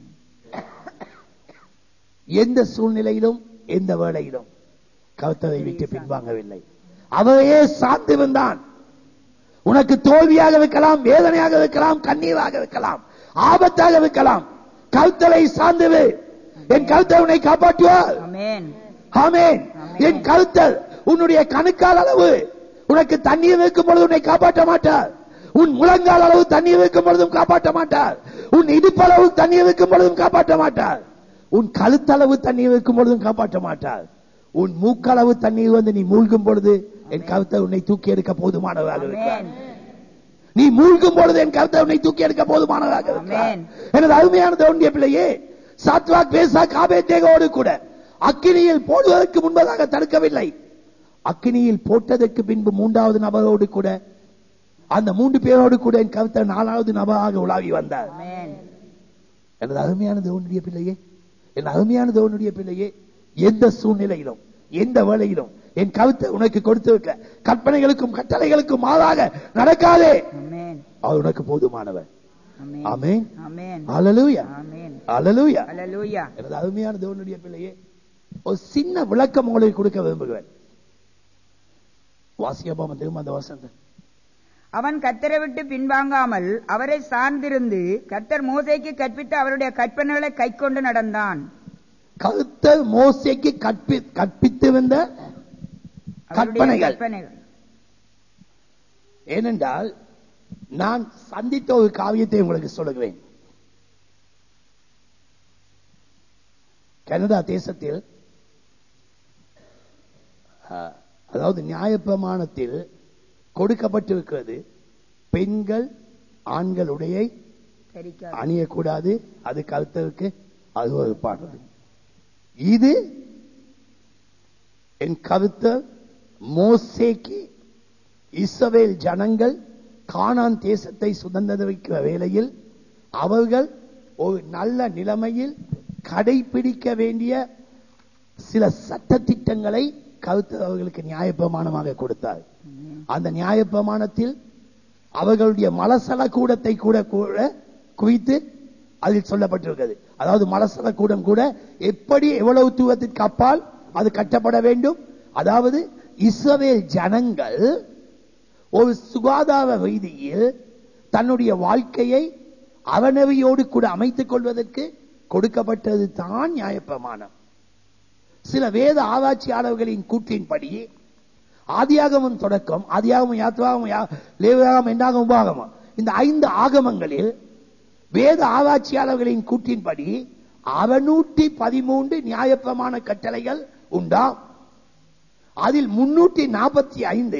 எந்த சூழ்நிலையிலும் எந்த வேளையிலும் கருத்ததை விட்டு பின்வாங்கவில்லை அவரையே சார்ந்திருந்தான் உனக்கு தோல்வியாக இருக்கலாம் வேதனையாக இருக்கலாம் கண்ணீராக இருக்கலாம் ஆபத்தாக இருக்கலாம் கருத்தலை சார்ந்தது என் கருத்தை உன்னை காப்பாற்றுவார் ஆமென் ஆமென் என் கருத்தல் உன்னுடைய கணுக்கால் அளவு உனக்கு தண்ணீர் இருக்கும் பொழுது உன்னை காப்பாற்ற மாட்டார் உன் முழங்கால் அளவு தண்ணீர் இருக்கும் பொழுதும் காப்பாற்ற மாட்டார் உன் இடுப்பளவு தண்ணீர் இருக்கும் பொழுதும் காப்பாற்ற மாட்டார் உன் கழுத்தளவு தண்ணீர் இருக்கும் பொழுதும் காப்பாற்ற மாட்டார் உன் மூக்களவு தண்ணீர் வந்து நீ மூழ்கும் பொழுது என் கருத்தை உன்னை தூக்கி எடுக்க போதுமானதாக இருக்கிறார் ஆமென் நீ மூழ்கும் பொழுது என் கருத்தை உன்னை தூக்கி எடுக்க போதுமானதாக இருக்கிறார். ஆமென். எனது அருமையான தேவனுடைய பிள்ளையே சாத்வாக் பேசா காபேத்தேகோடு கூட அக்கினியில் போடுவதற்கு முன்பதாக தடுக்கவில்லை அக்கினியில் போட்டதற்கு பின்பு மூன்றாவது நபரோடு கூட அந்த மூன்று பேரோடு கூட என் கருத்தை நாலாவது நபராக உலாவி வந்தார் ஆமென் எனது அருமையான தேவனுடைய பிள்ளையே என் அருமையான தேவனுடைய பிள்ளையே எந்த சூழ்நிலையிலும் எந்த வேளையிலும் என் கருத்தை உனக்கு கொடுத்திருக்க கற்பனைகளுக்கும் கட்டளைகளுக்கும் மாறாக நடக்காதே ஆமென் அவர் உனக்கு போதுமானவர் ஆமென் ஆமென் ஆமென் அல்லேலூயா ஆமென் அல்லேலூயா அல்லேலூயா எனது அருமையான தேவனுடைய பிள்ளையே ஒரு சின்ன விளக்கம் உங்களுக்கு கொடுக்க விரும்புகிறேன் வாசியப்பாம திரும்ப அந்த வசந்த அவன் கத்தரை விட்டு பின்வாங்காமல் அவரை சார்ந்திருந்து கத்தர் மோசேக்கு கற்பித்த அவருடைய கற்பனைகளை கைக்கொண்டு நடந்தான் கருத்தர் மோசைக்கு கற்பி கற்பித்து வந்த அவருடைய கற்பனைகள் கற்பனைகள் ஏனென்றால் நான் சந்தித்த ஒரு காவியத்தை உங்களுக்கு சொல்லுகிறேன் கனடா தேசத்தில் அஹ், அதாவது நியாயப்பிரமாணத்தில் கொடுக்கப்பட்டிருக்கிறது பெண்கள் ஆண்களுடைய தெரிக்காது. அணியக்கூடாது அது கருத்தருக்கு அது ஒரு பாடுறது இது என் கருத்தர் மோசேக்கு இஸ்ரவேல் ஜனங்கள் கானான் தேசத்தை சுதந்திரிக்கிற வேளையில் அவர்கள் ஒரு நல்ல நிலைமையில் கடைபிடிக்க வேண்டிய சில சட்டத்திட்டங்களை கருத்தர் அவர்களுக்கு நியாயப்பிரமாணமாக கொடுத்தார் அந்த நியாயப்பிரமாணத்தில் அவர்களுடைய மலசல கூடத்தை கூட கூட குவித்து அதில் சொல்லப்பட்டிருக்கிறது அதாவது மலசல கூடம் கூட எப்படி எவ்வளவு தூரத்திற்கு அப்பால் அது கட்டப்பட வேண்டும் அதாவது இஸ்ரவேல் ஜனங்கள் ஒரு சுகாதார ரீதியில் தன்னுடைய வாழ்க்கையை அவனவியோடு கூட அமைத்துக் கொள்வதற்கு கொடுக்கப்பட்டது தான் நியாயப்பிரமாணம் சில வேத ஆராய்ச்சியாளர்களின் கூற்றின்படி ஆதியாகமம் தொடக்கம் ஆதியாகமம் யாத்ராகமம் யா- லேவியாகமம் என்னாகும் உபாகமம் இந்த ஐந்து ஆகமங்களில் வேத ஆராய்ச்சியாளர்களின் கூற்றின்படி அறுநூற்றி பதிமூன்று நியாயப்பிரமாண கட்டளைகள் உண்டாம் அதில் முன்னூற்றி நாற்பத்தி ஐந்து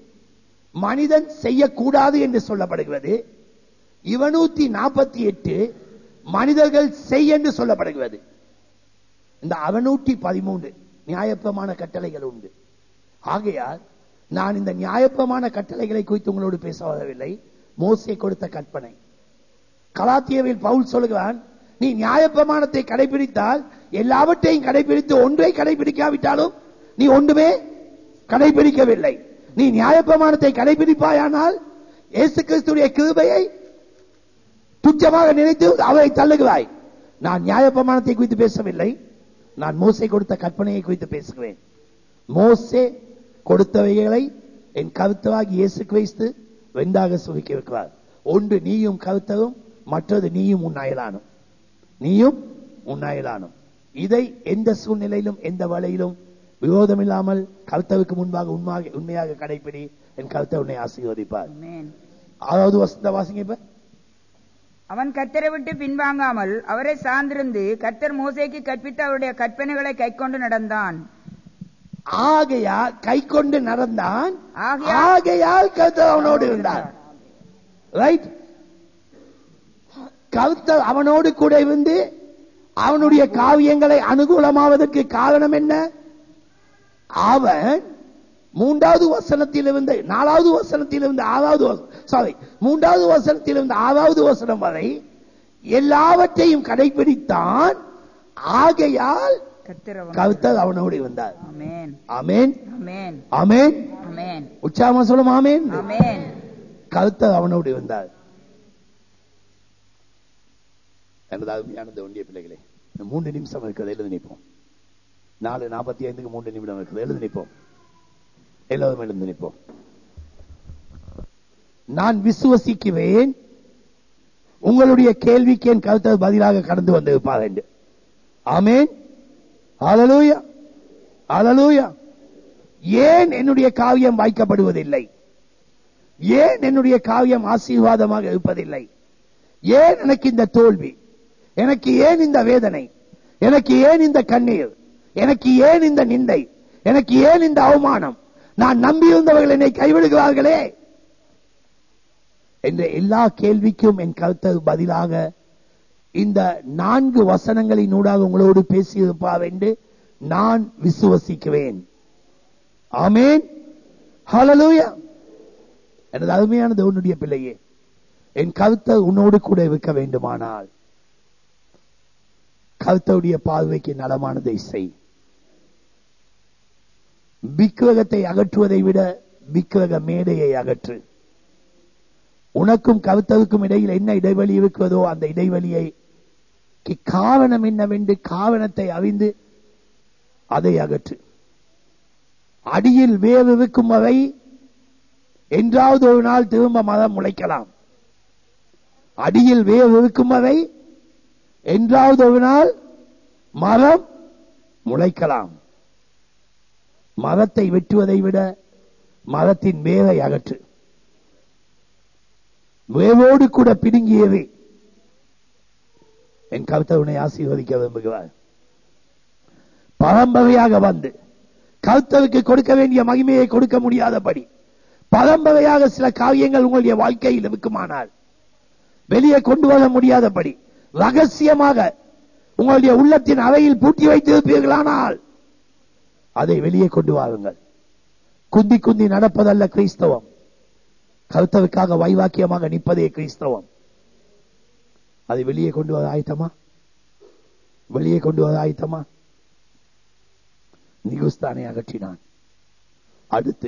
மனிதன் செய்யக்கூடாது என்று சொல்லப்படுகிறது இருநூத்தி நாற்பத்தி எட்டு மனிதர்கள் செய் என்று சொல்லப்படுகிறது இந்த அவனூற்றி பதிமூன்று நியாயப்பிரமாண கட்டளைகள் உண்டு ஆகையால் நான் இந்த நியாயப்பிரமாண கட்டளைகளை குறித்து உங்களோடு பேச வரவில்லை மோசே கொடுத்த கற்பனை கலாத்தியவில் பவுல் சொல்லுகிறான் நீ நியாயப்பிரமாணத்தை கடைபிடித்தால் எல்லாவற்றையும் கடைபிடித்து ஒன்றை கடைபிடிக்காவிட்டாலும் நீ ஒன்றுமே கடைபிடிக்கவில்லை நீ நியாயப்பிரமாணத்தை கடைபிடிப்பாயானால் இயேசு கிறிஸ்துடைய கிருபையை துச்சமாக நினைத்து அவரை தள்ளுகிறாய் நான் நியாயப்பிரமாணத்தை குறித்து பேசவில்லை நான் மோசே கொடுத்த கற்பனையை குறித்து பேசுகிறேன் மோசே கொடுத்தவைகளை என் கருத்தராகி இயேசு கிறிஸ்து வெண்டாக சுவிக்க இருக்கிறார் ஒன்று நீயும் கருத்தரும் மற்றது நீயும் உன் அயலானும் நீயும் உன் அயலானும் இதை எந்த சூழ்நிலையிலும் எந்த வழியிலும் விரோதம் இல்லாமல் கருத்தருக்கு முன்பாக உண்மையாக உண்மையாக கடைப்பிடி என் கருத்தை உன்னை ஆசீர்வதிப்பார் ஆமென். அதாவது வசந்த வாசிங்க இப்ப அவன் கர்த்தரை விட்டு பின்வாங்காமல் அவரை சார்ந்திருந்து கர்த்தர் மோசேக்கு கற்பித்த அவருடைய கற்பனைகளை கைக்கொண்டு நடந்தான் ஆகையா கை கொண்டு நடந்தான் ஆகையால் ஆகையால் கருத்தர் அவனோடு இருந்தார் ரைட் கருத்தர் அவனோடு கூட இருந்து அவனுடைய காவியங்களை அனுகூலமாவதற்கு காரணம் என்ன அவன் மூன்றாவது வசனத்தில் இருந்து நாலாவது வசனத்தில் இருந்து ஆறாவது சாரி மூன்றாவது வசனத்தில் இருந்து ஆறாவது வசனம் வரை எல்லாவற்றையும் கடைபிடித்தான் ஆகையால் கர்த்தர் அவன் கருத்தர் அவனோடு இருந்தார் ஆமென் ஆமென் ஆமென் ஆமென் ஆமென் உற்சாகமா சொல்லும் ஆமென் ஆமென் கருத்தர் அவனோடு இருந்தார் எனது அருமையானது ஒன்றிய பிள்ளைகளே இந்த மூன்று நிமிஷம் இருக்கிறது எழுதி நிற்போம் நாலு நாற்பத்தி ஐந்துக்கு மூன்று நிமிடம் இருக்குது எழுதி நிற்போம் எல்லாரும் எழுந்து நிற்போம் நான் விசுவசிக்கிறேன் உங்களுடைய கேள்விக்கு என் கருத்தர் பதிலாக கடந்து வந்திருப்பார் என்று ஆமேன் அலலூயா அலலூயா ஏன் என்னுடைய காவியம் வாய்க்கப்படுவதில்லை ஏன் என்னுடைய காவியம் ஆசீர்வாதமாக இருப்பதில்லை ஏன் எனக்கு இந்த தோல்வி எனக்கு ஏன் இந்த வேதனை எனக்கு ஏன் இந்த கண்ணீர் எனக்கு ஏன் இந்த நிந்தை எனக்கு ஏன் இந்த அவமானம் நான் நம்பியிருந்தவர்கள் என்னை கைவிடுகிறார்களே என்ற எல்லா கேள்விக்கும் என் கருத்து பதிலாக இந்த நான்கு வசனங்களின் ஊடாக உங்களோடு பேசியிருப்பார் என்று நான் விசுவசிக்கிறேன் ஆமேன் ஹalleluya எனது அருமையான தேவனுடைய பிள்ளையே என் கருத்தை உன்னோடு கூட இருக்க வேண்டுமானால் கருத்தவுடைய பார்வைக்கு நலமானதை செய் விக்கிரகத்தை அகற்றுவதை விட விக்கிரக மேடையை அகற்று உனக்கும் கருத்தருக்கும் இடையில் என்ன இடைவெளி இருக்கிறதோ அந்த இடைவெளியை காரணம் என்னவென்று காரணத்தை அறிந்து அதை அகற்று அடியில் வேவு இருக்கும் வரை என்றாவது ஒரு நாள் திரும்ப மதம் முளைக்கலாம் அடியில் வேவு இருக்கும் வரை என்றாவது ஒரு நாள் மரம் முளைக்கலாம் மரத்தை வெட்டுவதை விட மரத்தின் வேரை அகற்று வேவோடு கூட பிடுங்கியது என் கருத்தவனை ஆசீர்வதிக்க விரும்புகிறார் பரம்பரையாக வந்து கருத்தருக்கு கொடுக்க வேண்டிய மகிமையை கொடுக்க முடியாதபடி பரம்பரையாக சில காரியங்கள் உங்களுடைய வாழ்க்கையில் இருக்குமானால் வெளியே கொண்டு வர முடியாதபடி ரகசியமாக உங்களுடைய உள்ளத்தின் அறையில் பூட்டி வைத்திருப்பீர்களானால் அதை வெளியே கொண்டு வாருங்கள் குந்தி குந்தி நடப்பதல்ல கிறிஸ்தவம் கருத்தருக்காக வைவாக்கியமாக நிற்பதே கிறிஸ்தவம் அதை வெளியே கொண்டு வர ஆயத்தமா வெளியே கொண்டு வர ஆயத்தமா நிகுஸ்தானை அகற்றினான் அடுத்து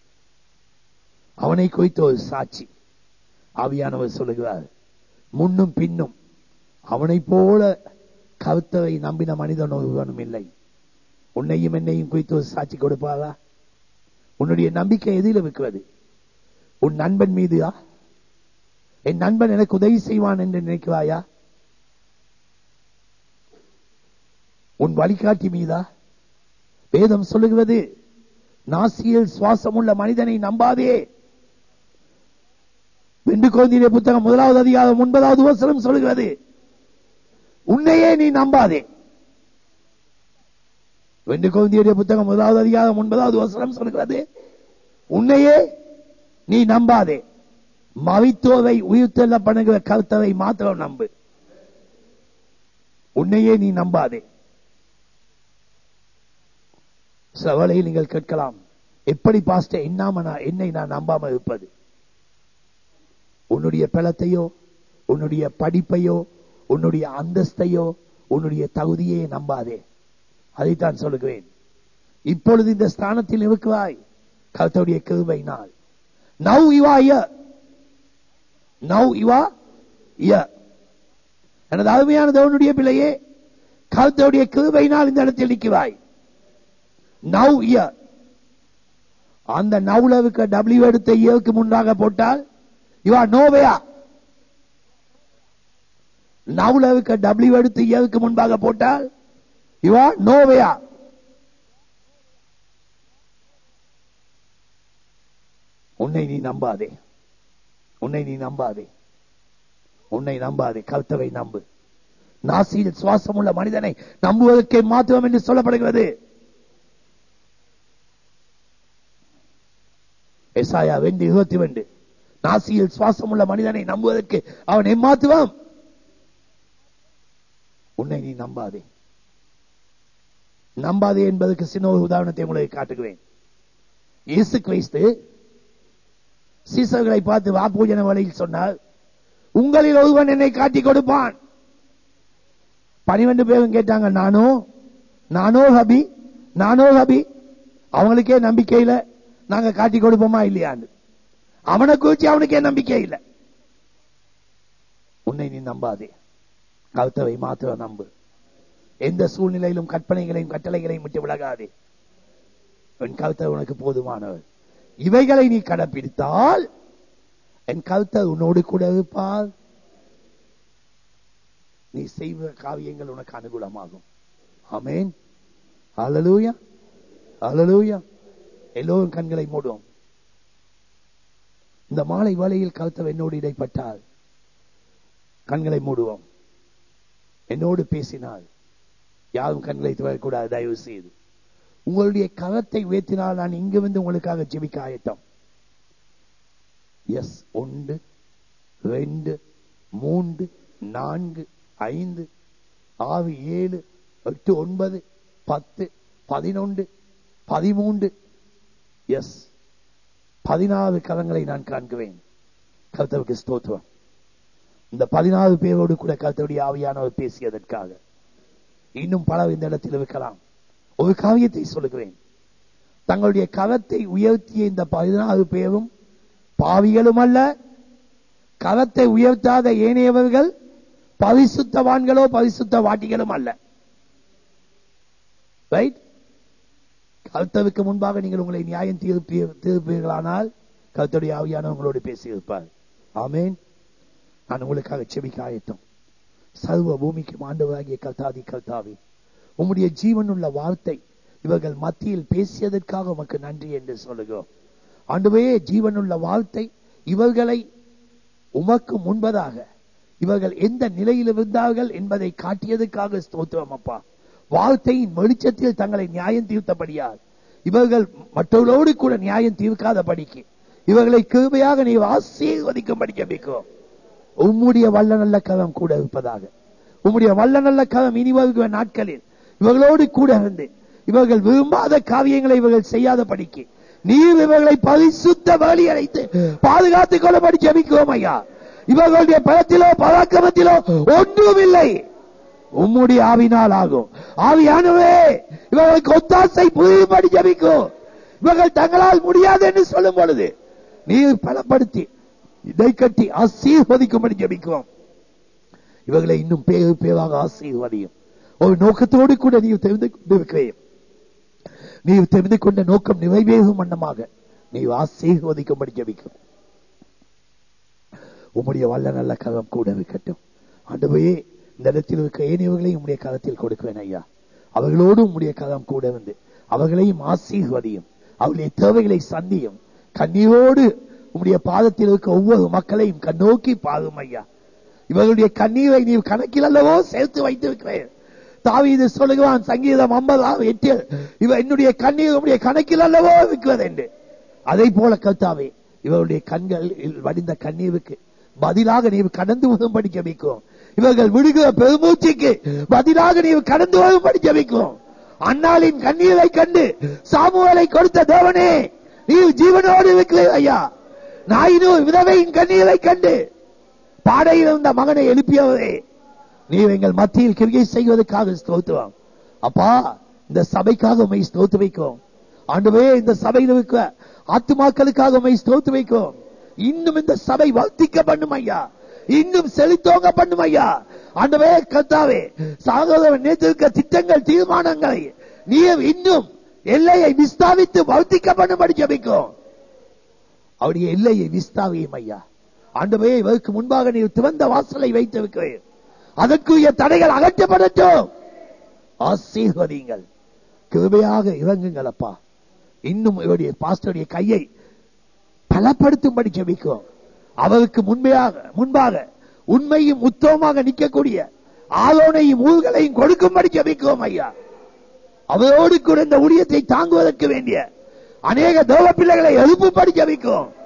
அவனை குறித்த ஒரு சாட்சி ஆவியானவர் சொல்லுகிறார் முன்னும் பின்னும் அவனை போல கருத்தவை நம்பின மனிதன் ஒருவனும் இல்லை உன்னையும் என்னையும் குறித்து ஒரு சாட்சி கொடுப்பாரா உன்னுடைய நம்பிக்கை எதில் இருக்கிறது உன் நண்பன் மீதுயா என் நண்பன் எனக்கு உதவி செய்வான் என்று நினைக்கிறாயா உன் வழிகாட்டி மீதா வேதம் சொல்லுகிறது நாசியில் சுவாசம் உள்ள மனிதனை நம்பாதே வெண்டு குழந்தைய புத்தகம் முதலாவது அதிகாரம் ஒன்பதாவது வசனம் சொல்லுகிறது உன்னையே நீ நம்பாதே வெண்டு குழந்தையுடைய புத்தகம் முதலாவது அதிகாரம் ஒன்பதாவது வசனம் சொல்லுகிறது உன்னையே நீ நம்பாதே மவித்தோவை உயிர்த்தெல்ல பண்ணுகிற கருத்தவை மாத்திரம் நம்பு உன்னையே நீ நம்பாதே சில வேளையில் நீங்கள் கேட்கலாம் எப்படி பாஸ்ட என்னாம நான் என்னை நான் நம்பாம இருப்பது உன்னுடைய பலத்தையோ உன்னுடைய படிப்பையோ உன்னுடைய அந்தஸ்தையோ உன்னுடைய தகுதியை நம்பாதே அதைத்தான் சொல்லுகிறேன் இப்பொழுது இந்த ஸ்தானத்தில் இருக்கிறாய் கருத்துடைய கிருபையினால் நவ் யுவா நவ் யுவா எனது அருமையான தேவனுடைய பிள்ளையே கருத்துடைய கிருபையினால் இந்த இடத்தில் நிற்கிறாய் நவ் இயர் அந்த நவுலவுக்கு டபிள்யூ எடுத்த இயருக்கு முன்பாக போட்டால் இவா நோவையா நவுலவுக்கு டபிள்யூ எடுத்து இயருக்கு முன்பாக போட்டால் இவா நோவையா உன்னை நீ நம்பாதே உன்னை நீ நம்பாதே உன்னை நம்பாதே கருத்தவை நம்பு நாசியில் சுவாசம் உள்ள மனிதனை நம்புவதற்கே மாத்திரம் என்று சொல்லப்படுகிறது எசாயா வெண்டு இருபத்தி ரெண்டு நாசியில் சுவாசம் உள்ள மனிதனை நம்புவதற்கு அவன் எம்மாத்துவான் உன்னை நீ நம்பாதே நம்பாதே என்பதற்கு சின்ன ஒரு உதாரணத்தை உங்களுக்கு காட்டுகிறேன் இயேசு கிறிஸ்து சீசர்களை பார்த்து வாப்பூஜன வழியில் சொன்னால் உங்களில் ஒருவன் என்னை காட்டி கொடுப்பான் பனிரெண்டு பேரும் கேட்டாங்க நானோ நானோ ஹபி நானோ ஹபி அவங்களுக்கே நம்பிக்கையில நாங்க காட்டி கொடுப்போமா இல்லையான்னு அவனை குறிச்சு அவனுக்கே நம்பிக்கை இல்லை உன்னை நீ நம்பாதே கருத்தவை மாத்திரம் நம்பு எந்த சூழ்நிலையிலும் கற்பனைகளையும் கட்டளைகளையும் விட்டு விலகாதே என் கருத்தை உனக்கு போதுமானவர் இவைகளை நீ கடைப்பிடித்தால் என் கருத்தை உன்னோடு கூட இருப்பால் நீ செய்வ காவியங்கள் உனக்கு அனுகூலமாகும் ஆமேன் அலலூயா அலலூயா எல்லோரும் கண்களை மூடும் இந்த மாலை வேளையில் கருத்தவ என்னோடு இடைப்பட்டால் கண்களை மூடுவோம் என்னோடு பேசினால் யாரும் கண்களை துவரக்கூடாது தயவு செய்து உங்களுடைய கரத்தை உயர்த்தினால் நான் இங்கு வந்து உங்களுக்காக ஜெபிக்க ஆயத்தம் எஸ் ஒன்று ரெண்டு மூன்று நான்கு ஐந்து ஆறு ஏழு எட்டு ஒன்பது பத்து பதினொன்று பதிமூன்று எஸ் பதினாறு கரங்களை நான் காண்கிறேன் கர்த்தருக்கு ஸ்தோத்திரம் இந்த பதினாறு பேரோடு கூட கர்த்தருடைய ஆவியானவர் பேசியதற்காக இன்னும் பலர் இந்த இடத்தில் இருக்கலாம் ஒரு காரியத்தை சொல்லுகிறேன் தங்களுடைய கரத்தை உயர்த்திய இந்த பதினாறு பேரும் பாவிகளும் அல்ல கரத்தை உயர்த்தாத ஏனையவர்கள் பரிசுத்தவான்களோ பரிசுத்த வாட்டிகளும் அல்ல ரைட் கர்த்தருக்கு முன்பாக நீங்கள் உங்களை நியாயம் தீர்ப்பி தீர்ப்பீர்களானால் கர்த்தருடைய ஆவியான உங்களோடு பேசியிருப்பார் ஆமேன் நான் உங்களுக்காக செபிக்க ஆயத்தம் சர்வ பூமிக்கு ஆண்டவராகிய கர்த்தாதி கர்த்தாவி உம்முடைய ஜீவனுள்ள வார்த்தை இவர்கள் மத்தியில் பேசியதற்காக உமக்கு நன்றி என்று சொல்லுகிறோம் ஆண்டவே ஜீவனுள்ள வார்த்தை இவர்களை உமக்கு முன்பதாக இவர்கள் எந்த நிலையில் இருந்தார்கள் என்பதை காட்டியதற்காக ஸ்தோத்திரம் அப்பா வார்த்தையின் வெளிச்சத்தில் தங்களை நியாயம் தீர்த்தபடியால் இவர்கள் மற்றவர்களோடு கூட நியாயம் தீர்க்காத படிக்கு இவர்களை கிருபையாக நீ ஆசீர்வதிக்கும்படி ஜபிக்கிறோம் உம்முடைய வல்ல நல்ல கதம் கூட இருப்பதாக உம்முடைய வல்ல நல்ல கதம் இனி வருகிற நாட்களில் இவர்களோடு கூட இருந்து இவர்கள் விரும்பாத காரியங்களை இவர்கள் செய்யாத படிக்கு நீர் இவர்களை பரிசுத்த வழி அழைத்து பாதுகாத்துக் கொள்ளபடி ஜபிக்கிறோம் ஐயா இவர்களுடைய பலத்திலோ பராக்கிரமத்திலோ ஒன்றும் இல்லை உம்முடைய ஆவினால் ஆகும் ஆவியானவே இவர்களுக்கு ஒத்தாசை புரியும்படி ஜபிக்கும் இவர்கள் தங்களால் முடியாது என்று சொல்லும் பொழுது நீர் பலப்படுத்தி இதை கட்டி ஆசீர்வதிக்கும்படி ஜபிக்கிறோம் இவர்களை இன்னும் பேரு பேராக ஆசீர்வதியும் ஒரு நோக்கத்தோடு கூட நீ தெரிந்து கொண்டிருக்கிறேன் நீ தெரிந்து கொண்ட நோக்கம் நிறைவேறும் வண்ணமாக நீ ஆசீர்வதிக்கும்படி ஜபிக்கும் உம்முடைய வல்ல நல்ல கரம் கூட இருக்கட்டும் ஆண்டவையே இந்த இடத்தில் இருக்க ஏனையவர்களையும் உம்முடைய கரத்தில் கொடுக்குவேன் ஐயா அவர்களோடு உம்முடைய கரம் கூட வந்து அவர்களையும் ஆசீர்வதியும் அவர்களுடைய தேவைகளை சந்தியும் கண்ணீரோடு உம்முடைய பாதத்தில் இருக்க ஒவ்வொரு மக்களையும் கண்ணோக்கி பாரும் ஐயா இவர்களுடைய கண்ணீரை நீ கணக்கில் அல்லவோ சேர்த்து வைத்திருக்கிறேன் தாவீது சொல்லுகிறான் சங்கீதம் ஐம்பதாம் எட்டில் இவ என்னுடைய கண்ணீர் உடைய கணக்கில் அல்லவோ இருக்கிறது என்று அதை போல கர்த்தாவே இவருடைய கண்கள் வடிந்த கண்ணீருக்கு பதிலாக நீ கடந்து வரும்படி ஜபிக்கும் இவர்கள் விடுகிற பெருமூச்சுக்கு பதிலாக நீ கடந்து வரும்படி ஜபிக்கும் அண்ணாளின் கண்ணீரை கண்டு சாமுவேலை கொடுத்த தேவனே நீ ஜீவனோடு இருக்கிறீர் ஐயா நாயினூர் விதவையின் கண்ணீரை கண்டு பாடையில் இருந்த மகனை எழுப்பியவரே நீ எங்கள் மத்தியில் கிரிகை செய்வதற்காக ஸ்தோத்துவோம் அப்பா இந்த சபைக்காக உண்மை ஸ்தோத்து வைக்கும் ஆண்டுவே இந்த சபையில் இருக்க ஆத்துமாக்களுக்காக உண்மை ஸ்தோத்து வைக்கும் இன்னும் இந்த சபை வர்த்திக்க பண்ணும் ஐயா இன்னும் செழித்தோங்க பண்ணும் ஐயா ஆண்டவே கத்தாவே சாகோதரன் நேற்றிருக்க திட்டங்கள் தீர்மானங்களை நீ இன்னும் எல்லையை விஸ்தாவித்து வர்த்திக்க பண்ணும்படி ஜபிக்கும் அவருடைய எல்லையை விஸ்தாவியும் ஐயா ஆண்டவே இவருக்கு முன்பாக நீ திறந்த வாசலை வைத்திருக்கிறேன் அதற்குரிய தடைகள் அகற்றப்படட்டும் ஆசீர்வதிங்கள் கிருபையாக இறங்குங்கள் அப்பா இன்னும் இவருடைய பாஸ்டருடைய கையை பலப்படுத்தும்படி ஜெபிக்கும் அவருக்கு முன்பையாக முன்பாக உண்மையும் உத்தவமாக நிற்கக்கூடிய ஆலோனையும் ஊர்களையும் கொடுக்கும்படி ஜெபிக்கும் ஐயா அவரோடு கூட இந்த ஊழியத்தை தாங்குவதற்கு வேண்டிய அநேக தேவ பிள்ளைகளை எழுப்பும்படி ஜெபிக்கும்